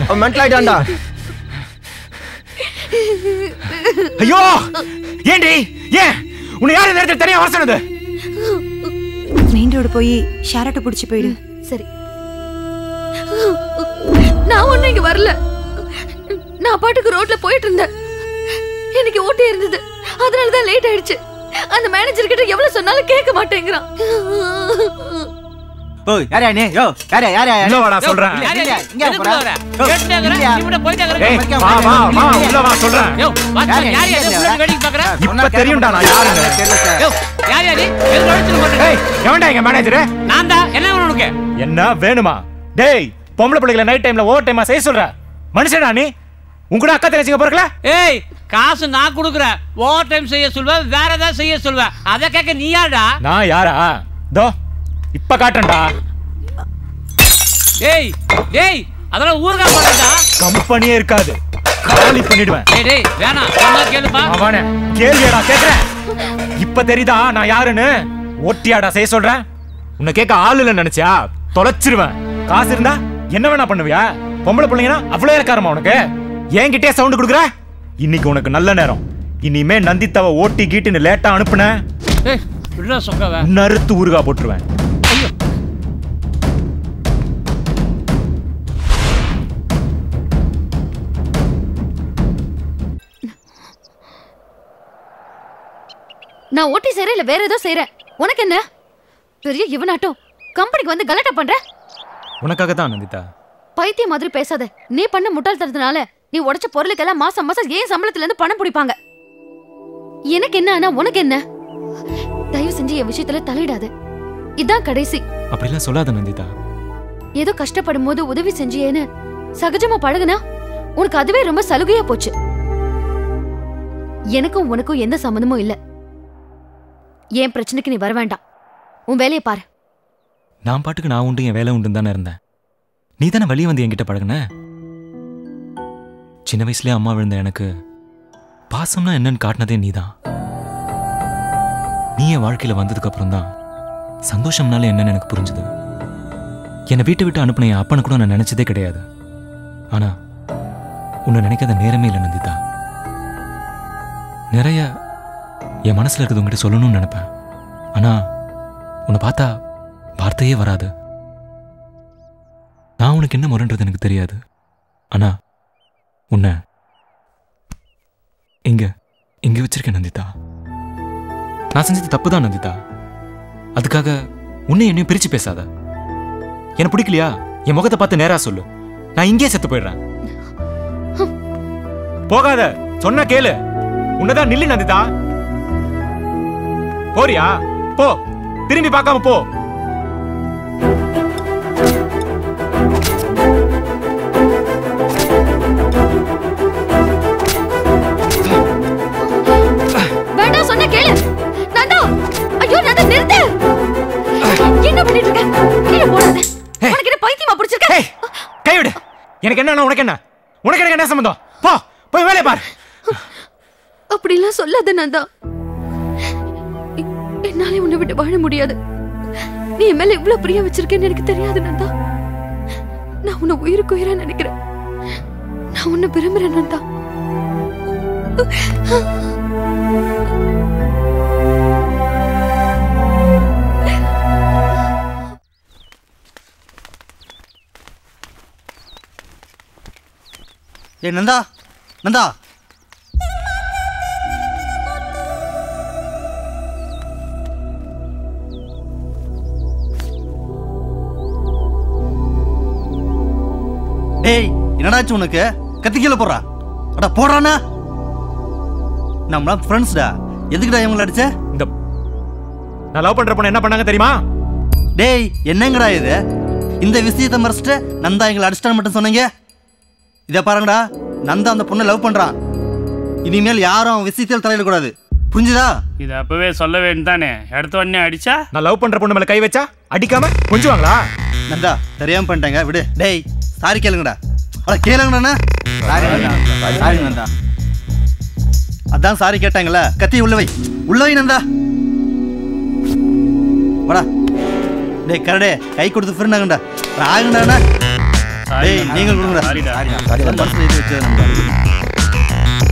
அவன் மென்டல் ஆயிட்டான்டா ஐயோ ஏன்டி ஏன் உன்னை யார் இந்த இடத்துல தனியா வர சொன்னது
மெயின் ரோடு போய் ஷேர் ஆட்டோ பிடிச்சி போயிடு
சரி நான் ஒண்ணும் இங்க வரல நான் பாட்டுக்கு ரோட்ல போயிட்டு இருந்தேன் எனக்கு ஓட்டி இருந்தது அதனால தான் லேட் ஆயிடுச்சு அந்த மேனேஜர் கிட்ட எவ்வளவு சொன்னாலும் கேட்க மாட்டேங்கிறான்
ஓ யாரா நீ யோ யாரா யாரா
உள்ள வாடா சொல்றேன்.
இங்க
யாரா?
இங்க
எதுக்கு வர? கேட்டுட்டே இருக்கிற?
இல்லையா?
நீ மட்டும் போயிட்டே இருக்கிற?
ஏய், வா, வா, வா, உள்ள வா, சொல்றேன்.
யோ, வாட்ச்மேன்,
யாரு,
யார் யார்
யாரு,
உள்ள
யாரு?
வேடிக்கை பார்க்கற?
இப்ப தெரியும்டா நான் யாருன்னு
யோ, யார் யார் நீ? எதுக்கு அடிச்சுட்டு போற?
ஏய் எவன்டா எங்க மேனேஜர்
நான் தான் என்ன வேணும் உனக்கு
என்ன வேணுமா டேய் பொம்பளை பிள்ளைகளை நைட் டைம்ல ஓவர் டைமா செய்ய சொல்ற மனுஷனா நீ உன் கூட அக்கா தங்கச்சிங்க பிறக்கல
ஏய் காசு நான் கொடுக்குறேன் ஓவர் டைம் செய்ய சொல்வேன் வேற ஏதாவது செய்ய சொல்வேன் அதை கேட்க நீ யாருடா
நான் யாரா தோ இப்ப காட்டுறேன்டா
டேய் டேய் அதெல்லாம் ஊருகா போடுறா
கம்பெனியே இருக்காது காலி பண்ணிடுவேன்
டேய் டேய் வேணாம் சொன்னா கேளுப்பா
அவனே கேள்வியாடா கேக்குறேன் இப்ப தெரியுதா நான் யாருன்னு ஓட்டியாடா செய்ய சொல்றேன் உன்னை கேட்க ஆள் இல்ல நினைச்சியா தொலைச்சிருவேன் காசு இருந்தா என்ன வேணா பண்ணுவியா பொம்பளை பிள்ளைங்கன்னா அவ்வளவு இருக்காரமா உனக்கு என்கிட்டயே சவுண்ட் கொடுக்குற இன்னைக்கு உனக்கு நல்ல நேரம் இனிமே நந்தித்தாவை ஓட்டி கீட்டுன்னு லேட்டா அனுப்புன
ஏய் விடுடா சொக்கவ
நறுத்து ஊறுகா போட்டுருவேன்
நான் ஓட்டி செய்றேன் இல்ல வேற ஏதோ செய்றேன் உனக்கு என்ன பெரிய இவனாட்டம் கம்பெனிக்கு வந்து கலாட்டா பண்ற
உனக்காக தான் நந்திதா
பைத்திய மாதிரி பேசாத நீ பண்ண முட்டாள்தனத்தினால நீ உடைச்ச பொருளுக்கெல்லாம் மாசம் மாசம் ஏன் சம்பளத்துல இருந்து பணம் பிடிப்பாங்க எனக்கு என்ன ஆனா உனக்கு என்ன தயவு செஞ்சு என் விஷயத்துல தலையிடாத இதான் கடைசி
அப்படிலாம் சொல்லாத நந்திதா
ஏதோ கஷ்டப்படும் போது உதவி செஞ்சியேன்னு சகஜமா பழகுனா உனக்கு அதுவே ரொம்ப சலுகையா போச்சு எனக்கும் உனக்கும் எந்த சம்மந்தமும் இல்ல என் பிரச்சனைக்கு நீ வர வேண்டாம் உன் வேலையை பாரு
நான் பாட்டுக்கு நான் உண்டு என் வேலை உண்டுன்னு தானே இருந்தேன் நீ தானே வெளியே வந்து என்கிட்ட பழகுன சின்ன வயசுலயே அம்மா விழுந்த எனக்கு பாசம்னா என்னன்னு காட்டினதே நீதான் நீ என் வாழ்க்கையில வந்ததுக்கு அப்புறம் தான் சந்தோஷம்னால என்னன்னு எனக்கு புரிஞ்சுது என்னை வீட்டை விட்டு அனுப்பின என் அப்பனை கூட நான் நினைச்சதே கிடையாது ஆனா உன்னை நினைக்காத நேரமே இல்லை நந்திதா நிறைய என் மனசுல இருக்கிறது உங்ககிட்ட சொல்லணும்னு நினைப்பேன் ஆனா உன்னை பார்த்தா வார்த்தையே வராது நான் உனக்கு என்ன முரண்றது எனக்கு தெரியாது ஆனா உன்னை இங்க இங்க வச்சிருக்கேன் நந்திதா நான் செஞ்சது தப்பு தான் நந்திதா அதுக்காக உன்னை என்னையும் பிரிச்சு பேசாத எனக்கு பிடிக்கலையா என் முகத்தை பார்த்து நேரா சொல்லு நான் இங்கேயே செத்து போயிடுறேன்
போகாத சொன்னா கேளு உன்னதான் நில்லு நந்திதா போறியா போ திரும்பி பார்க்காம போ
வேண்டாம் சொன்ன கேளு நந்தா ஐயோ நந்தா நிறுத்து என்ன பண்ணிட்டு இருக்க கீழே போடாத உனக்கு என்ன பைத்தியமா பிடிச்சிருக்க
கை விடு எனக்கு என்ன உனக்கு என்ன உனக்கு எனக்கு என்ன சம்பந்தம் போ போய் வேலையை பாரு
அப்படிலாம் சொல்லாத நந்தா எ- என்னாலே உன்னை விட்டு வாழ முடியாது நீ என் மேல இவ்வளவு பிரியம் வச்சிருக்கேன்னு எனக்கு தெரியாது நந்தா நான் உன்னை உயிருக்கு உயிரா நினைக்கிறேன் நான் உன்னை விரும்புறேன் நந்தா
ஏய் நந்தா நந்தா டேய் என்னடாச்சு உனக்கு கத்தி கீழே போடுறா அடா போடுறானா நம்மளாம் ஃப்ரெண்ட்ஸ்டா எதுக்குடா இவங்களை அடிச்ச
இந்த நான் லவ் பண்ற பொண்ணு என்ன பண்ணாங்க தெரியுமா
டேய் என்னங்கடா இது இந்த விஷயத்தை மறைச்சிட்டு நந்தா எங்களை அடிச்சிட்டான்னு மட்டும் சொன்னீங்க இதை பாருங்கடா நந்தா அந்த பொண்ணை லவ் பண்றான் இனிமேல் யாரும் அவன் விஷயத்தில் தலையிடக்கூடாது புரிஞ்சுதா
இது அப்பவே சொல்ல வேண்டியதானே அடுத்த உடனே அடிச்சா
நான் லவ் பண்ற பொண்ணு மேல கை வச்சா அடிக்காம கொஞ்சுவாங்களா
நந்தா தெரியாம பண்ணிட்டேங்க விடு டேய் சாரி கேளுங்கடா அட கேளுங்கடா சாரி நந்தா சாரி நந்தா அதான் சாரி கேட்டாங்கல்ல கத்தி உள்ள வை உள்ள வை நந்தா வாடா டேய் கரடே கை கொடுத்து ஃப்ரெண்டாங்கடா ராகண்டாண்ணா டேய் நீங்கள் கொடுங்கடா
சாரிடா.
சாரிடா மனசுல எழுதி வச்சு நம்ம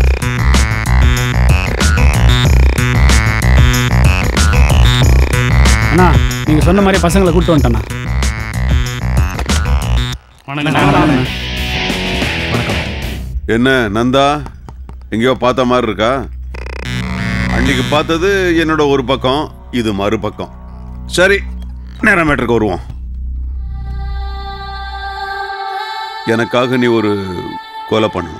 அண்ணா நீங்க சொன்ன மாதிரி பசங்களை கூட்டு வந்துட்டேண்ணா
என்ன நந்தா எங்கேயோ பார்த்த மாதிரி இருக்கா அன்னைக்கு பார்த்தது என்னோட ஒரு பக்கம் இது மறுபக்கம் சரி நேரம் மேட்டருக்கு வருவோம் எனக்காக நீ ஒரு கொலை பண்ணணும்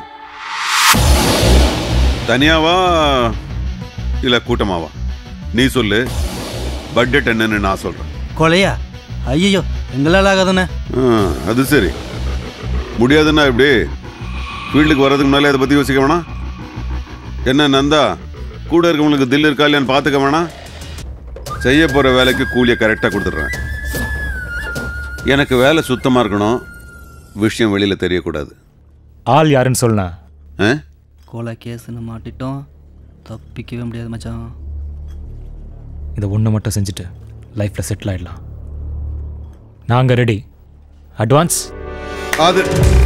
தனியாவா இல்ல கூட்டமாவா நீ சொல்லு பட்ஜெட் என்னன்னு நான் சொல்றேன்
கொலையா ஐயோ எங்களால் ஆகாதுண்ணே
ஆ, அது சரி முடியாதுன்னா எப்படி ஃபீல்டுக்கு வர்றதுக்கு முன்னாலே அதை பற்றி யோசிக்க வேணாம் என்ன நந்தா கூட இருக்கவங்களுக்கு தில் இருக்கா இல்லையான்னு பார்த்துக்க வேணாம் செய்ய போகிற வேலைக்கு கூலியை கரெக்டாக கொடுத்துட்றேன் எனக்கு வேலை சுத்தமாக இருக்கணும் விஷயம் வெளியில் தெரியக்கூடாது
ஆள் யாருன்னு சொல்லுண்ணா
ஆ
கொலை கேஸ்னு மாட்டிட்டோம் தப்பிக்கவே முடியாது மச்சான்
இதை ஒன்று மட்டும் செஞ்சுட்டு லைஃப்பில் செட்டில் ஆயிடலாம் நாங்கள் ரெடி அட்வான்ஸ்
அது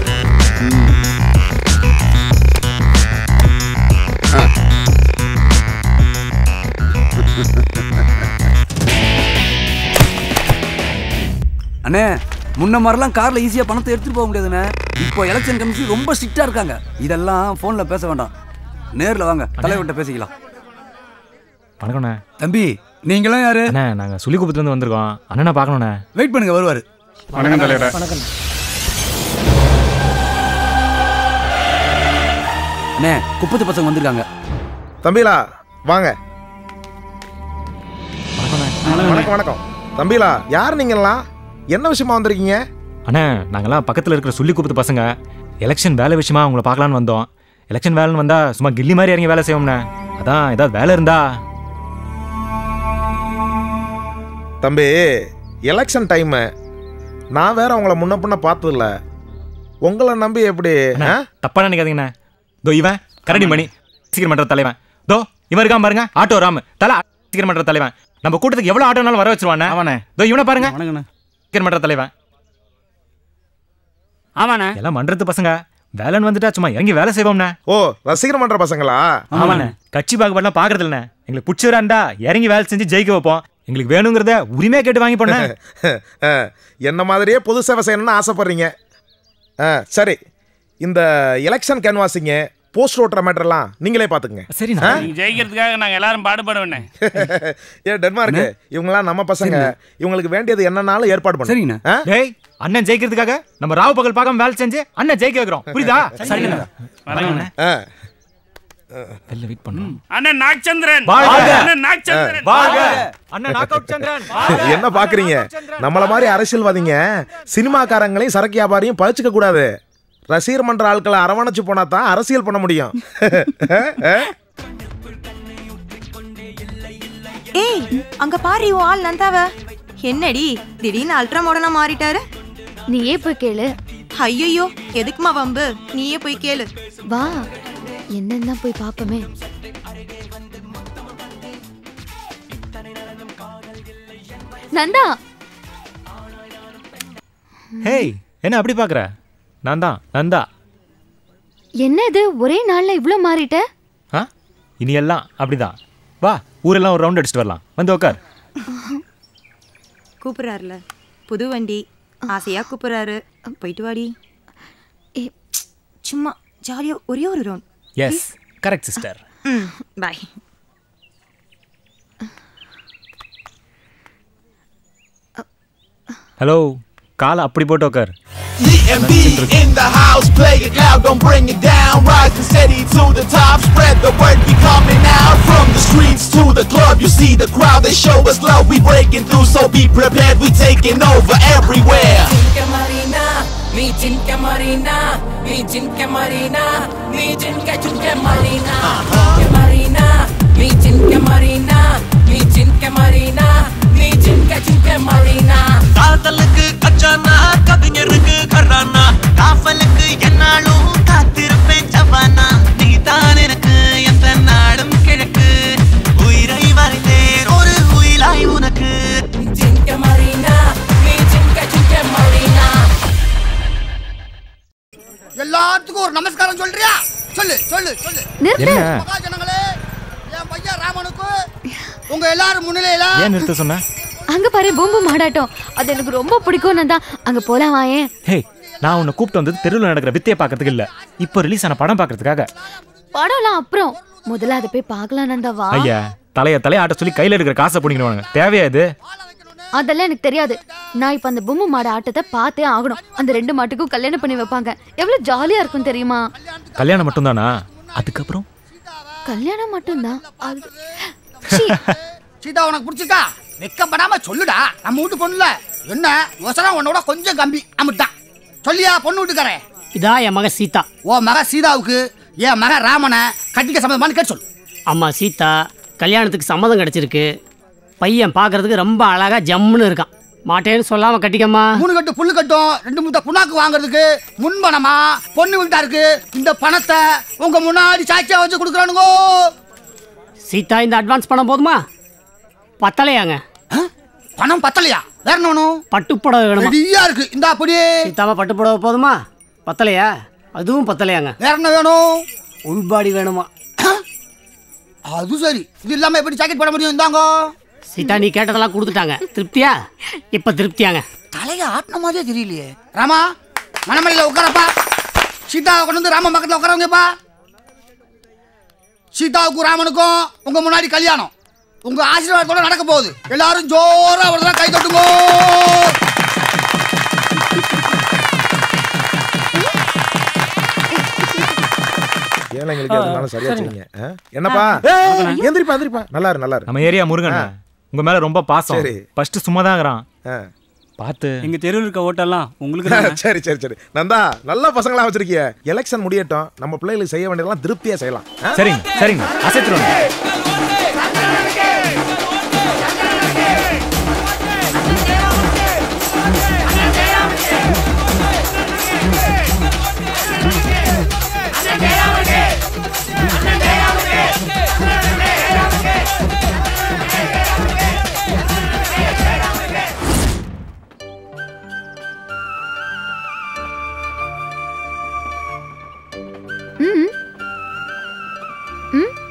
அண்ணே முன்ன மாதிரிலாம் கார்ல ஈஸியா பணத்தை எடுத்துட்டு போக முடியாதுண்ணே இப்போ எலெக்ஷன் கமிஷன் ரொம்ப ஸ்ட்ரிக்டா இருக்காங்க இதெல்லாம் போன்ல பேச வேண்டாம் நேர்ல வாங்க தலைவர்கிட்ட பேசிக்கலாம்
வணக்கண்ணே
தம்பி நீங்களாம் யாரு
அண்ணே நாங்கள் சுள்ளிக்குப்பத்துலேருந்து வந்திருக்கோம் அண்ணனை பார்க்கணுண்ணே
வெயிட் பண்ணுங்க வருவாரு
வணக்கம் தலைவரே.
வணக்கம் அண்ணே குப்பத்து பசங்க வந்திருக்காங்க
தம்பிலா வாங்க வணக்கம் வணக்கம் தம்பிலா யார் நீங்களாம் என்ன விஷயமா வந்திருக்கீங்க
அண்ணே நாங்கெல்லாம் பக்கத்தில் இருக்கிற சுள்ளிக்குப்பத்து பசங்க எலெக்ஷன் வேலை விஷயமா உங்களை பார்க்கலான்னு வந்தோம் எலெக்ஷன் வேலைன்னு வந்தால் சும்மா கில்லி மாதிரி இறங்கி வேலை செய்வோம்ண்ணே அதான் ஏதாவது வேலை இருந்தா
தம்பி எலெக்ஷன் டைமு நான் வேற உங்களை முன்ன பின்ன பார்த்ததில்ல உங்களை நம்பி எப்படி ஆ?
தப்பா நினைக்காதீங்கண்ணே தோ இவன் கரடி மணி சீக்கிரம் பண்ற தலைவன் தோ இவன் இருக்கான் பாருங்க ஆட்டோ ராமு தலை சீக்கிரம் பண்ற தலைவன் நம்ம கூட்டத்துக்கு எவ்வளவு ஆட்டோனாலும் வர வச்சிருவானே அவனே தோ இவனை பாருங்க சீக்கிரம் பண்ற தலைவன்
ஆமாண்ணே
எல்லாம் மன்றத்து பசங்க வேலைன்னு வந்துட்டா சும்மா இறங்கி வேலை செய்வோம்ண்ணே
ஓ ரசிகர் மன்ற பசங்களா
ஆமாண்ணே கட்சி பாகுபாடுலாம் பாக்குறது இல்லைண்ணே எங்களுக்கு பிடிச்சவரா இருந்தா இறங்கி வேலை செஞ்சு ஜெயிக்க வைப்போம் எங்களுக்கு வேணுங்கிறத உரிமையா கேட்டு வாங்கி போனேன்
ஆ, என்ன மாதிரியே பொது சேவை செய்யணும்னு ஆசைப்படுறீங்க ஆ சரி இந்த எலெக்ஷன் கேன்வாசிங்க போஸ்ட் ஓட்டுற மேட்டர்லாம் நீங்களே பார்த்துக்குங்க
சரி
ஆ?
நீங்க ஜெயிக்கிறதுக்காக நாங்க எல்லாரும் பாடுபடுவேன்
ஏ டென்மார்க் இவங்களாம் நம்ம பசங்க இவங்களுக்கு வேண்டியது என்னன்னாலும் ஏற்பாடு பண்ணுங்க
சரிங்கண்ணா
டேய் அண்ணன் ஜெயிக்கிறதுக்காக நம்ம ராவு பகல் பார்க்காம வேலை செஞ்சு அண்ணன் ஜெயிக்க வைக்கிறோம் புரியுதா சரிண்ணே
ஆ
வெளில வெயிட் பண்ணும்
அண்ணன் நாகச்சந்திரன்
வாழ்க.
அண்ணன் நாகச்சந்திரன்
அண்ணன் நாக் அவுட் சந்திரன்
என்ன பாக்குறீங்க நம்மள மாதிரி அரசியல்வாதிங்க சினிமாக்காரங்களையும் சரக்கு வியாபாரியும் பழிச்சுக்க கூடாது ரசிகர் மன்ற ஆட்களை அரவணைச்சு போனா தான் அரசியல் பண்ண முடியும்
ஏய் அங்க பாரு உன் ஆள் நந்தாவ என்னடி திடீர்னு அல்ட்ரா மாடர்னா மாறிட்டாரு
நீயே போய் கேளு
ஐயோ எதுக்குமா வம்பு நீயே போய் கேளு
வா என்னன்னா போய் பாப்போமே நந்தா
ஹேய் என்ன அப்படி பாக்குற நான் தான் நந்தா
என்ன இது ஒரே நாள்ல இவ்ளோ மாறிட்ட
ஆ இனி எல்லாம் அப்படிதான் வா ஊரெல்லாம் ஒரு ரவுண்ட் அடிச்சுட்டு வரலாம் வந்து உட்கார்
கூப்பிடுறாருல புது வண்டி ஆசையா கூப்பிடுறாரு போயிட்டு வாடி ஏ சும்மா ஜாலியா ஒரே ஒரு ரவுண்ட்
எஸ் கரெக்ட் சிஸ்டர்
ம் பாய்
ஹலோ காலை அப்படி போட்டு உட்கார்
DMB in the house, play it loud, don't bring it down. Rising steady to the top, spread the word, we coming out. From the streets to the club, you see the crowd, they show us love, we breaking through, so be prepared, we taking over everywhere.
Jinka Marina, me Jinka Marina, me Jinka Marina, me Jinka Jinka Marina. Jinka Marina, me Jinka Marina, me Jinka Marina, me Jinka Jinka Marina.
காதலுக்கு கச்சானா கவிஞருக்கு கரானா காஃபலுக்கு என்னாலும் காத்திருப்பேன் ஜவானா நீ தான் எனக்கு எந்த நாடும் கிழக்கு உயிரை வரைந்தேன் ஒரு உயிலாய் உனக்கு
Jinka Marina, me Jinka Jinka Marina.
சொல்லு சொல்லு சொல்லு
நிறுத்து.
என்ன?
மகாஜனங்களே என் பையன் ராமனுக்கு உங்க எல்லாரும் முன்னிலையில
ஏன் நிறுத்த சொன்ன
அங்க பாரு பூம்பு மாடாட்டம் அது எனக்கு ரொம்ப பிடிக்கும் தான் அங்க போலாம் வாயேன்
ஹே நான் உன்னை கூப்பிட்டு வந்தது தெருவில் நடக்கிற வித்தையை பார்க்கறதுக்கு இல்ல இப்போ ரிலீஸ் ஆன படம் பார்க்கறதுக்காக
படம்லாம் அப்புறம் முதல்ல அதை போய் பார்க்கலாம் நந்தா வா
ஐயா தலைய தலைய ஆட்ட சொல்லி கையில இருக்கிற காசை பிடிக்கணும் தேவையா இது
அதெல்லாம் எனக்கு தெரியாது நான் இப்ப அந்த பொம்மை மாடு ஆட்டத்தை பார்த்தே ஆகணும் அந்த ரெண்டு மாட்டுக்கும் கல்யாணம் பண்ணி வைப்பாங்க எவ்வளவு ஜாலியா இருக்கும் தெரியுமா
கல்யாணம் மட்டும்தானா அதுக்கப்புறம்
கல்யாணம் மட்டும்தான் அது
சீதா உனக்கு பிடிச்சிருக்கா வெக்கப்படாம சொல்லுடா நம்ம வீட்டு பொண்ணுல என்ன யோசனை உன்னோட கொஞ்சம் கம்பி அமிட்டான் சொல்லியா பொண்ணு வீட்டுக்காரன்
இதா என் மக சீதா
ஓ மக சீதாவுக்கு என் மக ராமனை கட்டிக்க சம்மந்தமானு கேட்டு சொல்லு
அம்மா சீதா கல்யாணத்துக்கு சம்மதம் கிடைச்சிருக்கு பையன் பார்க்கறதுக்கு ரொம்ப அழகா ஜம்முன்னு இருக்கான் மாட்டேன்னு சொல்லாம கட்டிக்கம்மா
மூணு கட்டு புல்லு கட்டும் ரெண்டு மூத்த புண்ணாக்கு வாங்குறதுக்கு முன்பணமா பொண்ணு வீட்டாருக்கு இந்த பணத்தை உங்க முன்னாடி சாட்சியா வச்சு கொடுக்குறானுங்கோ
சீதா இந்த அட்வான்ஸ் பணம் போதுமா பத்தலையாங்க
பணம் பத்தலையா வேற என்ன வேணும்
பட்டு புடவை வேணுமா
ரெடியா இருக்கு இந்த அப்படியே
சீதாமா பட்டு புடவை போதுமா பத்தலையா அதுவும் பத்தலையாங்க
வேற என்ன வேணும்
உள்பாடி வேணுமா
அது சரி இது இல்லாம எப்படி ஜாக்கெட் போட முடியும் இந்தாங்க
சீதா நீ கேட்டதெல்லாம் கொடுத்துட்டாங்க திருப்தியா இப்ப திருப்தியாங்க
தலைய ஆட்டின மாதிரியே தெரியலையே ராமா மணமலையில உட்காரப்பா சீதாவை கொண்டு வந்து ராம பக்கத்துல உட்காரவங்கப்பா சீதாவுக்கும் ராமனுக்கும் உங்க முன்னாடி கல்யாணம் உங்க ஆசீர்வாதத்தோட நடக்க போகுது எல்லாரும் ஜோரா ஒரு தடவை கை தட்டுங்க
ஏழைங்களுக்கு எதுனாலும் சரியா செய்யுங்க ஆ? என்னப்பா எந்திரிப்பா எந்திரிப்பா நல்லா இரு நல்லா இரு
நம்ம ஏரியா முருகன் உங்க மேல ரொம்ப பாசம்
சரி.
ஃபர்ஸ்ட் சும்மா தான் இருக்கிறான் பார்த்து
எங்க தெருவில் இருக்க ஓட்டெல்லாம் உங்களுக்கு
சரி சரி சரி நந்தா நல்ல பசங்களா வச்சிருக்கிய எலெக்ஷன் முடியட்டும் நம்ம பிள்ளைகளுக்கு செய்ய வேண்டியதெல்லாம் திருப்தியா செய்யலாம் ஆ?
சரிங்க சரிங்க அசைத்துருவாங்க
ம் ம்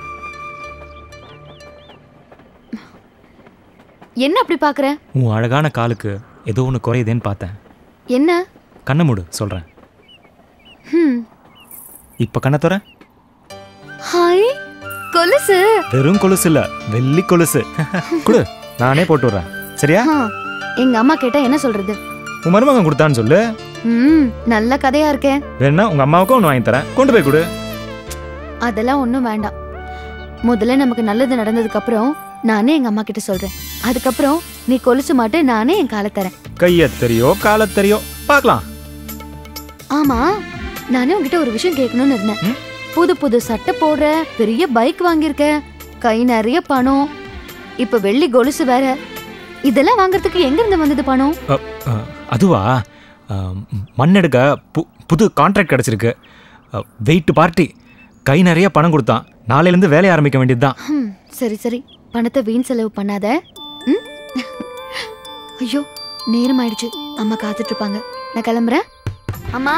என்ன அப்படி பாக்குற
உன் அழகான காலுக்கு ஏதோ ஒன்று குறையுதேன்னு பார்த்தேன்
என்ன
கண்ணை மூடு சொல்றேன்
ம்
இப்போ கண்ணை தர
ஹாய் கொலுசு
வெறும் கொலுசு இல்ல வெள்ளி கொலுசு கொடு நானே போட்டு விடுறேன் சரியா
ஆ, எங்க அம்மா கேட்டா என்ன சொல்றது
உன் மருமகன் கொடுத்தான்னு சொல்லு
ம் நல்ல கதையா இருக்கே
வேணா உங்க அம்மாவுக்கும் ஒன்று வாங்கி தரேன் கொண்டு போய் கொடு
அதெல்லாம் ஒன்றும் வேண்டாம் முதல்ல நமக்கு நல்லது நடந்ததுக்கு அப்புறம் நானே எங்க அம்மா கிட்ட சொல்றேன் அதுக்கப்புறம் நீ கொலுசு மாட்டு நானே என் காலை தரேன்
கையை தெரியோ காலை தெரியோ பார்க்கலாம்
ஆமா நானே உங்ககிட்ட ஒரு விஷயம் கேட்கணும்னு இருந்தேன் புது புது சட்டை போடுற பெரிய பைக் வாங்கியிருக்க கை நிறைய பணம் இப்ப வெள்ளி கொலுசு வேற இதெல்லாம் வாங்குறதுக்கு எங்க இருந்து வந்தது பணம்
அ, அ, அதுவா அ, மண் எடுக்க பு புது கான்ட்ராக்ட் கிடச்சிருக்கு வெயிட் பார்ட்டி கை நிறைய பணம் கொடுத்தான் நாளையிலேருந்து வேலைய ஆரம்பிக்க வேண்டியது தான்
ஹம், சரி சரி பணத்தை வீண் செலவு பண்ணாத ம்? ஐயோ நேரம் ஆயிடுச்சு அம்மா காத்துட்டு இருப்பாங்க நான் கிளம்புறேன் அம்மா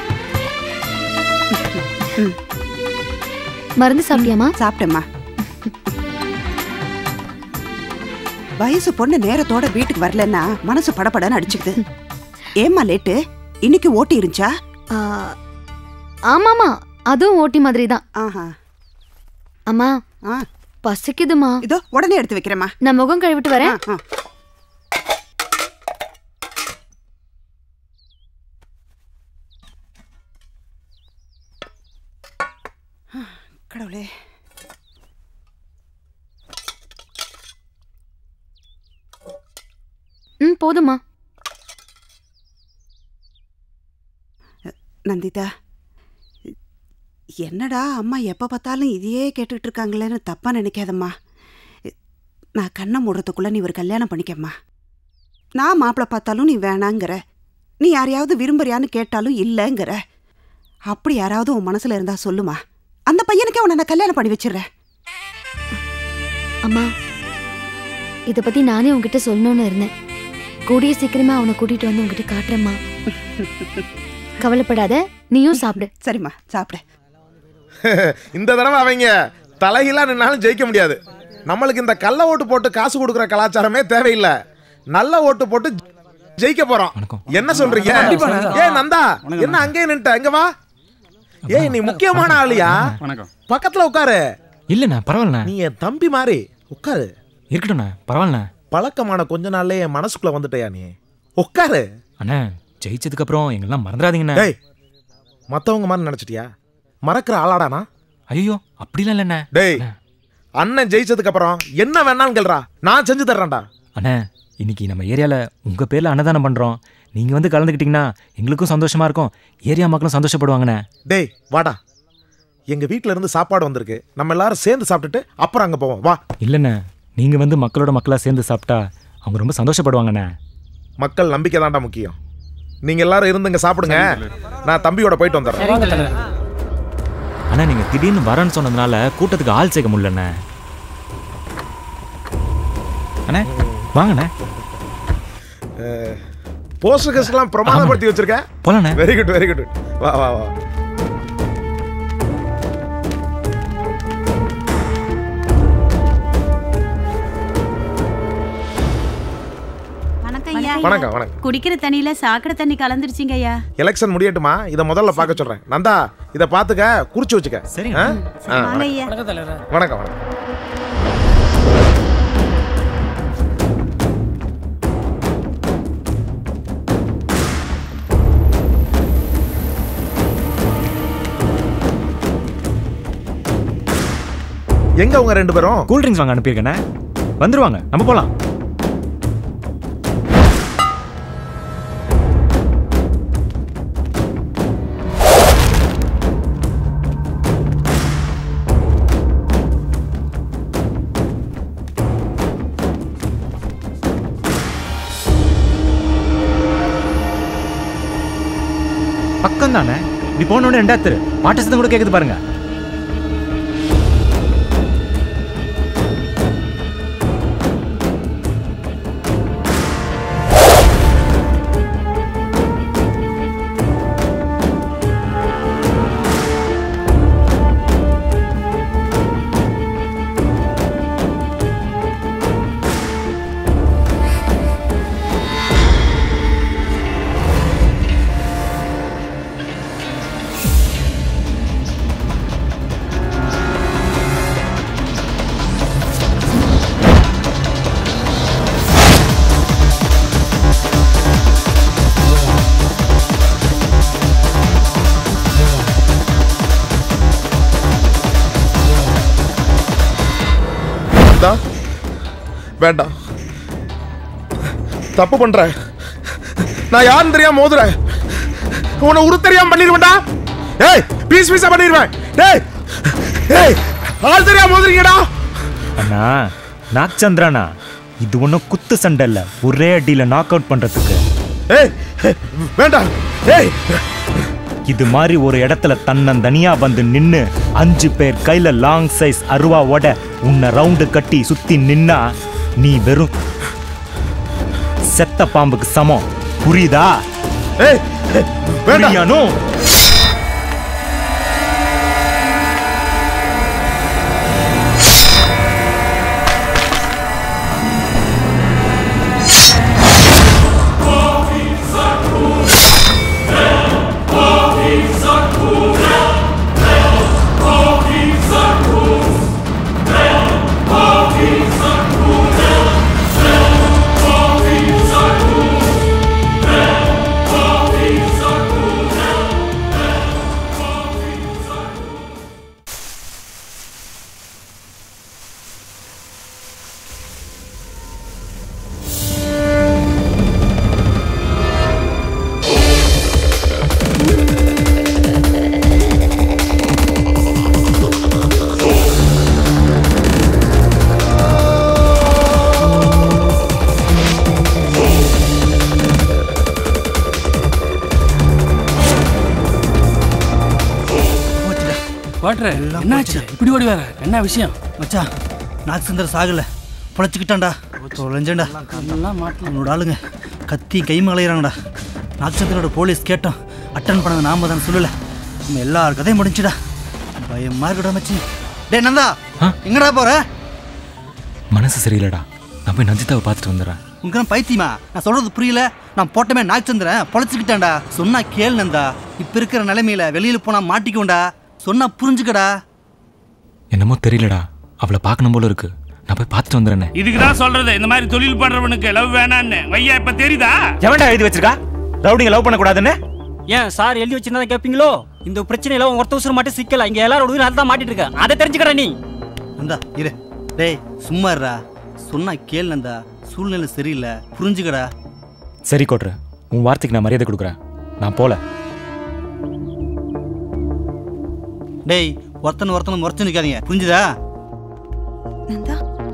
மருந்து சாப்பிட்டியாமா
சாப்பிட்டேம்மா வயசு பொண்ணு நேரத்தோட வீட்டுக்கு வரலன்னா மனசு படபடன்னு அடிச்சுக்குது ஏம்மா லேட்டு இன்னைக்கு ஓட்டி இருந்துச்சா
ஆமாமா அதுவும் ஓட்டி மாதிரி தான்
ஆஹா
அம்மா பசிக்குதுமா
இதோ உடனே எடுத்து வைக்கிறேம்மா
நான் முகம் கழுவிட்டு வரேன்
ஆ, ஆ. கடவுளே
ம் போதுமா
நந்திதா என்னடா அம்மா எப்போ பார்த்தாலும் இதையே கேட்டுக்கிட்டு இருக்காங்களேன்னு தப்பாக நினைக்காதம்மா நான் கண்ணை மூடுறதுக்குள்ளே நீ ஒரு கல்யாணம் பண்ணிக்கம்மா நான் மாப்பிள்ளை பார்த்தாலும் நீ வேணாங்கிற நீ யாரையாவது விரும்புறியான்னு கேட்டாலும் இல்லைங்கிற அப்படி யாராவது உன் மனசில் இருந்தா சொல்லுமா அந்த பையனுக்கே உன்னை நான் கல்யாணம் பண்ணி வச்சிடுறேன்
அம்மா இத பத்தி நானே உன்கிட்ட சொல்லணும்னு இருந்தேன் கூடிய சீக்கிரமா அவனை கூட்டிட்டு வந்து உன்கிட்ட காட்டுறேம்மா கவலைப்படாத நீயும் சாப்பிடு
சரிம்மா சாப்பிடு
இந்த தடவை அவங்க தலைகீழா நின்னாலும் ஜெயிக்க முடியாது நம்மளுக்கு இந்த கள்ள ஓட்டு போட்டு காசு கொடுக்குற கலாச்சாரமே தேவையில்லை நல்ல ஓட்டு போட்டு ஜெயிக்க போறோம் என்ன சொல்றீங்க
கண்டிப்பாண்ணே.
ஏ நந்தா என்ன அங்கேயே நின்ட்ட இங்க வா ஏய் நீ முக்கியமான ஆளியா
வணக்கம்
பக்கத்துல உட்காரு
இல்லைண்ணா பரவாயில்லண்ணா
நீ என் தம்பி மாதிரி உட்காரு
இருக்கட்டும்ண்ணா பரவாயில்லண்ணா
பழக்கமான கொஞ்ச நாள்ல என் மனசுக்குள்ள வந்துட்டயா நீ உட்காரு
அண்ணா ஜெயிச்சதுக்கு அப்புறம் எங்கெல்லாம் மறந்துடாதீங்கண்ணா
டேய் மத்தவங்க மாதிரி நினைச்சிட்டியா மறக்கிற ஆளாடானா
ஐயோ அப்படிலாம் இல்லைண்ணா
டேய் அண்ணன் ஜெயிச்சதுக்கு அப்புறம் என்ன வேணாலும் கேள்றா நான் செஞ்சு தர்றேன்டா
அண்ணா இன்னைக்கு நம்ம ஏரியாவில் உங்கள் பேரில் அன்னதானம் பண்ணுறோம் நீங்கள் வந்து கலந்துக்கிட்டிங்கன்னா எங்களுக்கும் சந்தோஷமாக இருக்கும் ஏரியா மக்களும் சந்தோஷப்படுவாங்கண்ணே
டேய் வாடா எங்க வீட்ல இருந்து சாப்பாடு வந்திருக்கு நம்ம எல்லாரும் சேர்ந்து சாப்பிட்டுட்டு அப்புறம் அங்க போவோம் வா
இல்லைண்ணே நீங்கள் வந்து மக்களோட மக்களாக சேர்ந்து சாப்பிட்டா அவங்க ரொம்ப சந்தோஷப்படுவாங்கண்ணே
மக்கள் நம்பிக்கை தான்டா முக்கியம் நீங்க எல்லாரும் இருந்துங்க சாப்பிடுங்க நான் தம்பியோட போயிட்டு வந்துடுறேன்
அண்ணா நீங்கள் திடீர்னு வரேன்னு சொன்னதுனால கூட்டத்துக்கு ஆள் சேர்க்க முடியலண்ணே அண்ணே வாங்கண்ணே
போஸ்டர் கஸ்ட்லாம் பிரமாதப்படுத்தி வச்சிருக்கேன்
போலாண்ணே
வெரி குட் வெரி குட் வா வா வா
வணக்கம் ஐயா
வணக்கம் வணக்கம்
குடிக்கிற தண்ணியில சாக்கடை தண்ணி கலந்துருச்சுங்க ஐயா
எலெக்ஷன் முடியட்டுமா இதை முதல்ல பார்க்க சொல்றேன் நந்தா இதை பார்த்துக்க குறிச்சு வச்சுக்க
சரி
ஆ? ஆ,
வாங்க ஐயா
வணக்கம் வணக்கம் எங்க உங்க ரெண்டு பேரும்
கூல் ட்ரிங்க்ஸ் வாங்க அனுப்பியிருக்கேண்ணே வந்துருவாங்க நம்ம போகலாம் பக்கம் தானே இப்படி போனோடனே ரெண்டாவது தெரு பாட்டு சத்தம் கூட கேட்குது பாருங்க
நந்தா வேண்டாம் தப்பு பண்ற நான் யாருன்னு தெரியாம மோதுறேன் உன்னை உரு தெரியாம பண்ணிடுவேன்டா ஏய் பீஸ் பீஸா பண்ணிடுவேன் டேய் ஏய் ஆள் தெரியாம மோதுறீங்கடா
அண்ணா நாக்சந்திரானா இது ஒன்றும் குத்து சண்டை இல்லை ஒரே அடியில் நாக் அவுட் பண்ணுறதுக்கு
ஏய் வேண்டாம் ஏய்
இது மாதிரி ஒரு இடத்துல தன்னந்தனியா வந்து நின்னு அஞ்சு பேர் கையில லாங் சைஸ் அருவாவோட உன்னை ரவுண்டு கட்டி சுத்தி நின்னா நீ வெறும் செத்த பாம்புக்கு சமம் புரியுதா
ஏய்
புரியானோ
வாட்ரு என்னாச்சு இப்படி ஓடி வர என்ன விஷயம்
மச்சான் நாகசந்தர் சாகல பொழைச்சிக்கிட்டான்டா தொலைஞ்சேன்டா அவனோட ஆளுங்க கத்தி கைமா அலையிறாங்கடா நாகசந்தரோட போலீஸ் கேட்டோம் அட்டன் பண்ணது நாம தான் சொல்லல நம்ம எல்லார் கதையும் முடிஞ்சுடா பயமா இருக்கடா மச்சி டேய் நந்தா எங்கடா போற
மனசு சரியில்லடா நான் போய் நஞ்சிதாவை பார்த்துட்டு வந்துடுறேன்
உனக்கு பைத்தியமா நான் சொல்றது புரியல நான் போட்டமே நாய்ச்சந்திரன் பொழைச்சிக்கிட்டேன்டா சொன்னா கேள் நந்தா இப்ப இருக்கிற நிலைமையில வெளியில போனா மாட்டிக்கும்டா சொன்னா புரிஞ்சுக்கடா
என்னமோ தெரியலடா அவளை பார்க்கணும் போல இருக்கு நான் போய் பார்த்துட்டு வந்துடுறேனே
இதுக்கு தான் சொல்றது இந்த மாதிரி தொழில் பண்றவனுக்கு லவ் வேணான்னு வையா இப்ப தெரியுதா
எவன்டா எழுதி வச்சிருக்கா ரவுடிங்க லவ் பண்ணக்கூடாதுன்னு
ஏன் சார் எழுதி வச்சிருந்தா கேட்பீங்களோ இந்த பிரச்சனையில ஒருத்த உசுறு மட்டும் சிக்கல இங்க எல்லாரும் உடனே தான் மாட்டிட்டு இருக்க அதை தெரிஞ்சுக்கற நீ
நந்தா இரு டேய் சும்மா இருடா சொன்னா கேள் நந்தா சூழ்நிலை சரியில்லை புரிஞ்சுக்கடா
சரி கோட்ரு உன் வார்த்தைக்கு நான் மரியாதை கொடுக்குறேன் நான் போல
டேய் ஒருத்தன் ஒருத்தன் முறைச்சு நிக்காதீங்க புரிஞ்சுதா
நந்தா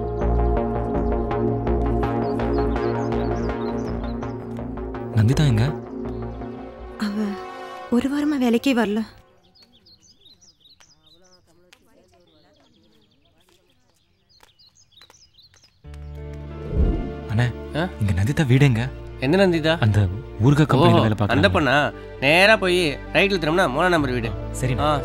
நந்திதா எங்க
அவ ஒரு வாரமா வேலைக்கே வரல
அண்ணே இங்க நந்திதா வீடு எங்க
எந்த நந்திதா
அந்த ஊர்க கம்பெனில வேலை
அந்த
பார்க்கறாங்க
பொண்ணா நேரா போய் ரைட்ல திரும்பினா மூணாம் நம்பர் வீடு
சரி
ஆ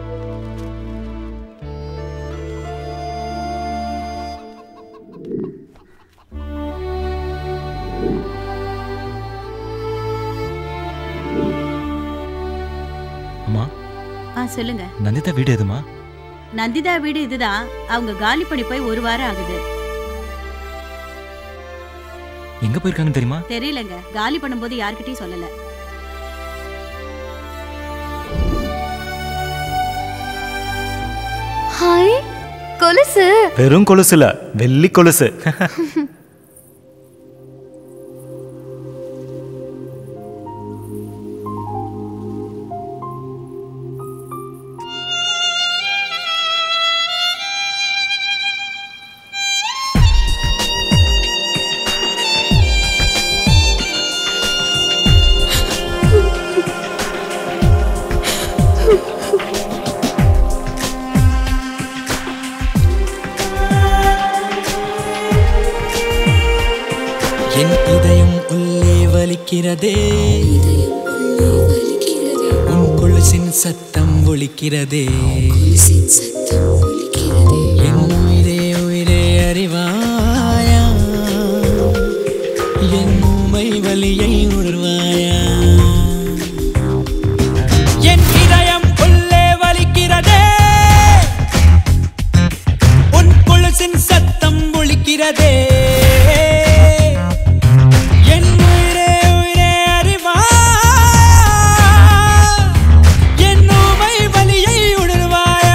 அம்மா
ஆ சொல்லுங்க
நந்திதா வீடு எதுமா
நந்திதா வீடு இதுதான் அவங்க காலி பண்ணி போய் ஒரு வாரம் ஆகுது
எங்க போயிருக்காங்கன்னு தெரியுமா
தெரியலங்க காலி பண்ணும்போது யார்கிட்டயும் சொல்லல
ஹாய் கொலுசு
வெறும் கொலுசுல வெள்ளி கொலுசு
என் இதயம் உள்ளே வலிக்கிறதே உன் கொலுசின் சத்தம் ஒலிக்கிறதே என் உயிரே உயிரே அறிவாயா என் உமை வலியை உணர்வாயா என் இதயம் உள்ளே வலிக்கிறதே உன் கொலுசின் சத்தம் ஒலிக்கிறதே என் உயிரே உயிரே அறிவா என் உமை வலியை உணர்வாயா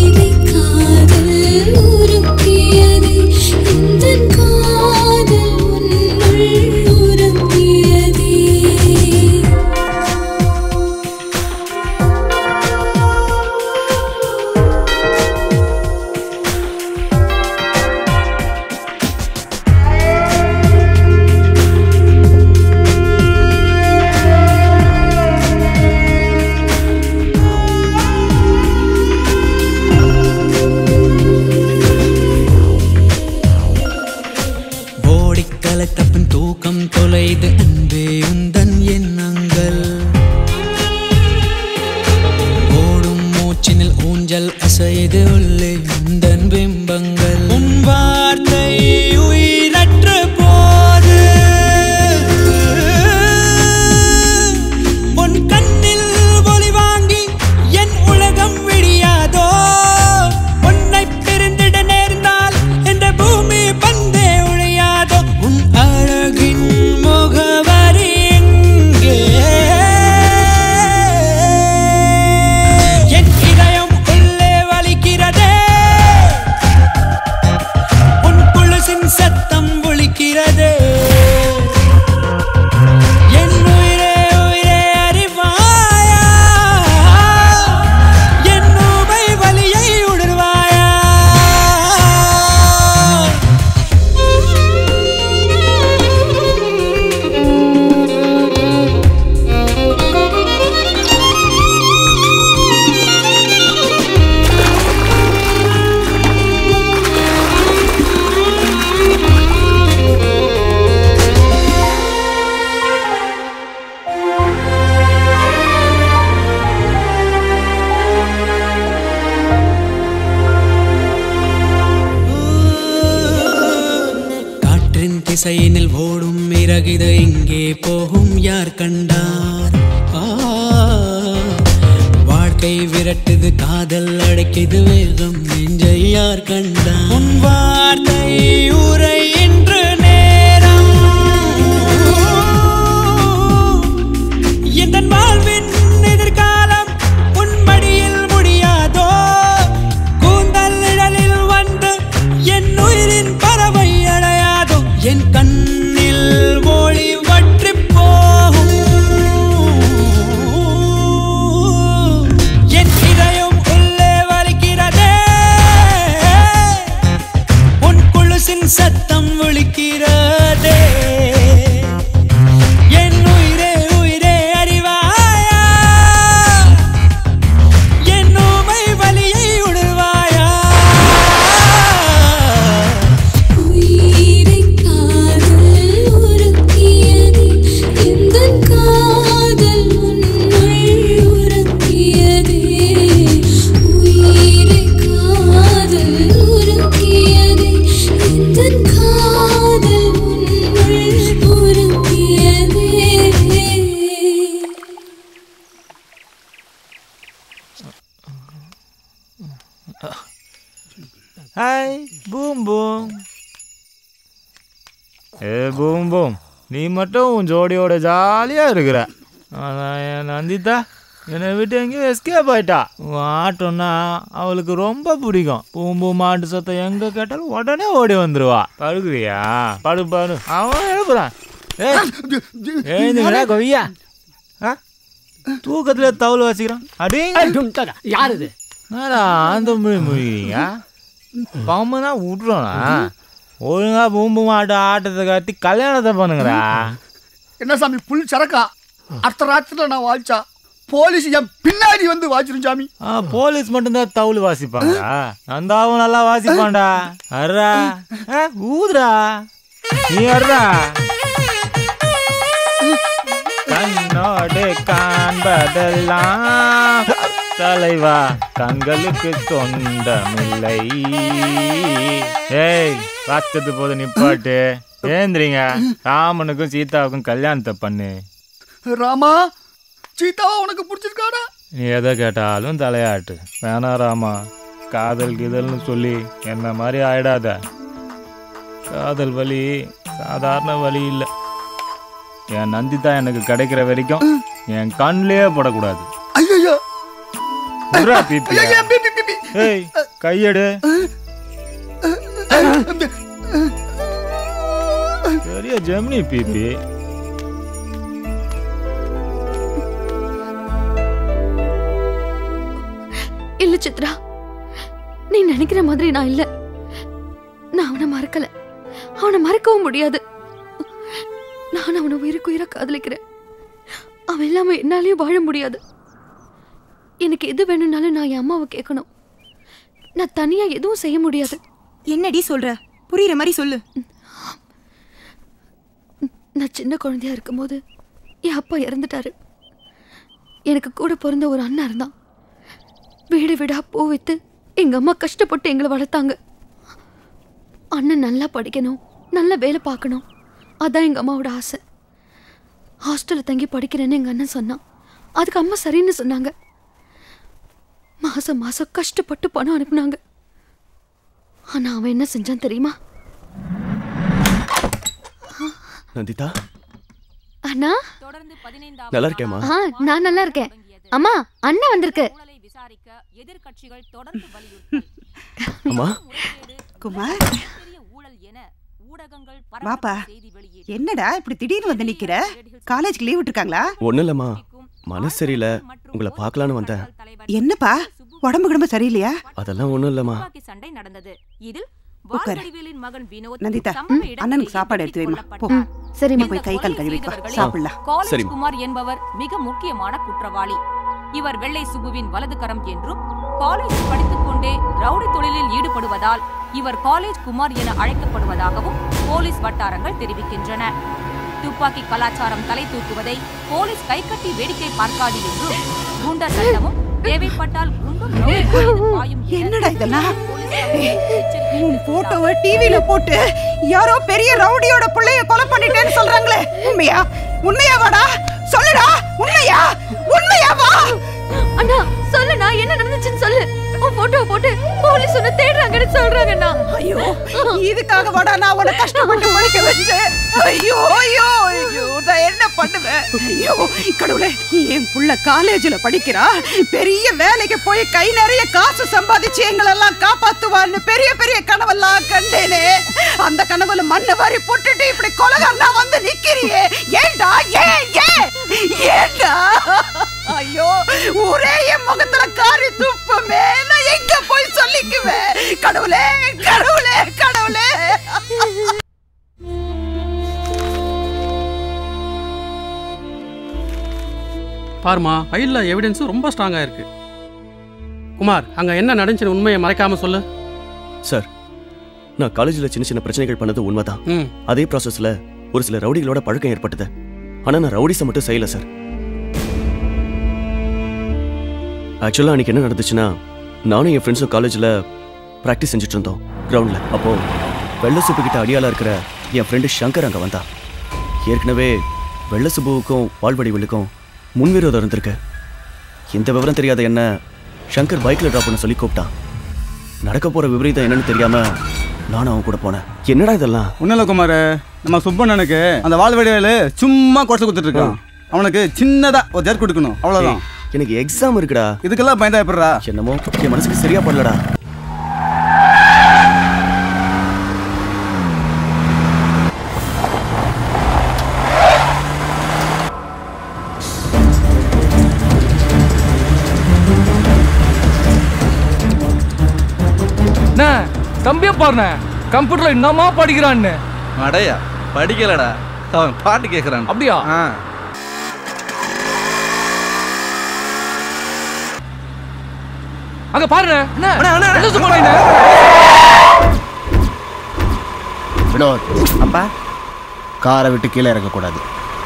காதல்
திசையினில் ஓடும் இறகிது எங்கே போகும் யார் கண்டார் ஆ, வாழ்க்கை விரட்டுது காதல் அடைக்குது வேகம் நெஞ்சை யார் கண்டார் உன் வார்த்தை உரை என்று நேரம் எந்தன் வாழ்வின் எதிர்காலம் உன் மடியில் முடியாதோ கூந்தல் நிழலில் வந்து என் உயிரின் பறவை அடையாதோ என் கண்ணில் ஒளி வற்றி போகும் என் இதயம் உள்ளே வலிக்கிறதே உன் குழுசின் சத்தம் விழிக்கிறதே என் உயிரே உயிரே அறிவாயா என் ஊமை வலியை உணர்வாயா
உயிரை காதல் உருக்கியது எந்தன் காதல் உன்னுள் உருக்கியதே உயிரை காதல் உருக்கியது எந்தன் காதல் உன்னுள் உருக்கியதே
ஹாய் பூம் பூம் ஏ பூம் பூம் நீ மட்டும் உன் ஜோடியோட ஜாலியாக இருக்கிற ஆனால் என் நந்திதா என்னை விட்டு எங்கேயும் எஸ்கேப் ஆயிட்டா உன் ஆட்டம்னா அவளுக்கு ரொம்ப பிடிக்கும் பூம்பு மாட்டு சத்தம் எங்கே கேட்டாலும் உடனே ஓடி வந்துருவா படுக்குறியா படு படு அவன் எழுப்புறான் ஏய் எழுந்துங்கடா கொய்யா ஆ தூக்கத்துல தவுள் வச்சுக்கிறான் அடிங்க
யார் இது
என்னடா அந்த மொழி மொழிக்கிறீங்க பாம்புனா விட்றோண்ணா ஒழுங்கா பூம்பு மாட்டு ஆட்டத்தை கத்தி கல்யாணத்தை பண்ணுங்கடா
என்ன சாமி புல் சரக்கா அடுத்த ராத்திரில நான் வாழ்ச்சா போலீஸ் என் பின்னாடி வந்து வாச்சிரும் சாமி
ஆ போலீஸ் மட்டும்தான் தவுள் வாசிப்பாங்க நந்தாவும் நல்லா வாசிப்பான்டா அர்ரா ஆ, ஊதுடா நீ அர்ரா கண்ணோடு காண்பதெல்லாம் தலைவா கண்களுக்கு சொந்தமில்லை ஏய் வாச்சது போது நிப்பாட்டு ஏந்திரிங்க ராமனுக்கும் சீதாவுக்கும் கல்யாணத்தை பண்ணு
ராமா சீதாவா உனக்கு பிடிச்சிருக்காடா
நீ எதை கேட்டாலும் தலையாட்டு வேணாம் ராமா காதல் கிதல்னு சொல்லி என்ன மாதிரி ஆயிடாத காதல் வலி சாதாரண வலி இல்லை என் நந்திதா எனக்கு கிடைக்கிற வரைக்கும் என் கண்ணிலே படக்கூடாது
ஐயோ
விட்றா பீப்பி ஏய் கையெடு பெரிய ஜெமினி பீப்பி
இல்ல சித்ரா நீ நினைக்கிற மாதிரி நான் இல்ல நான் அவனை மறக்கல அவனை மறக்கவும் முடியாது நான் அவனை உயிருக்கு உயிரை காதலிக்கிறேன் அவன் இல்லாம என்னாலயும் வாழ முடியாது எனக்கு எது வேணும்னாலும் நான் என் அம்மாவை கேட்கணும் நான் தனியா எதுவும் செய்ய முடியாது
என்னடி சொல்ற புரியுற மாதிரி சொல்லு
நான் சின்ன குழந்தையா இருக்கும்போது என் அப்பா இறந்துட்டாரு எனக்கு கூட பிறந்த ஒரு அண்ணன் இருந்தான் வீடு வீடா பூ வித்து எங்க அம்மா கஷ்டப்பட்டு எங்களை வளர்த்தாங்க அண்ணன் நல்லா படிக்கணும் நல்ல வேலை பார்க்கணும் அதான் எங்க அம்மாவோட ஆசை ஹாஸ்டல்ல தங்கி படிக்கிறேன்னு எங்க அண்ணன் சொன்னான் அதுக்கு அம்மா சரின்னு சொன்னாங்க மாசம் மாசம் கஷ்டப்பட்டு பணம் அனுப்புனாங்க ஆனா அவன் என்ன செஞ்சான் தெரியுமா
நந்திதா
அண்ணா
நல்லா இருக்கேம்மா
ஆ நான் நல்லா இருக்கேன் அம்மா அண்ணன் வந்திருக்கு
அம்மா
குமார் வாப்பா என்னடா இப்படி திடீர்னு வந்து நிக்கிற காலேஜ்க்கு லீவ் விட்டுருக்காங்களா
ஒன்றும் இல்லைம்மா மனசு சரியில்லை உங்களை பார்க்கலான்னு வந்தேன்
என்னப்பா உடம்பு கிடம்பு சரியில்லையா
அதெல்லாம் ஒன்றும் இல்லைம்மா
சண்டை நடந்தது இதில்
உட்கார்.
வால்வடிவேலின் மகன் வினோத்
நந்திதா
சம்பவ
ம்,
இடத்திலேயே
அண்ணனுக்கு சாப்பாடு எடுத்து வைமா போ
ம், சரிம்மா.
போய் கை கால் கழுவி வா
செய்தவர்களில்
சாப்பிடலாம்
காலேஜ்
சரிம்மா.
குமார் என்பவர் மிக முக்கியமான குற்றவாளி இவர் வெள்ளை சுபுவின் வலது கரம் என்றும் காலேஜ் படித்துக் கொண்டே ரவுடி தொழிலில் ஈடுபடுவதால் இவர் காலேஜ் குமார் என அழைக்கப்படுவதாகவும் போலீஸ் வட்டாரங்கள் தெரிவிக்கின்றன துப்பாக்கி கலாச்சாரம் தலை தூக்குவதை போலீஸ் கைகட்டி வேடிக்கை பார்க்காது என்றும் குண்டர் சட்டமும் தேவைப்பட்டால் குண்டும் ரவுடி பாயும் என
என்னடா இதெல்லாம் ஏய், உன் போட்டோவை டிவில போட்டு யாரோ பெரிய ரவுடியோட புள்ளைய கொலை பண்ணிட்டேன்னு சொல்றாங்களே உண்மையா உண்மையா வாடா சொல்லுடா உண்மையா உண்மையா வா
அண்ணா சொல்லுண்ணா என்ன நடந்துச்சுன்னு சொல்லு உன் போட்டோவை போட்டு போலீஸ் உன்னை தேடுறாங்கன்னு சொல்றாங்கண்ணா
ஐயோ இதுக்காக வாடா நான் உன்னை கஷ்டப்பட்டு படிக்க வச்சேன் ஐயோ ஐயோ ஐயோ நான் என்ன பண்ணுவேன் ஐயோ கடவுளே என் புள்ள காலேஜ்ல படிக்கிறா பெரிய வேலைக்கு போய் கை நிறைய காசு சம்பாதிச்சு எங்களெல்லாம் காப்பாத்துவான்னு பெரிய பெரிய கனவெல்லாம் கண்டேனே அந்த கனவுல மண்ணை வாரி போட்டுட்டு இப்படி கொலகாரனா வந்து நிக்கிறியே ஏண்டா ஏன் ஏன் ஏண்டா ஐயோ ஒரே என் முகத்துல காரி துப்புமே நான் எங்க போய் சொல்லிக்குவேன் கடவுளே கடவுளே கடவுளே
பாருமா ஃபைலில் எவிடன்ஸும் ரொம்ப ஸ்ட்ராங்காக இருக்கு குமார் அங்கே என்ன நடந்துச்சுன்னு உண்மையை மறைக்காம சொல்லு
சார் நான் காலேஜில் சின்ன சின்ன பிரச்சனைகள் பண்ணது உண்மைதான் அதே ப்ராசஸ்ல ஒரு சில ரவுடிகளோட பழக்கம் ஏற்பட்டது ஆனா நான் ரவுடிஸை மட்டும் செய்யல சார் ஆக்சுவலாக அன்னைக்கு என்ன நடந்துச்சுன்னா நானும் என் ஃப்ரெண்ட்ஸும் காலேஜில் ப்ராக்டிஸ் செஞ்சுட்டு இருந்தோம் கிரவுண்டில் அப்போ வெள்ள சுப்பு கிட்ட அடியாளா இருக்கிற என் ஃப்ரெண்டு சங்கர் அங்கே வந்தான் ஏற்கனவே வெள்ள சுப்புவுக்கும் வாழ்வடிவலுக்கும் முன்விரோதம் இருந்திருக்கு இந்த விவரம் தெரியாத என்ன சங்கர் பைக்கில் ட்ராப் பண்ண சொல்லி கூப்பிட்டான் நடக்க போற விபரீதம் என்னன்னு தெரியாம நானும் அவன் கூட போனேன் என்னடா இதெல்லாம்
ஒன்றும் இல்லை குமார் நம்ம சுப்பண்ணனுக்கு அந்த வாழ் வடிவேலு சும்மா குறைச்சு கொடுத்துட்டு இருக்கான் அவனுக்கு சின்னதா ஒரு ஜெர்க் கொடுக்கணும் அவ்வளவுதான்
எனக்கு எக்ஸாம் இருக்குடா
இதுக்கெல்லாம் பயந்தா எப்படிடா
என்னமோ என் மனசுக்கு சரியா படலடா
அண்ணா தம்பியை பாருண்ணே கம்ப்யூட்டர்ல என்னமா படிக்கிறான்னு
அடையா படிக்கலடா அவன் பாட்டு கேட்குறான்
அப்படியா அங்க பாருண்ணே என்ன என்ன சொல்றீங்க
வினோத் அப்பா காரை விட்டு கீழே இறங்கக்கூடாது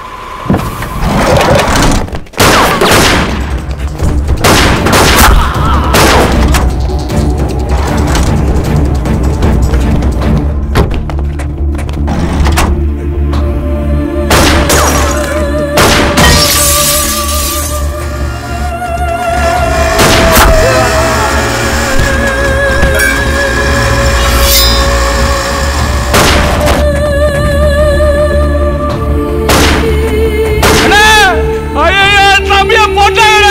ஐயோ தம்பியை போட்டாங்கண்ணே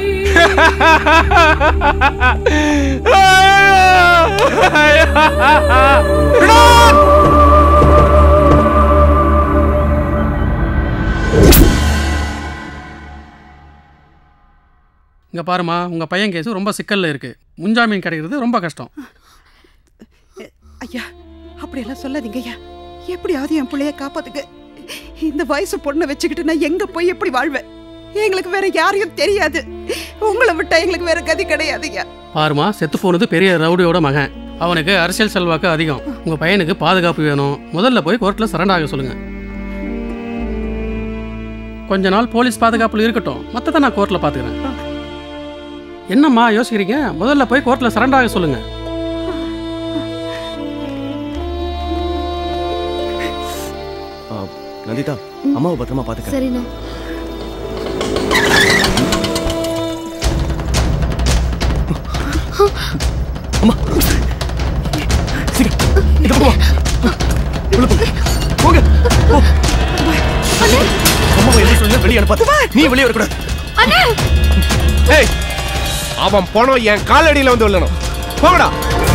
இங்கே பாருமா உங்கள் பையன் கேஸு ரொம்ப சிக்கலில் இருக்கு முன்ஜாமீன் கிடைக்கிறது ரொம்ப கஷ்டம்
ஐயா அப்படியெல்லாம் சொல்லாதீங்க ஐயா எப்படியாவது என் பிள்ளைய காப்பாத்துக்க இந்த வயசு பொண்ணை வச்சுக்கிட்டு நான் எங்க போய் எப்படி வாழ்வேன் எங்களுக்கு வேற யாரையும் தெரியாது உங்களை விட்டா எங்களுக்கு வேற கதி கிடையாதுங்க
பாருமா செத்து போனது பெரிய ரவுடியோட மகன் அவனுக்கு அரசியல் செல்வாக்கு அதிகம் உங்கள் பையனுக்கு பாதுகாப்பு வேணும் முதல்ல போய் கோர்ட்டில் சரண்டர் ஆக சொல்லுங்க கொஞ்ச நாள் போலீஸ் பாதுகாப்பில் இருக்கட்டும் மற்றதை நான் கோர்ட்டில் பார்த்துக்கிறேன் என்னம்மா யோசிக்கிறீங்க முதல்ல போய் கோர்ட்டில் சரண்டர் ஆக சொல்லுங்க
ஆ, நந்திதா அம்மாவை பத்திரமா பாத்துக்க
சரிண்ணா
போங்க போ. அம்மாவை எது சொல்லுங்க வெளியே அனுப்பாத நீ வெளியே வரக்கூடாது
ஏய் அவன் பணம் என் காலடியில வந்து விழணும் போங்கடா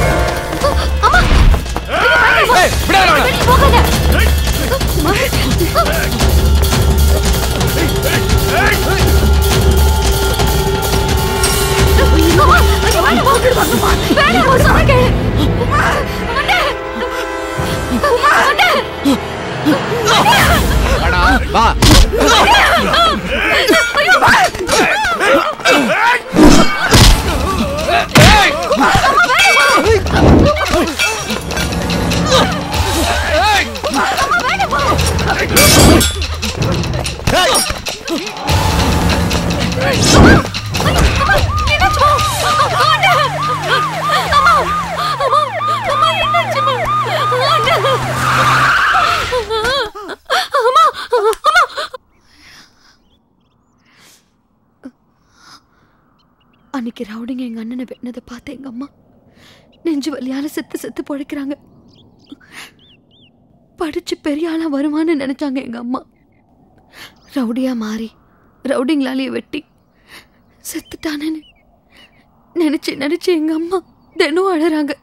ஏய், விடாத அவனை. வாடா, வா
அம்மா
அன்னைக்கு ரவுடிங்க எங்க அண்ணனை வெட்டினதை பார்த்து எங்க அம்மா நெஞ்சு வலியால செத்து செத்து பொழைக்கிறாங்க படிச்சு பெரிய ஆளா வருவான்னு நினைச்சாங்க எங்க அம்மா ரவுடியா மாறி ரவுடிங்களாலேயே வெட்டி செத்துட்டானேன்னு நினைச்சு நினைச்சு எங்க அம்மா தினம் அழறாங்க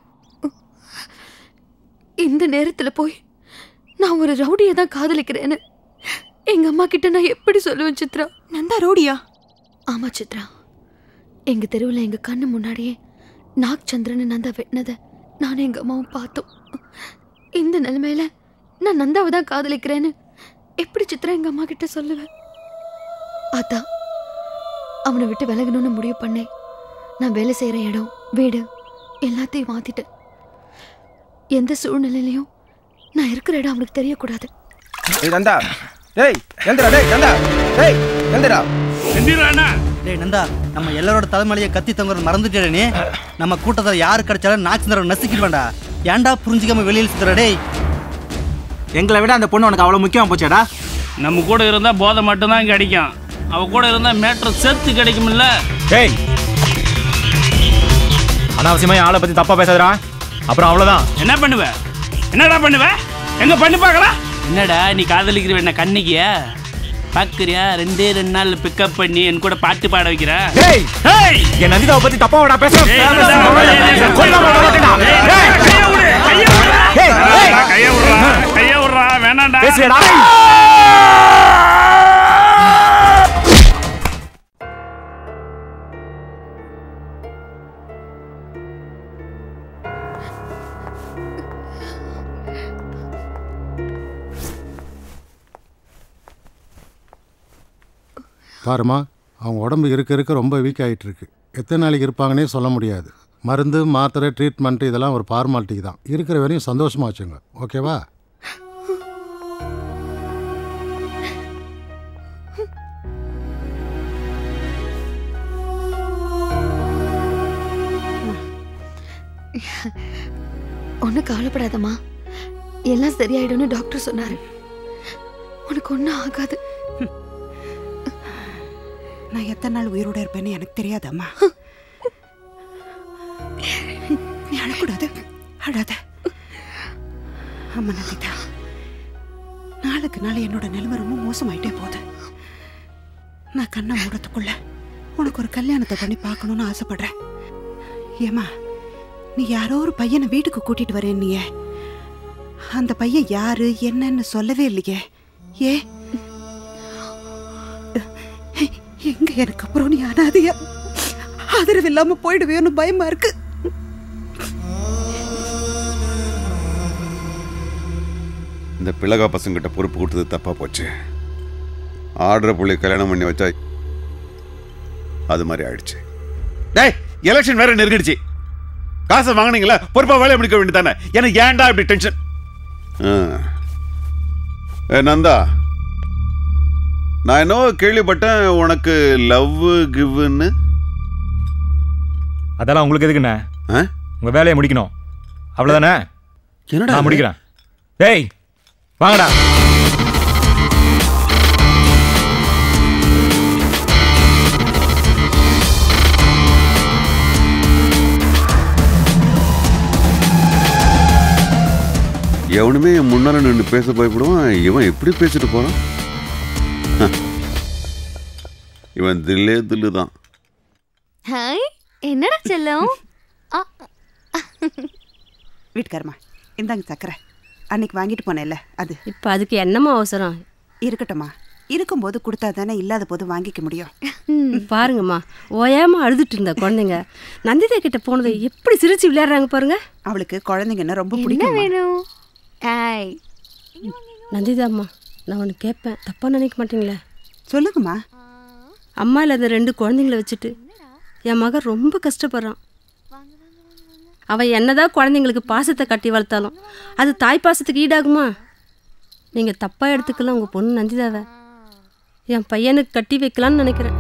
இந்த நேரத்துல போய் நான் ஒரு ரவுடியை தான் காதலிக்கிறேன்னு எங்க அம்மா கிட்ட நான் எப்படி சொல்லுவேன் சித்ரா
நந்தா ரவுடியா
ஆமா சித்ரா எங்க தெருவில் எங்க கண்ணு முன்னாடியே நாக் சந்திரன் நந்தா வெட்டினதை நானும் எங்க அம்மாவும் பார்த்தோம் இந்த நிலைமையில நான் நந்தாவை தான் காதலிக்கிறேன்னு எப்படி சித்ரா எங்க அம்மா கிட்ட சொல்லுவேன் அதான் அவனை விட்டு விலகணும்னு முடிவு பண்ணேன் நான் வேலை செய்யற இடம் வீடு எல்லாத்தையும் மாத்திட்டேன் எந்த சூழ்நிலையிலையும் நான் இருக்கிற இடம் அவனுக்கு தெரியக்கூடாது
ஏய் நந்தா டேய் எந்திரா டேய் நந்தா டேய் எந்திரா
டேய் நந்தா நம்ம எல்லாரோட தலைமலையை கத்தி தொங்குறது மறந்துட்டே நீ நம்ம கூட்டத்தில் யாரு கிடைச்சாலும் நாச்சிந்தரம் நசுக்கிடுவேண்டா ஏன்டா புரிஞ்சுக்காம வெளியில் சுத்துற டேய்
எங்களை விட அந்த பொண்ணு உனக்கு அவ்வளவு முக்கியமா போச்சாடா
நம்ம கூட இருந்தா போதை மட்டும்தான் கிடைக்கும் அவ கூட இருந்தா மேட்ரு செத்து கிடைக்கும்ல
டேய் அனாவசியமா என் ஆளை பத்தி தப்பா பேசாதடா அப்புறம் அவ்வளவுதான்
என்ன பண்ணுவ என்னடா பண்ணுவ எங்க பண்ணி பார்க்கலாம் என்னடா நீ காதலிக்கிற என்ன கண்ணிக்கிய பாக்குறியா ரெண்டே ரெண்டு நாள் பிக்கப் பண்ணி என் கூட பாட்டு பாட வைக்கிற
டேய்
ஏய்
என் நந்திதாவை பத்தி தப்பா வேணா பேச
ஏய், நந்தா,
கொல்லாம விட மாட்டேன்டா. டேய். ஏய், ஏய்.
கைய விடுறா கைய விடுறா வேணாம்டா
பேசுறியாடா?
பாருமா அவங்க உடம்பு இருக்க இருக்க ரொம்ப வீக் ஆகிட்டு இருக்கு எத்தனை நாளைக்கு இருப்பாங்கன்னே சொல்ல முடியாது மருந்து மாத்திரை ட்ரீட்மெண்ட் இதெல்லாம் ஒரு ஃபார்மாலிட்டி தான் இருக்கிற வரையும் சந்தோஷமா வச்சுங்க ஓகேவா
ஒன்றும் கவலைப்படாதம்மா எல்லாம் சரியாயிடும்னு டாக்டர் சொன்னாரு உனக்கு ஒன்றும் ஆகாது
நான் எத்தனை நாள் உயிரோட இருப்பேன்னு எனக்கு தெரியாதம்மா நீ அழக்கூடாது அழாத அம்மா நந்திதா நாளுக்கு நாள் என்னோட நிலைமை ரொம்ப மோசமாயிட்டே போகுது நான் கண்ணை மூடத்துக்குள்ள உனக்கு ஒரு கல்யாணத்தை பண்ணி பார்க்கணும்னு ஆசைப்படுறேன் ஏமா நீ யாரோ ஒரு பையனை வீட்டுக்கு கூட்டிட்டு வரேன் நீயே அந்த பையன் யாரு என்னன்னு சொல்லவே இல்லையே ஏ எங்க எனக்கு அப்புறம் நீ அனாதையா ஆதரவு இல்லாம போயிடுவேன்னு பயமா இருக்கு
இந்த பிளகா பசங்கிட்ட பொறுப்பு கொடுத்தது தப்பா போச்சு ஆடுற புள்ளி கல்யாணம் பண்ணி வச்சா அது மாதிரி ஆயிடுச்சு
டேய் எலெக்ஷன் வேற நெருங்கிடுச்சு காசை வாங்குனீங்களா பொறுப்பா வேலையை முடிக்க வேண்டியதானே எனக்கு ஏன்டா இப்படி டென்ஷன்
ஆ. ஏ நந்தா நான் என்னவோ கேள்விப்பட்டேன் உனக்கு லவ் கிவ்னு
அதெல்லாம் உங்களுக்கு எதுக்குண்ணே உங்க வேலையை முடிக்கணும் அவ்வளவுதானே
என்னடா
நான்
இது?
முடிக்கிறேன் டேய் வாங்கடா
எவனுமே என் முன்னால நின்று பேச பயப்படுவான் இவன் எப்படி பேசிட்டு போறான் ஹ. இவன் தில்லே தில்லு தான்
ஹாய் என்னடா செல்லம் ஆ,
வீட்டுக்காரமா இந்தாங்க சக்கரை அன்னைக்கு வாங்கிட்டு போனேன்ல அது
இப்போ அதுக்கு என்னம்மா அவசரம்
இருக்கட்டும்மா இருக்கும்போது கொடுத்தா தானே இல்லாத போது வாங்கிக்க முடியும்
ம், பாருங்கம்மா ஓயாம அழுதுட்டு இருந்த குழந்தைங்க நந்திதா கிட்ட போனதை எப்படி சிரிச்சு விளையாடுறாங்க பாருங்க
அவளுக்கு குழந்தைங்கன்னா ரொம்ப
என்ன
பிடிக்கும்
வேணும்
ஏய்
நந்திதாம்மா நான் ஒன்று கேட்பேன் தப்பாக நினைக்க மாட்டீங்களே
சொல்லுங்கம்மா
அம்மா இல்லாத ரெண்டு குழந்தைங்கள வச்சுட்டு என் மகன் ரொம்ப கஷ்டப்படுறான் அவன் என்னதான் குழந்தைங்களுக்கு பாசத்தை கட்டி வளர்த்தாலும் அது தாய் பாசத்துக்கு ஈடாகுமா நீங்கள் தப்பாக எடுத்துக்கலாம் உங்கள் பொண்ணு நந்திதாவை என் பையனுக்கு கட்டி வைக்கலான்னு நினைக்கிறேன்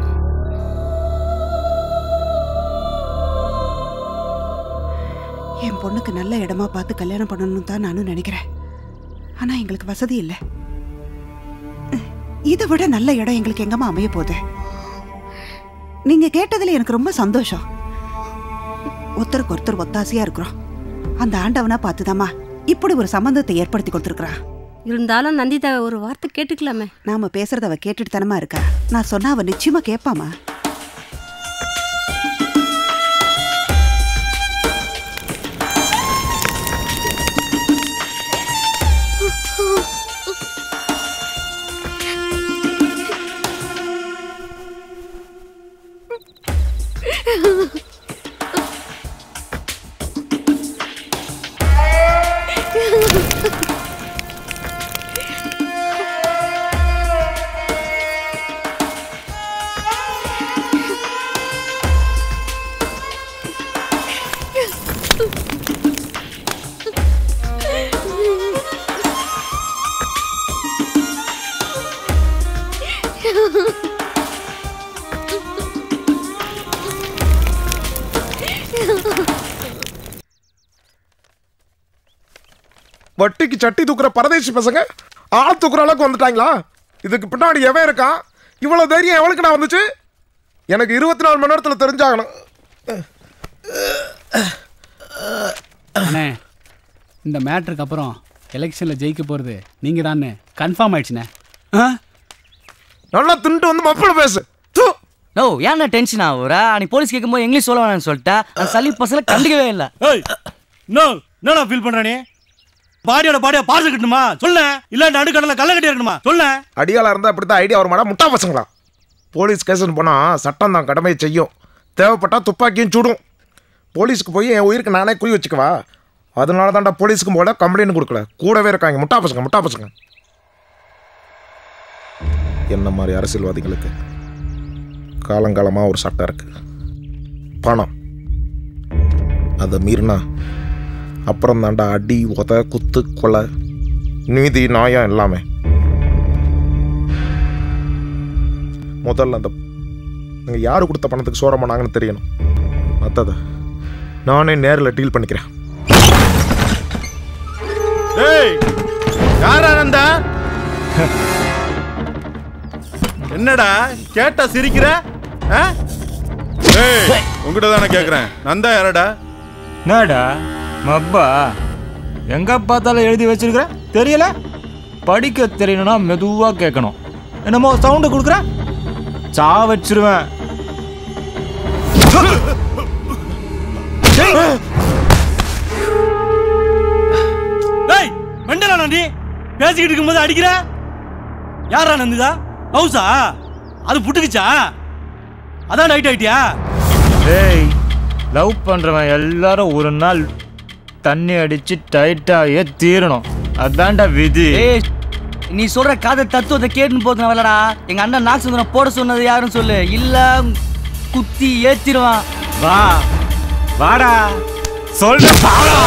என் பொண்ணுக்கு நல்ல இடமா பார்த்து கல்யாணம் பண்ணணும் தான் நானும் நினைக்கிறேன் ஆனா எங்களுக்கு வசதி இல்லை இதை விட நல்ல இடம் எங்களுக்கு எங்கம்மா அமைய போகுது நீங்க கேட்டதுல எனக்கு ரொம்ப சந்தோஷம் ஒருத்தருக்கு ஒருத்தர் ஒத்தாசையா இருக்கிறோம் அந்த ஆண்டவனா பார்த்துதாம்மா இப்படி ஒரு சம்பந்தத்தை ஏற்படுத்தி கொடுத்துருக்குறான்
இருந்தாலும் நந்திதாவை ஒரு வார்த்தை கேட்டுக்கலாமே
நாம பேசுறத அவ கேட்டுட்டு தானமா இருக்கா நான் சொன்னா அவ நிச்சயமா கேட்பாமா
வட்டிக்கு சட்டி தூக்குற பரதேசி பசங்க ஆள் தூக்குற அளவுக்கு வந்துட்டாங்களா இதுக்கு பின்னாடி எவன் இருக்கான் இவ்வளவு தைரியம் எவனுக்கு நான் வந்துச்சு எனக்கு இருபத்தி நாலு மணி நேரத்தில் தெரிஞ்சாகணும்
அண்ணே இந்த மேட்ருக்கு அப்புறம் எலெக்ஷனில் ஜெயிக்க போகிறது நீங்கள் தானே கன்ஃபார்ம் ஆயிடுச்சுண்ணே
நல்லா தின்ட்டு வந்து மப்பிள பேசு
நோ ஏன்னா டென்ஷன் ஆகுற அன்னைக்கு போலீஸ் கேட்கும்போது இங்கிலீஷ் சொல்ல வேணாம்னு சொல்லிட்டேன் அந்த சளி பசங்களை கண்டுக்கவே இல்லை
ஏய் நோ என்னடா ஃபீல் பண்ற நீ பாடியோட பாடியா பார்சல் கட்டணுமா சொல்ல இல்ல நடுக்கடல கல்ல கட்டி இருக்கணுமா சொல்ல
அடியாளா இருந்தா இப்படித்தான் ஐடியா வருமாடா முட்டா பசங்களா போலீஸ் கேஸ்னு போனா சட்டம் தான் கடமையை செய்யும் தேவைப்பட்டா துப்பாக்கியும் சுடும் போலீஸ்க்கு போய் என் உயிருக்கு நானே குறி வச்சுக்கவா அதனால தான்டா போலீஸ்க்கு போல கம்ப்ளைண்ட் கொடுக்கல கூடவே இருக்காங்க முட்டா பசங்க முட்டா பசங்க என்ன மாதிரி அரசியல்வாதிகளுக்கு காலங்காலமாக ஒரு சட்டம் இருக்கு பணம் அதை மீறினா அப்புறம் தாண்டா அடி உத குத்து கொலை நீதி நியாயம் எல்லாமே முதல்ல அந்த நீங்கள் யார் கொடுத்த பணத்துக்கு சோரம் பண்ணாங்கன்னு தெரியணும் மற்றதை நானே நேரில் டீல் பண்ணிக்கிறேன்
டேய் யாரா நந்தா என்னடா கேட்டா சிரிக்கிற ஆ? டேய் உங்ககிட்ட தானே கேக்குறேன் நந்தா யாரடா
என்னடா மப்பா எங்க பார்த்தாலும் எழுதி வச்சிருக்கிற தெரியல படிக்க தெரியணும்னா மெதுவா கேட்கணும் என்னமோ சவுண்டு கொடுக்குற சா வச்சிருவேன்
டேய் மெண்டலா நீ பேசிக்கிட்டு இருக்கும்போது அடிக்கிற யாரா நந்துதா ஹவுஸா அது புட்டுக்குச்சா அதான் நைட் ஆயிட்டியா
டேய் லவ் பண்றவன் எல்லாரும் ஒரு நாள் தண்ணி அடிச்சு டைட்டாயே தீரணும் அதான்டா விதி
ஏய் நீ சொல்ற காதல் தத்துவத்தை கேட்டுன்னு போதுன வரலடா எங்க அண்ணன் நாகசுந்தரம் போட சொன்னது யாருன்னு சொல்லு இல்ல குத்தி ஏத்திடுவான்
வா வாடா சொல்ற வாடா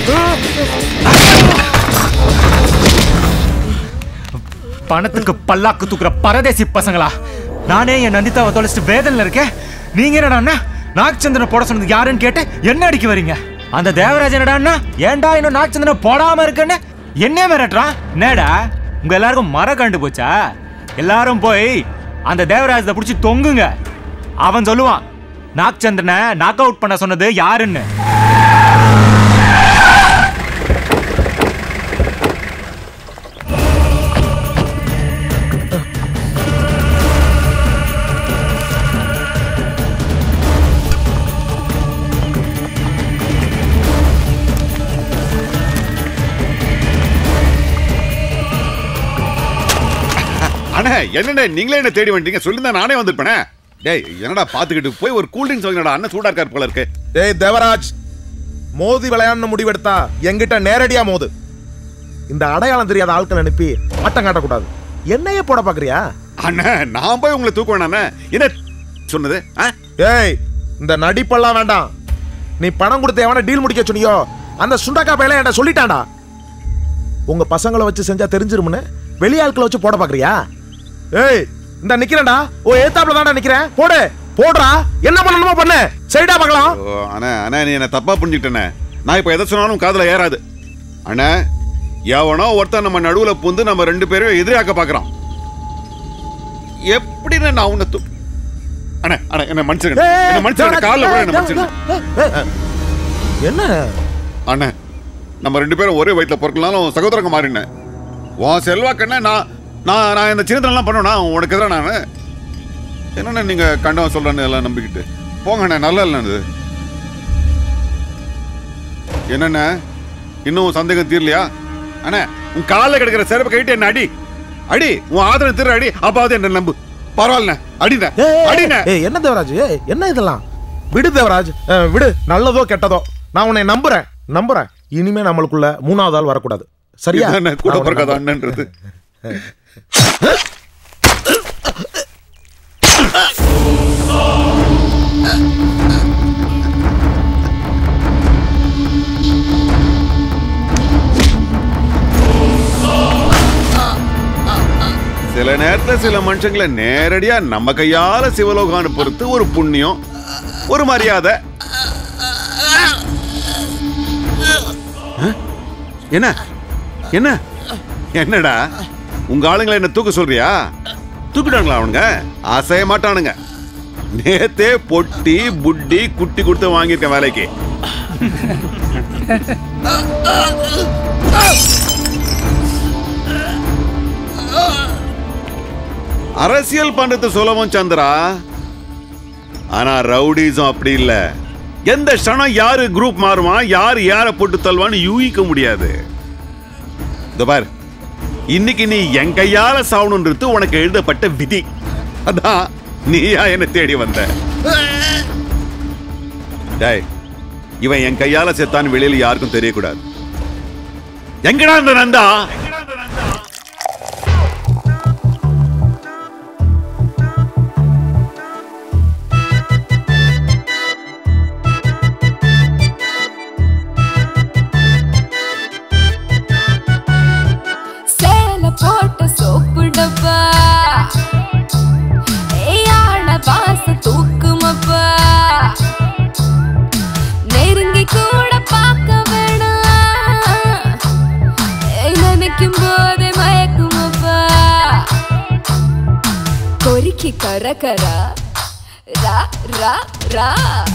பணத்துக்கு பல்லாக்கு தூக்குற பரதேசி பசங்களா நானே என் நந்திதாவை தொலைச்சிட்டு வேதனையில் இருக்கேன் நீங்க என்னடா நாகச்சந்திரன் போட சொன்னது யாருன்னு கேட்டு என்ன அடிக்க வரீங்க அந்த தேவராஜ் என்னடான்னா ஏன்டா இன்னும் நாகச்சந்திரன் போடாம இருக்குன்னு என்ன மிரட்டுறான் என்னடா உங்க எல்லாருக்கும் மர கண்டு போச்சா எல்லாரும் போய் அந்த தேவராஜத்தை பிடிச்சி தொங்குங்க அவன் சொல்லுவான் நாகச்சந்திரனை நாக் அவுட் பண்ண சொன்னது யாருன்னு
அண்ணே என்னண்ணே நீங்களே என்ன தேடி வந்துட்டீங்க சொல்லிருந்தா நானே வந்திருப்பேனே டேய் என்னடா பாத்துக்கிட்டு போய் ஒரு கூல் ட்ரிங்க்ஸ் வாங்கினடா அண்ணன் சூடா இருக்கார் போல இருக்கு
டேய் தேவராஜ் மோதி விளையாடணும் முடிவெடுத்தா என்கிட்ட நேரடியா மோது இந்த அடையாளம் தெரியாத ஆட்கள் அனுப்பி ஆட்டம் காட்டக்கூடாது என்னையே போட பாக்குறியா
அண்ணே நான் போய் உங்களை தூக்க வேணாண்ணே என்ன சொன்னது ஆ?
ஏய் இந்த நடிப்பெல்லாம் வேண்டாம் நீ பணம் கொடுத்து எவன டீல் முடிக்க சொன்னியோ அந்த சுண்டக்கா பையல என்கிட்ட சொல்லிட்டான்டா உங்க பசங்களை வச்சு செஞ்சா தெரிஞ்சிருமுன்னு வெளி ஆட்களை வச்சு போட பாக்குறியா ஏய் இந்த நிக்கிறேன்டா ஓ ஏத்தாப்புல தான்டா நிக்கிறேன் போடு போடுறா என்ன பண்ணணுமோ பண்ணு சரிடா பார்க்கலாம்
ஓ, அண்ணே அண்ணே நீ என்ன தப்பா புரிஞ்சுக்கிட்டேனே நான் இப்போ எதை சொன்னாலும் காதுல ஏறாது அண்ணே எவனோ ஒருத்தன் நம்ம நடுவுல புந்து நம்ம ரெண்டு பேரையும் எதிராக்க பார்க்கறான் எப்படின்னு நான் உன்னை தூ அண்ணே அண்ணே என்ன மனுஷங்க என்ன மனுஷங்க காலில் கூட என்ன மனுஷங்க
என்ன
அண்ணே நம்ம ரெண்டு பேரும் ஒரே வயிற்றுல பொறுக்கலாலும் சகோதரங்க மாறினேன் உன் செல்வாக்கண்ணே நான் நான் நான் இந்த சின்னத்தனம்லாம் பண்ணுவேனா உனக்கு எதிராக நான் என்னண்ணே நீங்க கண்டவன் சொல்றேன்னு எல்லாம் நம்பிக்கிட்டு போங்கண்ணே நல்லா இல்லைண்ணே என்னண்ணே இன்னும் சந்தேகம் தீரலையா அண்ணே உன் காலில் கிடக்கிற செருப்பு கைட்டு என்ன அடி அடி உன் ஆதரவு தீர அடி அப்பாவது என்ன நம்பு பரவாயில்லண்ணே அடிண்ணே அடிண்ணே
ஏய் என்ன தேவராஜ் ஏய் என்ன இதெல்லாம் விடு தேவராஜ் அஹ், விடு நல்லதோ கெட்டதோ நான் உன்னை நம்புறேன் நம்புறேன் இனிமே நம்மளுக்குள்ள மூணாவது ஆள் வரக்கூடாது சரியா
இதானே கூட
நான் உன்னை
பிறக்காத
நம்புறேன்.
அண்ணன்றது சில நேரத்துல சில மனுஷங்களை நேரடியா நம்ம கையால சிவலோகம் அனுப்புறது ஒரு புண்ணியம் ஒரு மரியாதை அஹ்? என்ன என்ன என்னடா உங்க ஆளுங்களை என்ன தூக்க சொல்றியா தூக்கிட்டாங்களா அவனுங்க அசைய மாட்டானுங்க நேத்தே பொட்டி புட்டி குட்டி கொடுத்து வாங்கியிருக்கேன் வேலைக்கு அரசியல் பண்றது சுலபம் சந்திரா ஆனா ரவுடிசம் அப்படி இல்ல எந்த க்ஷணம் யாரு குரூப் மாறுவான் யாரு யாரை போட்டு தள்ளுவான்னு யூகிக்க முடியாது இந்த பார் இன்னைக்கு நீ என் கையால சாவணுன்றது உனக்கு எழுதப்பட்ட விதி அதான் நீயா என்ன தேடி வந்த டேய் இவன் என் கையால செத்தான்னு வெளியில யாருக்கும் தெரியக்கூடாது எங்கடா இந்த நந்தா
சேல போட்ட சோப்பு டப்பா ஏயாள வாச தூக்குமப்பா நெருங்கி கூட பார்க்க வேணாம் ஏய், நினைக்கும் போதே மயக்குமப்பா கொறிக்கி கர கரா ரா ரா ரா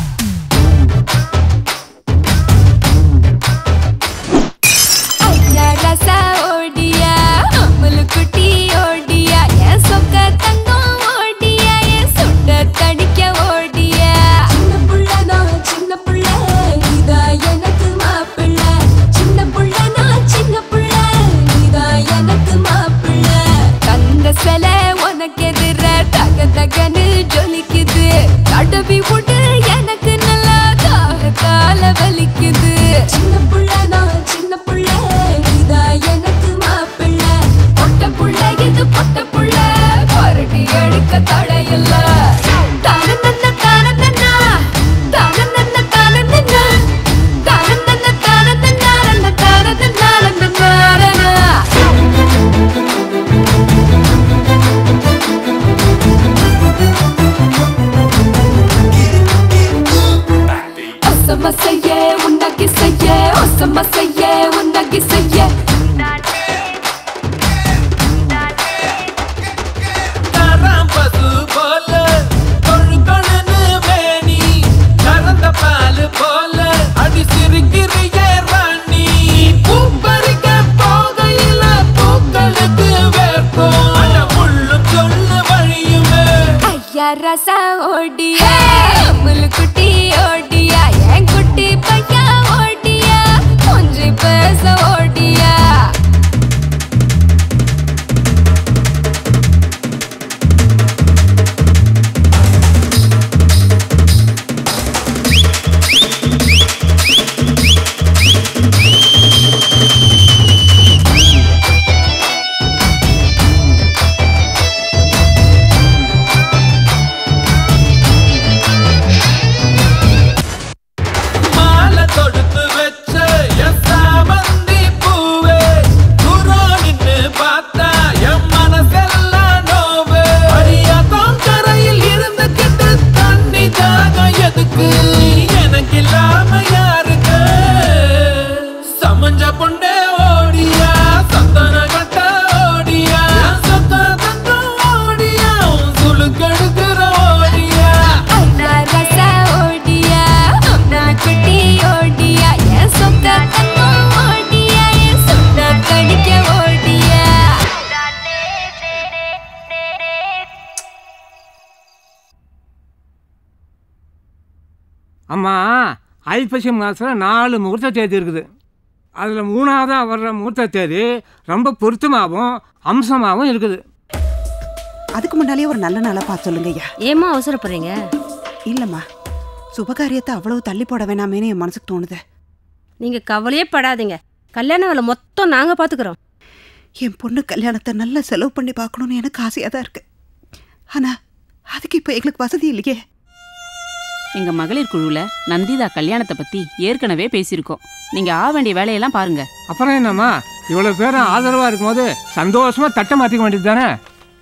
ஐயா ரசா ஓடியா அம்மலு குட்டி ஓடியா என் சொக்க தங்கம் ஓடியா என் சுட்ட தடிக்க ஓடியா சின்ன புள்ள நான் சின்ன புள்ள இதா எனக்கு மாப்பிள்ள சின்ன புள்ள நான் சின்ன புள்ள இதா எனக்கு மாப்பிள்ள கந்த சில உனக்கு எதிர தக தகன்னு ஜொலிக்குது தடவி விட்டு எனக்கு நல்லா தாகத்தால வலிக்குது சின்ன புள்ள நான் சின்ன புள்ள இதா எனக்கு மாப்பிள்ள பொட்ட புள்ள இது பொட்ட புள்ள பரடி எடுக்க தடையில்ல தானந்தன்ன தானந்தன்னா தானந்தன்ன தானந்தன்னா தானந்தன்ன தானந்தன்னா செய்ய உன்னகி செய்ய
பசு போல கொழு கொழுன்னு மேனி கறந்த பால் போல அடி சிரிக்கிறிய ராணி பூ பறிக்க போகையில பூக்களுக்கு வேர்க்கும் அட முள்ளும் சொல்லு வழியுமே
ஐயா ரசா ஓடியா முள்ளு குட்டி ஓடியா என் குட்டி பையா ஓடியா கொஞ்சி பேச ஓடியா
மாலை தொடுத்து வச்ச என் சாமந்தி பூவே தூரம் நின்னு பார்த்தா என் மனசெல்லாம் நோவே அடியாத்தம் கரையில் இருந்துகிட்டு தண்ணி தாகம் எதுக்கு எனக்கு இல்லாம யாருக்கு சமஞ்ச பொண்டே ஓடியா சந்தன கட்ட ஓடியா சத்த தங்கம் ஓடியா உன் சுழுக்கெடுக்கிற ஓடியா
ஐயா ரசா ஓடியா முள்ளு குட்டி ஓடியா என் சொந்த தங்கம் ஓடியா என் சொந்த கடிக்க ஓடியா
அம்மா ஐப்பசி மாதத்தில் நாலு முகூர்த்த தேதி இருக்குது அதில் மூணாவதாக வர்ற முகூர்த்த தேதி ரொம்ப பொருத்தமாகவும் அம்சமாகவும் இருக்குது
அதுக்கு முன்னாலே ஒரு நல்ல நாளா பார்த்து சொல்லுங்க ஐயா
ஏம்மா அவசரப்படுறீங்க
இல்லம்மா சுபகாரியத்தை அவ்வளவு தள்ளி போட வேணாமேன்னு என் மனசுக்கு தோணுது
நீங்கள் கவலையே படாதீங்க கல்யாண வேலை மொத்தம் நாங்கள் பார்த்துக்குறோம்
என் பொண்ணு கல்யாணத்தை நல்லா செலவு பண்ணி பார்க்கணும்னு எனக்கு ஆசையாக தான் இருக்கு ஆனா அதுக்கு இப்போ எங்களுக்கு வசதி இல்லையே
எங்க மகளிர் குழுவுல நந்திதா கல்யாணத்தை பத்தி ஏற்கனவே பேசியிருக்கோம் நீங்க ஆ வேண்டிய வேலையெல்லாம் பாருங்க
அப்புறம் என்னம்மா இவ்வளோ பேரும் ஆதரவாக இருக்கும்போது சந்தோஷமாக தட்டை மாற்றிக்க வேண்டியது தானே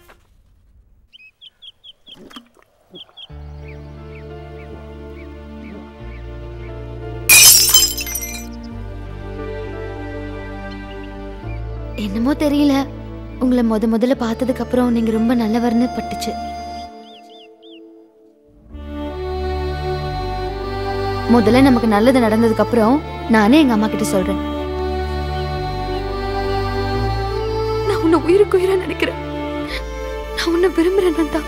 என்னமோ தெரியல உங்களை முத முதல்ல பார்த்ததுக்கு அப்புறம் நீங்க ரொம்ப நல்லவர்னு பட்டுச்சு முதல்ல நமக்கு நல்லது நடந்ததுக்கு அப்புறம் நானே எங்க அம்மா கிட்ட சொல்றேன் நான் உன்னை உயிருக்கு உயிரா நினைக்கிறேன் நான் உன்னை விரும்புறேன் நந்தா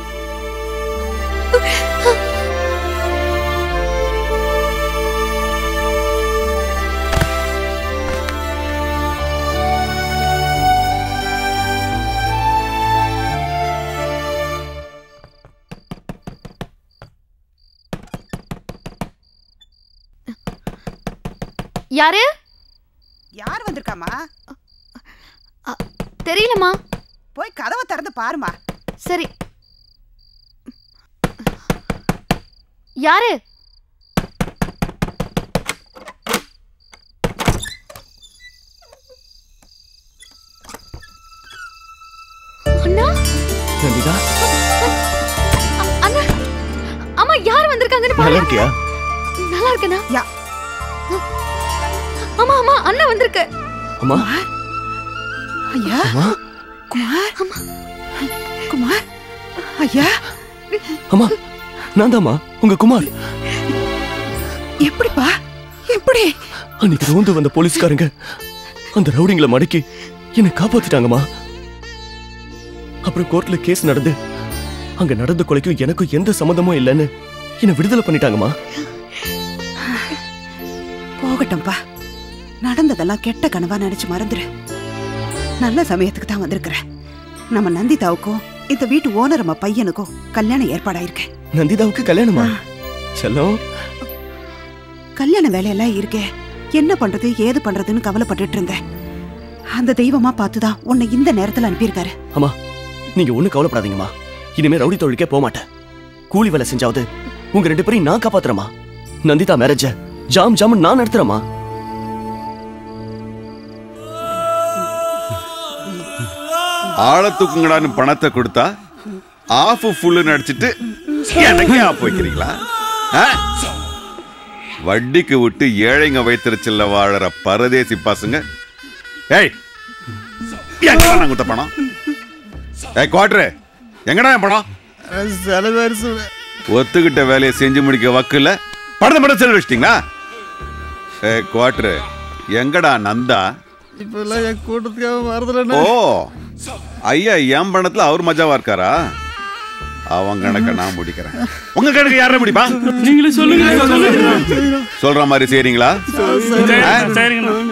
யாரு
யார் வந்திருக்காமா
தெரியலம்மா
போய் கதவை திறந்து பாருமா
சரி யாரு அண்ணா
நந்திதா
அண்ணா அம்மா யார் வந்திருக்காங்கன்னு
நல்லா
பாரு
இருக்கியா
நல்லா இருக்கேனா யா அம்மா அம்மா அண்ணா வந்திருக்கு
அம்மா
ஐயா
அம்மா
குமார் குமார் ஐயா
அம்மா நான் தாம்மா உங்க குமார்
எப்படிப்பா எப்படி
அன்னைக்கு ரோந்து வந்த போலீஸ்காரங்க அந்த ரவுடிங்களை மடக்கி என்னை காப்பாத்திட்டாங்கம்மா அப்புறம் கோர்ட்ல கேஸ் நடந்து அங்க நடந்த கொலைக்கும் எனக்கும் எந்த சம்மந்தமும் இல்லைன்னு என்னை விடுதலை பண்ணிட்டாங்கம்மா
போகட்டும்பா நடந்ததெல்லாம் கெட்ட கனவா நினைச்சு மறந்துரு நல்ல சமயத்துக்கு தான் வந்திருக்கிறேன் நம்ம நந்திதாவுக்கும் இந்த வீட்டு ஓனர் அம்மா பையனுக்கும் கல்யாணம் ஏற்பாடாயிருக்கு
நந்திதாவுக்கு கல்யாணமா செல்லம்
கல்யாண வேலையெல்லாம் இருக்கே என்ன பண்றது ஏது பண்றதுன்னு கவலைப்பட்டுட்டு இருந்தேன் அந்த தெய்வமா பார்த்துதான் உன்னை இந்த நேரத்துல அனுப்பியிருக்காரு
அம்மா நீங்க ஒண்ணு கவலைப்படாதீங்கம்மா இனிமே ரவுடி தொழிலுக்கே போக மாட்டேன் கூலி வேலை செஞ்சாவது உங்க ரெண்டு பேரையும் நான் காப்பாத்துறேம்மா நந்திதா மேரேஜ ஜாம் ஜாம் நான் நடத்துறேம்மா
ஆள தூக்குங்கடான்னு பணத்தை கொடுத்தா ஆஃப் ஃபுல்லுன்னு அடிச்சிட்டு எனக்கே ஆப் வைக்கிறீங்களா ஆ? வட்டிக்கு விட்டு ஏழைங்க வைத்திருச்சல்ல வாழற பரதேசி பசங்க ஏய் எங்கடா நான் கொடுத்த பணம் ஏய் குவாட்ரு எங்கடா என் பணம்
சில பேர்
ஒத்துக்கிட்ட வேலையை செஞ்சு முடிக்க வக்குல படத்தை படம் செலவு வச்சிட்டீங்களா ஏய் குவாட்ரு எங்கடா நந்தா
இப்பெல்லாம் என் கூட்டத்துக்காக மறந்துடுறேன்
ஓ ஐயா என் பணத்துல அவர் மஜாவா இருக்காரா அவன் கணக்க நான் முடிக்கிறேன் உங்க கணக்கு யார முடிப்பா
நீங்களே சொல்லுங்க
சொல்ற மாதிரி செய்றீங்களா ஆ?
சரிங்கண்ணா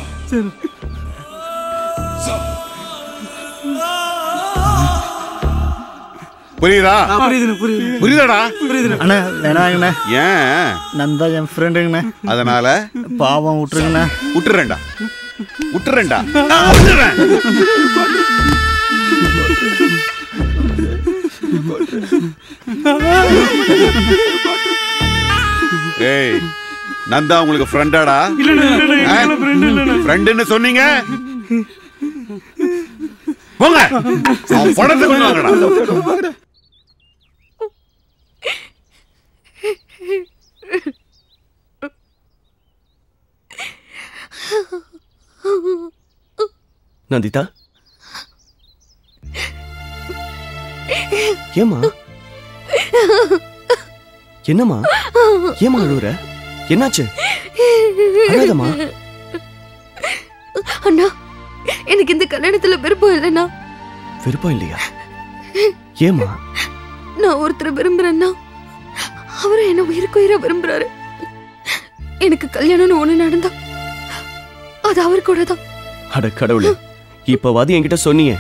புரியுதா
புரியுதுண்ணே புரியுது
புரியுதாடா
அண்ணா வேணாங்கண்ணே
ஏன்
நந்தா என் ஃப்ரெண்டுங்கண்ணே
அதனால
பாவம் விட்டுருங்கண்ணே
விட்டுறேன்டா விட்டுறேன்டா நான் விட்டுறேன் ஏய் நந்தா உங்களுக்கு ஃப்ரெண்டாடா ஃப்ரெண்டுன்னு சொன்னீங்க போங்க அவன் பணத்தை கொண்டு வாங்கடா
நந்திதா ஏமா என்னம்மா ஏமா அழுவுற என்னாச்சு அழாதம்மா
அண்ணா எனக்கு இந்த கல்யாணத்துல விருப்பம் இல்லைண்ணா
விருப்பம் இல்லையா ஏமா
நான் ஒருத்தரை விரும்புறேன்னா அவரும் என்ன உயிருக்கு உயிரா விரும்புறாரு எனக்கு கல்யாணம்னு ஒண்ணு நடந்தா அது அவர் கூட தான்
அட கடவுளே இப்பவாது என்கிட்ட சொன்னியே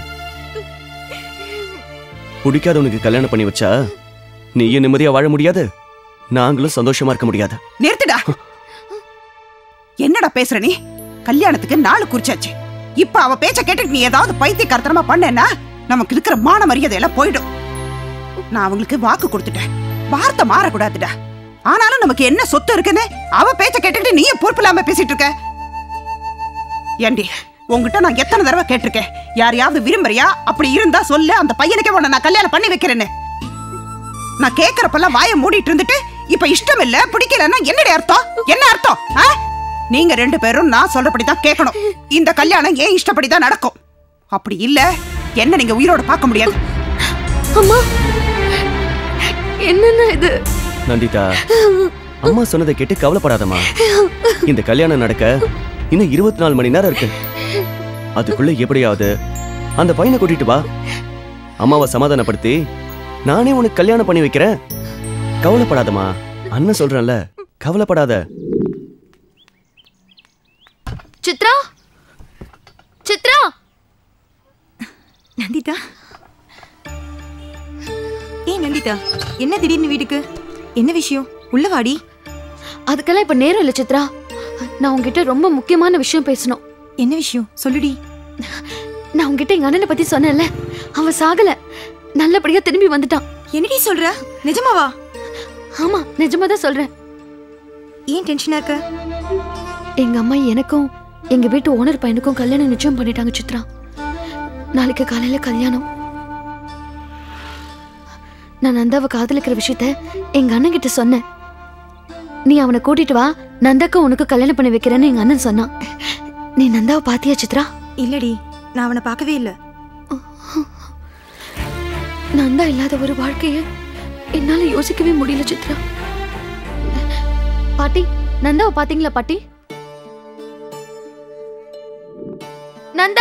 பிடிக்காதவனுக்கு கல்யாணம் பண்ணி வச்சா நீயும் நிம்மதியா வாழ முடியாது நாங்களும் சந்தோஷமா இருக்க முடியாது
நிறுத்துடா என்னடா பேசுற நீ கல்யாணத்துக்கு நாள் குறிச்சாச்சு இப்ப அவ பேச்ச கேட்டுட்டு நீ ஏதாவது பைத்தியக்காரத்தனமா பண்ணேன்னா நமக்கு இருக்கிற மான மரியாதை எல்லாம் போயிடும் நான் அவங்களுக்கு வாக்கு கொடுத்துட்டேன் வார்த்தை மாறக்கூடாதுடா ஆனாலும் நமக்கு என்ன சொத்து இருக்குன்னு அவ பேச்ச கேட்டுட்டு நீயும் பொறுப்பு இல்லாம பேசிட்டு இருக்க ஏண்டி உங்ககிட்ட நான் எத்தனை தடவை கேட்டிருக்கேன் யாரையாவது விரும்புறியா அப்படி இருந்தா சொல்லு அந்த பையனுக்கே உன்னை நான் கல்யாணம் பண்ணி வைக்கிறேன்னு நான் கேக்குறப்பெல்லாம் வாயை மூடிட்டு இருந்துட்டு இப்ப இஷ்டம் இல்ல பிடிக்கலன்னா என்னடி அர்த்தம் என்ன அர்த்தம் ஆ? நீங்க ரெண்டு பேரும் நான் சொல்றபடி தான் கேட்கணும் இந்த கல்யாணம் ஏன் இஷ்டப்படி தான் நடக்கும் அப்படி இல்ல என்ன நீங்க உயிரோட பார்க்க முடியாது
அம்மா என்னென்ன இது
நந்திதா அம்மா சொன்னதை கேட்டு கவலைப்படாதம்மா இந்த கல்யாணம் நடக்க இன்னும் இருபத்தி நாலு மணி நேரம் இருக்கு அதுக்குள்ள எப்படியாவது அந்த பையனை கூட்டிட்டு வா அம்மாவை சமாதானப்படுத்தி நானே உனக்கு கல்யாணம் பண்ணி வைக்கிறேன் கவலைப்படாதம்மா அண்ணன் சொல்றேன்ல கவலைப்படாத
சித்ரா சித்ரா
நந்திதா ஏய் நந்திதா என்ன திடீர்னு வீட்டுக்கு என்ன விஷயம் உள்ள வாடி
அதுக்கெல்லாம் இப்ப நேரம் இல்ல சித்ரா நான் உங்ககிட்ட ரொம்ப முக்கியமான விஷயம் பேசணும்
என்ன விஷயம் சொல்லுடி
நான் உங்ககிட்ட எங்க அண்ணனை பத்தி சொன்னேன்ல அவன் சாகல நல்லபடியா திரும்பி வந்துட்டான்
என்னடி சொல்ற நிஜமாவா
ஆமா நிஜமா தான் சொல்றேன்
ஏன் டென்ஷனா இருக்க
எங்க அம்மா எனக்கும் எங்க வீட்டு ஓனர் பையனுக்கும் கல்யாணம் நிச்சயம் பண்ணிட்டாங்க சித்ரா நாளைக்கு காலையில கல்யாணம் நான் நந்தாவை காதலிக்கிற விஷயத்த எங்க அண்ணன் கிட்ட சொன்னேன் நீ அவனை கூட்டிட்டு வா நந்தாக்கு உனக்கு கல்யாணம் பண்ணி வைக்கிறேன்னு எங்க அண்ணன் சொன்னான் நீ நந்தாவை பாத்தியா சித்ரா
இல்லடி நான் அவனை பார்க்கவே இல்ல
நந்தா இல்லாத ஒரு வாழ்க்கைய என்னால யோசிக்கவே முடியல சித்ரா பாட்டி நந்தாவை பாத்தீங்களா பாட்டி நந்தா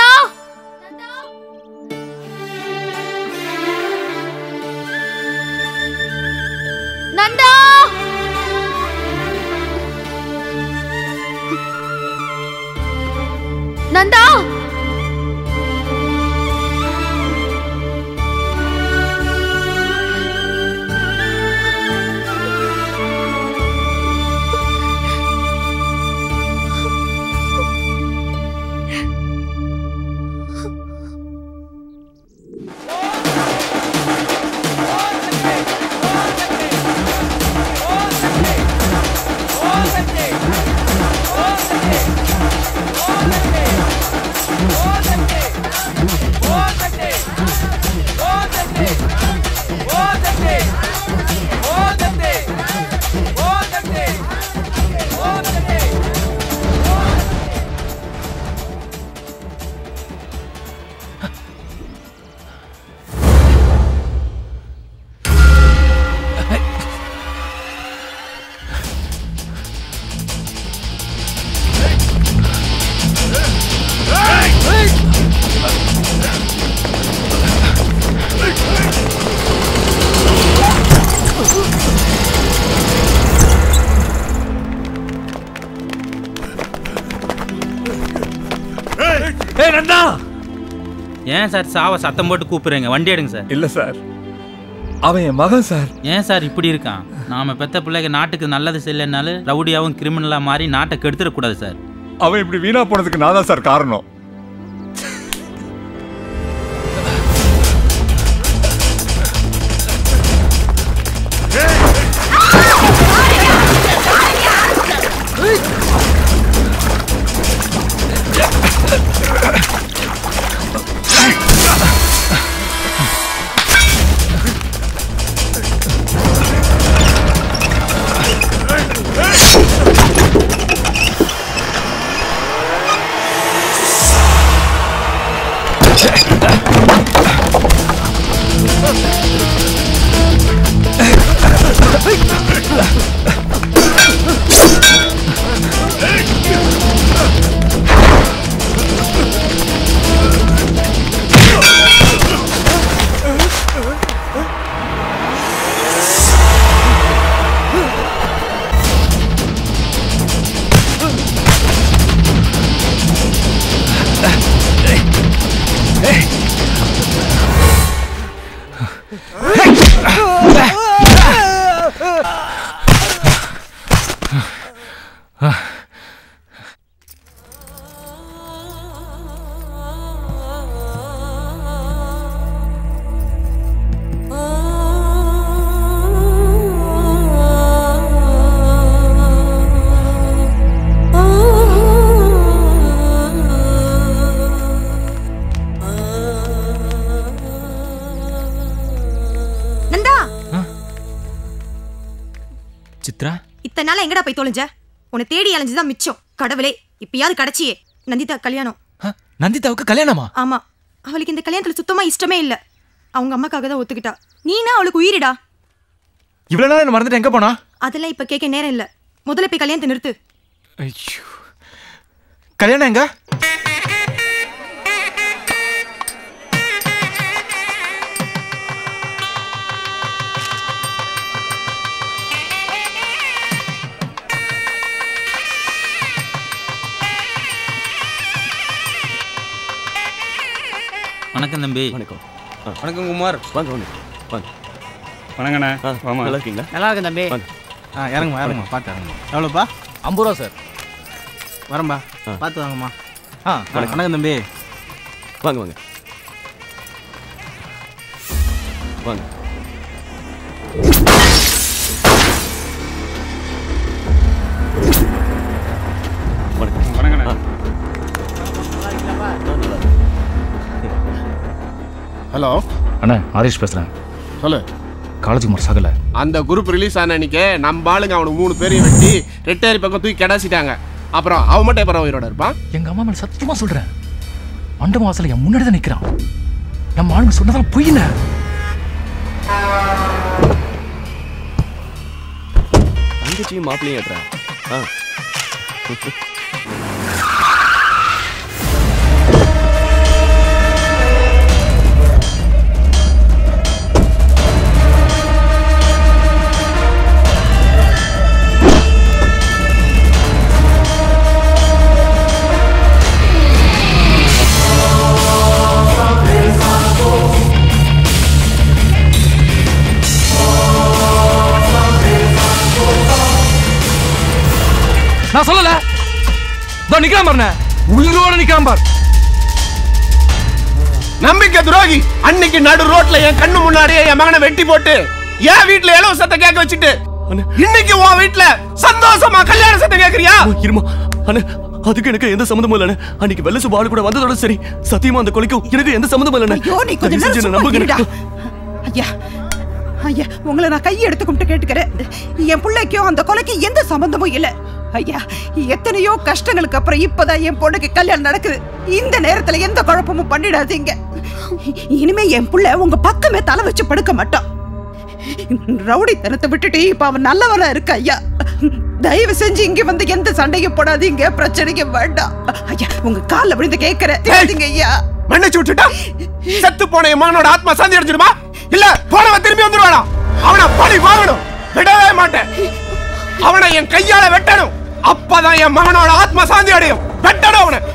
நந்தா நந்தா
Oh,
ஏய் நந்தா
ஏன் சார் சாவ சத்தம் போட்டு கூப்பிடுறீங்க வண்டி எடுங்க சார்
இல்ல சார் அவன் என் மகன் சார்
ஏன் சார் இப்படி இருக்கான் நாம பெத்த பிள்ளைங்க நாட்டுக்கு நல்லது செய்யலைனாலும் ரவுடியாவும் கிரிமினலா மாறி நாட்டை கெடுத்துடக்கூடாது சார்
அவன் இப்படி வீணா போனதுக்கு நான் தான் சார் காரணம்
நந்தா
சித்ரா
இத்தனை நாள் எங்கடா போய் தொலைஞ்ச உன்னை தேடி அலைஞ்சுதான் மிச்சம் கடவுளே இப்பயாவது கிடைச்சியே நந்திதா கல்யாணம்
நந்திதாவுக்கு கல்யாணமா
ஆமா அவளுக்கு இந்த கல்யாணத்துல சுத்தமா இஷ்டமே இல்ல அவங்க அம்மாக்காக தான் ஒத்துக்கிட்டா நீனா அவளுக்கு உயிரிடா
இவ்வளவு நாள் என்ன மறந்துட்டு எங்க போனா
அதெல்லாம் இப்ப கேட்க நேரம் இல்ல முதல்ல போய் கல்யாணத்தை நிறுத்து
ஐயோ கல்யாணம் எங்க
வணக்கம் தம்பி
வணக்கம்
வணக்கம் குமார்
வாங்க வாங்க வாங்க
வணங்கண்ணே
வாமா நல்லா இருக்கீங்களா
நல்லா இருக்கேன் தம்பி ஆ இறங்குமா இறங்குமா பார்த்து இறங்குமா எவ்வளோப்பா ஐம்பது ரூபா சார் வரேன்பா பார்த்து வாங்கம்மா ஆ
வணக்கம்.
வணக்கம் தம்பி
வாங்க வாங்க வாங்க வணக்கம்
வணக்கண்ணே
ஹலோ
அண்ணா ஹரிஷ் பேசுறேன்
சொல்லு
காலேஜ் மார் சகல
அந்த குரூப் ரிலீஸ் ஆன அன்னைக்கு நம்ம ஆளுங்க அவனுக்கு மூணு பேரையும் வெட்டி ரெட்டேரி பக்கம் தூக்கி கிடாசிட்டாங்க அப்புறம் அவன் மட்டும் எப்பறம் உயிரோட இருப்பான்
எங்க அம்மா மேல சத்தியமா சொல்றேன் மண்ட வாசல என் முன்னாடி தான் நிக்கிறான் நம்ம ஆளுங்க சொன்னதெல்லாம் பொய்யில்ல
தங்கச்சியும் மாப்பிளையும் ஏற்றுறேன் ஆ
நான் சொல்லல இதோ நிக்கிறான் பாருண்ணே உயிரோட நிக்கிறான் பார்
நம்பிக்கை துரோகி அன்னைக்கு நடு ரோட்ல என் கண்ணு முன்னாடியே என் மகனை வெட்டி போட்டு என் வீட்ல இலவசத்தை கேட்க வச்சுட்டு இன்னைக்கு உன் வீட்ல சந்தோஷமா கல்யாண சத்தம் கேக்குறியா
இருமா அண்ணே அதுக்கு எனக்கு எந்த சம்மந்தமும் இல்லைண்ணே அன்னைக்கு வெள்ள சுபாடு கூட வந்ததோட சரி சத்தியமா அந்த கொலைக்கும் எனக்கு எந்த சம்மந்தமும் இல்லைண்ணே
ஐயோ நீ கொஞ்ச
தயவு செஞ்சு
நேரம்
என்னை
சும்மா
நம்புங்க
இருடா. ஐயா ஐயா உங்களை நான் கையை எடுத்து கும்பிட்டு கேட்டுக்கிறேன் என் பிள்ளைக்கும் அந்த கொலைக்கு எந்த சம்பந்தமும் இல்ல ஐயா எத்தனையோ கஷ்டங்களுக்கு அப்புறம் இப்பதான் என் பொண்ணுக்கு கல்யாணம் நடக்குது இந்த நேரத்துல எந்த குழப்பமும் பண்ணிடாதீங்க இனிமே என் புள்ள உங்க பக்கமே தலை வச்சு படுக்க மாட்டான் ரவுடித்தனத்தை விட்டுட்டு இப்ப அவன் நல்லவனா இருக்க ஐயா தயவு செஞ்சு இங்க வந்து எந்த சண்டையும் போடாதீங்க பிரச்சனையும் வேண்டாம் ஐயா உங்க கால்ல விழுந்து கேட்கிறேன் திட்டாதீங்க ஐயா
மன்னிச்சு விட்டுட்டா செத்து போன என் மகனோட ஆத்மா சாந்தி அடைஞ்சிடுமா இல்ல போனவன் திரும்பி வந்துருவானா அவனை பழி வாங்கணும் விடவே மாட்டேன் அவனை என் கையால வெட்டணும் அப்பதான் என் மகனோட ஆத்மா சாந்தி அடையும் வெட்டணும் அவனை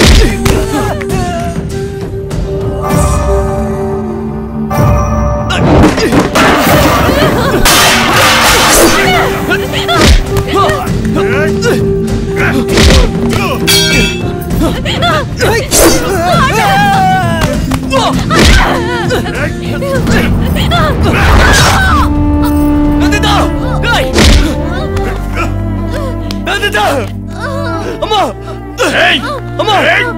நந்திதா டேய் நந்திதா அம்மா ஏய் அம்மா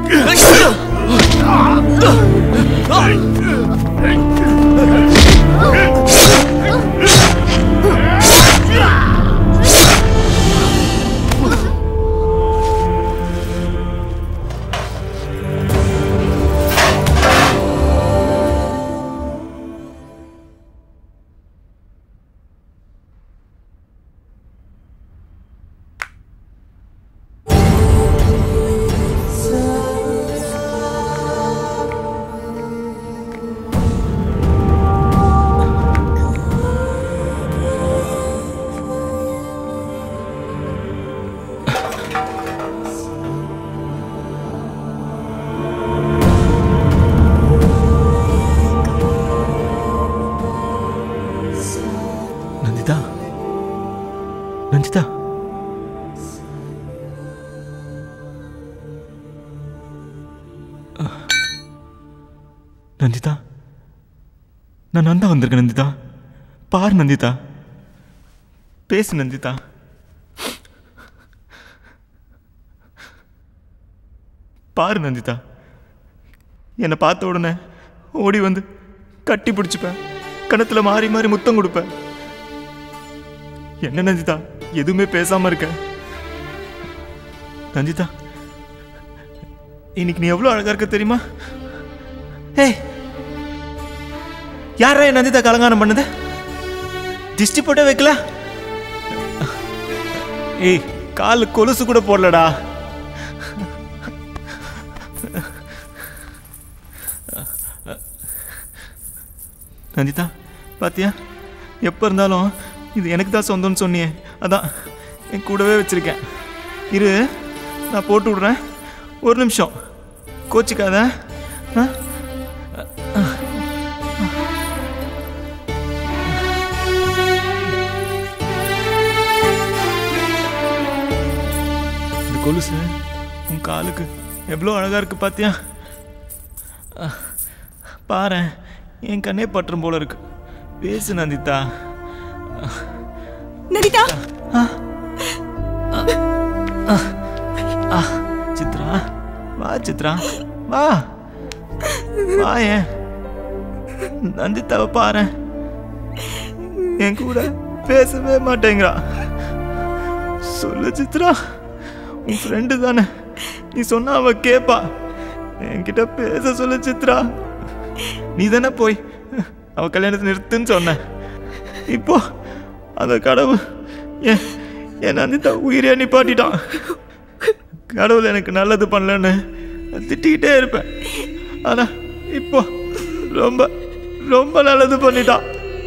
நந்திதா நந்திதா நந்திதா நான் நந்தா வந்திருக்கேன் நந்திதா பார் நந்திதா பேசு நந்திதா பாரு நந்திதா என்னை பார்த்த உடனே ஓடி வந்து கட்டி பிடிச்சிப்பேன் கணத்துல மாறி மாறி முத்தம் கொடுப்பேன் என்ன நந்திதா எதுவுமே பேசாம இருக்க நந்திதா இன்னைக்கு நீ எவ்வளவு அழகா இருக்க தெரியுமா ஏய் யாரா என் நந்திதா கலங்கானம் பண்ணுது திஷ்டி போட்டே வைக்கல ஏய் கால் கொலுசு கூட போடலடா நந்திதா பாத்தியா எப்போ இருந்தாலும் இது எனக்கு தான் சொந்தம்னு சொன்னியே அதான் என் கூடவே வச்சிருக்கேன் இரு நான் போட்டு விடுறேன் ஒரு நிமிஷம் கோச்சிக்காத ஆ? இந்த கொலுசு உன் காலுக்கு எவ்வளோ அழகா இருக்கு பாத்தியா பாரு என் கண்ணே பற்றும் போல இருக்கு பேசு நந்திதா
நதிதா
ஆ, சித்ரா வா சித்ரா வா வா ஏன் நந்திதாவை பாரு என் கூட பேசவே மாட்டேங்கிறா சொல்லு சித்ரா உன் ஃப்ரெண்டு தானே நீ சொன்னா அவ கேப்பா என்கிட்ட பேச சொல்லு சித்ரா நீ தானே போய் அவ கல்யாணத்தை நிறுத்துன்னு சொன்ன இப்போ அந்த கடவுள் என் என் நந்திதா உயிரே நிப்பாட்டிட்டான் கடவுள் எனக்கு நல்லது பண்ணலன்னு திட்டிக்கிட்டே இருப்பேன் ஆனா இப்போ ரொம்ப ரொம்ப நல்லது பண்ணிட்டான்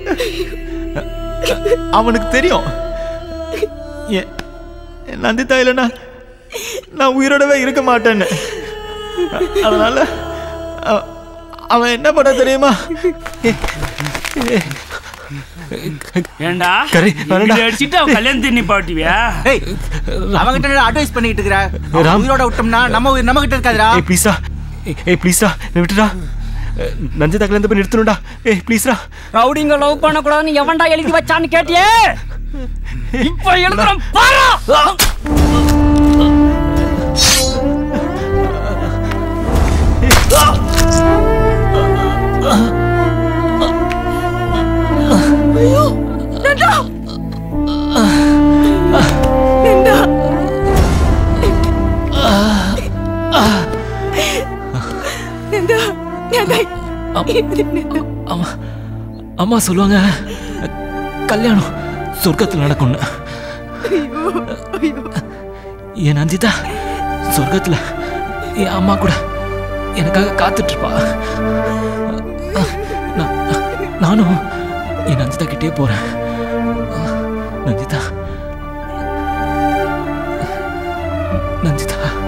அவனுக்கு தெரியும் என் என் நந்திதா இல்லைன்னா நான் உயிரோடவே இருக்க மாட்டேன்னு அதனால அவ- அவன் என்ன பண்ண தெரியுமா
ஏண்டா
கரை, வரேன்டா.
இப்படி அடிச்சிட்டு அவன் கல்யாணத்தை நிப்பாட்டுவியா
ஏய் அவங்கிட்ட அட்வைஸ் பண்ணிட்டு இருக்கிற அவன்
ராம்.
உயிரோட விட்டோம்னா நம்ம உயிர் நம்ம கிட்ட இருக்காதுடா
ஏய் ப்ளீஸா ஏய் ப்ளீஸா விட்டுடா நஞ்சு தக்கல போய் நிறுத்தணும்டா ஏய் ப்ளீஸ்ரா
ரவுடிங்க லவ் பண்ணக்கூடாதுன்னு எவன்டா எழுதி வச்சான்னு கேட்டியே இப்ப எழுதுறோம் பாரா
ஐயோ நந்தா நந்தா நந்தா நந்தா நந்தா
அம்மா அம்மா சொல்லுவாங்க கல்யாணம் சொர்க்கத்தில் நடக்கும்னு
ஐயோ ஐயோ
என் நந்திதா சொர்க்கத்தில் என் அம்மா கூட எனக்காக காத்துட்டு இருப்பா நான்- நானும் என் நந்திதா கிட்டே போறேன் நந்திதா நந்திதா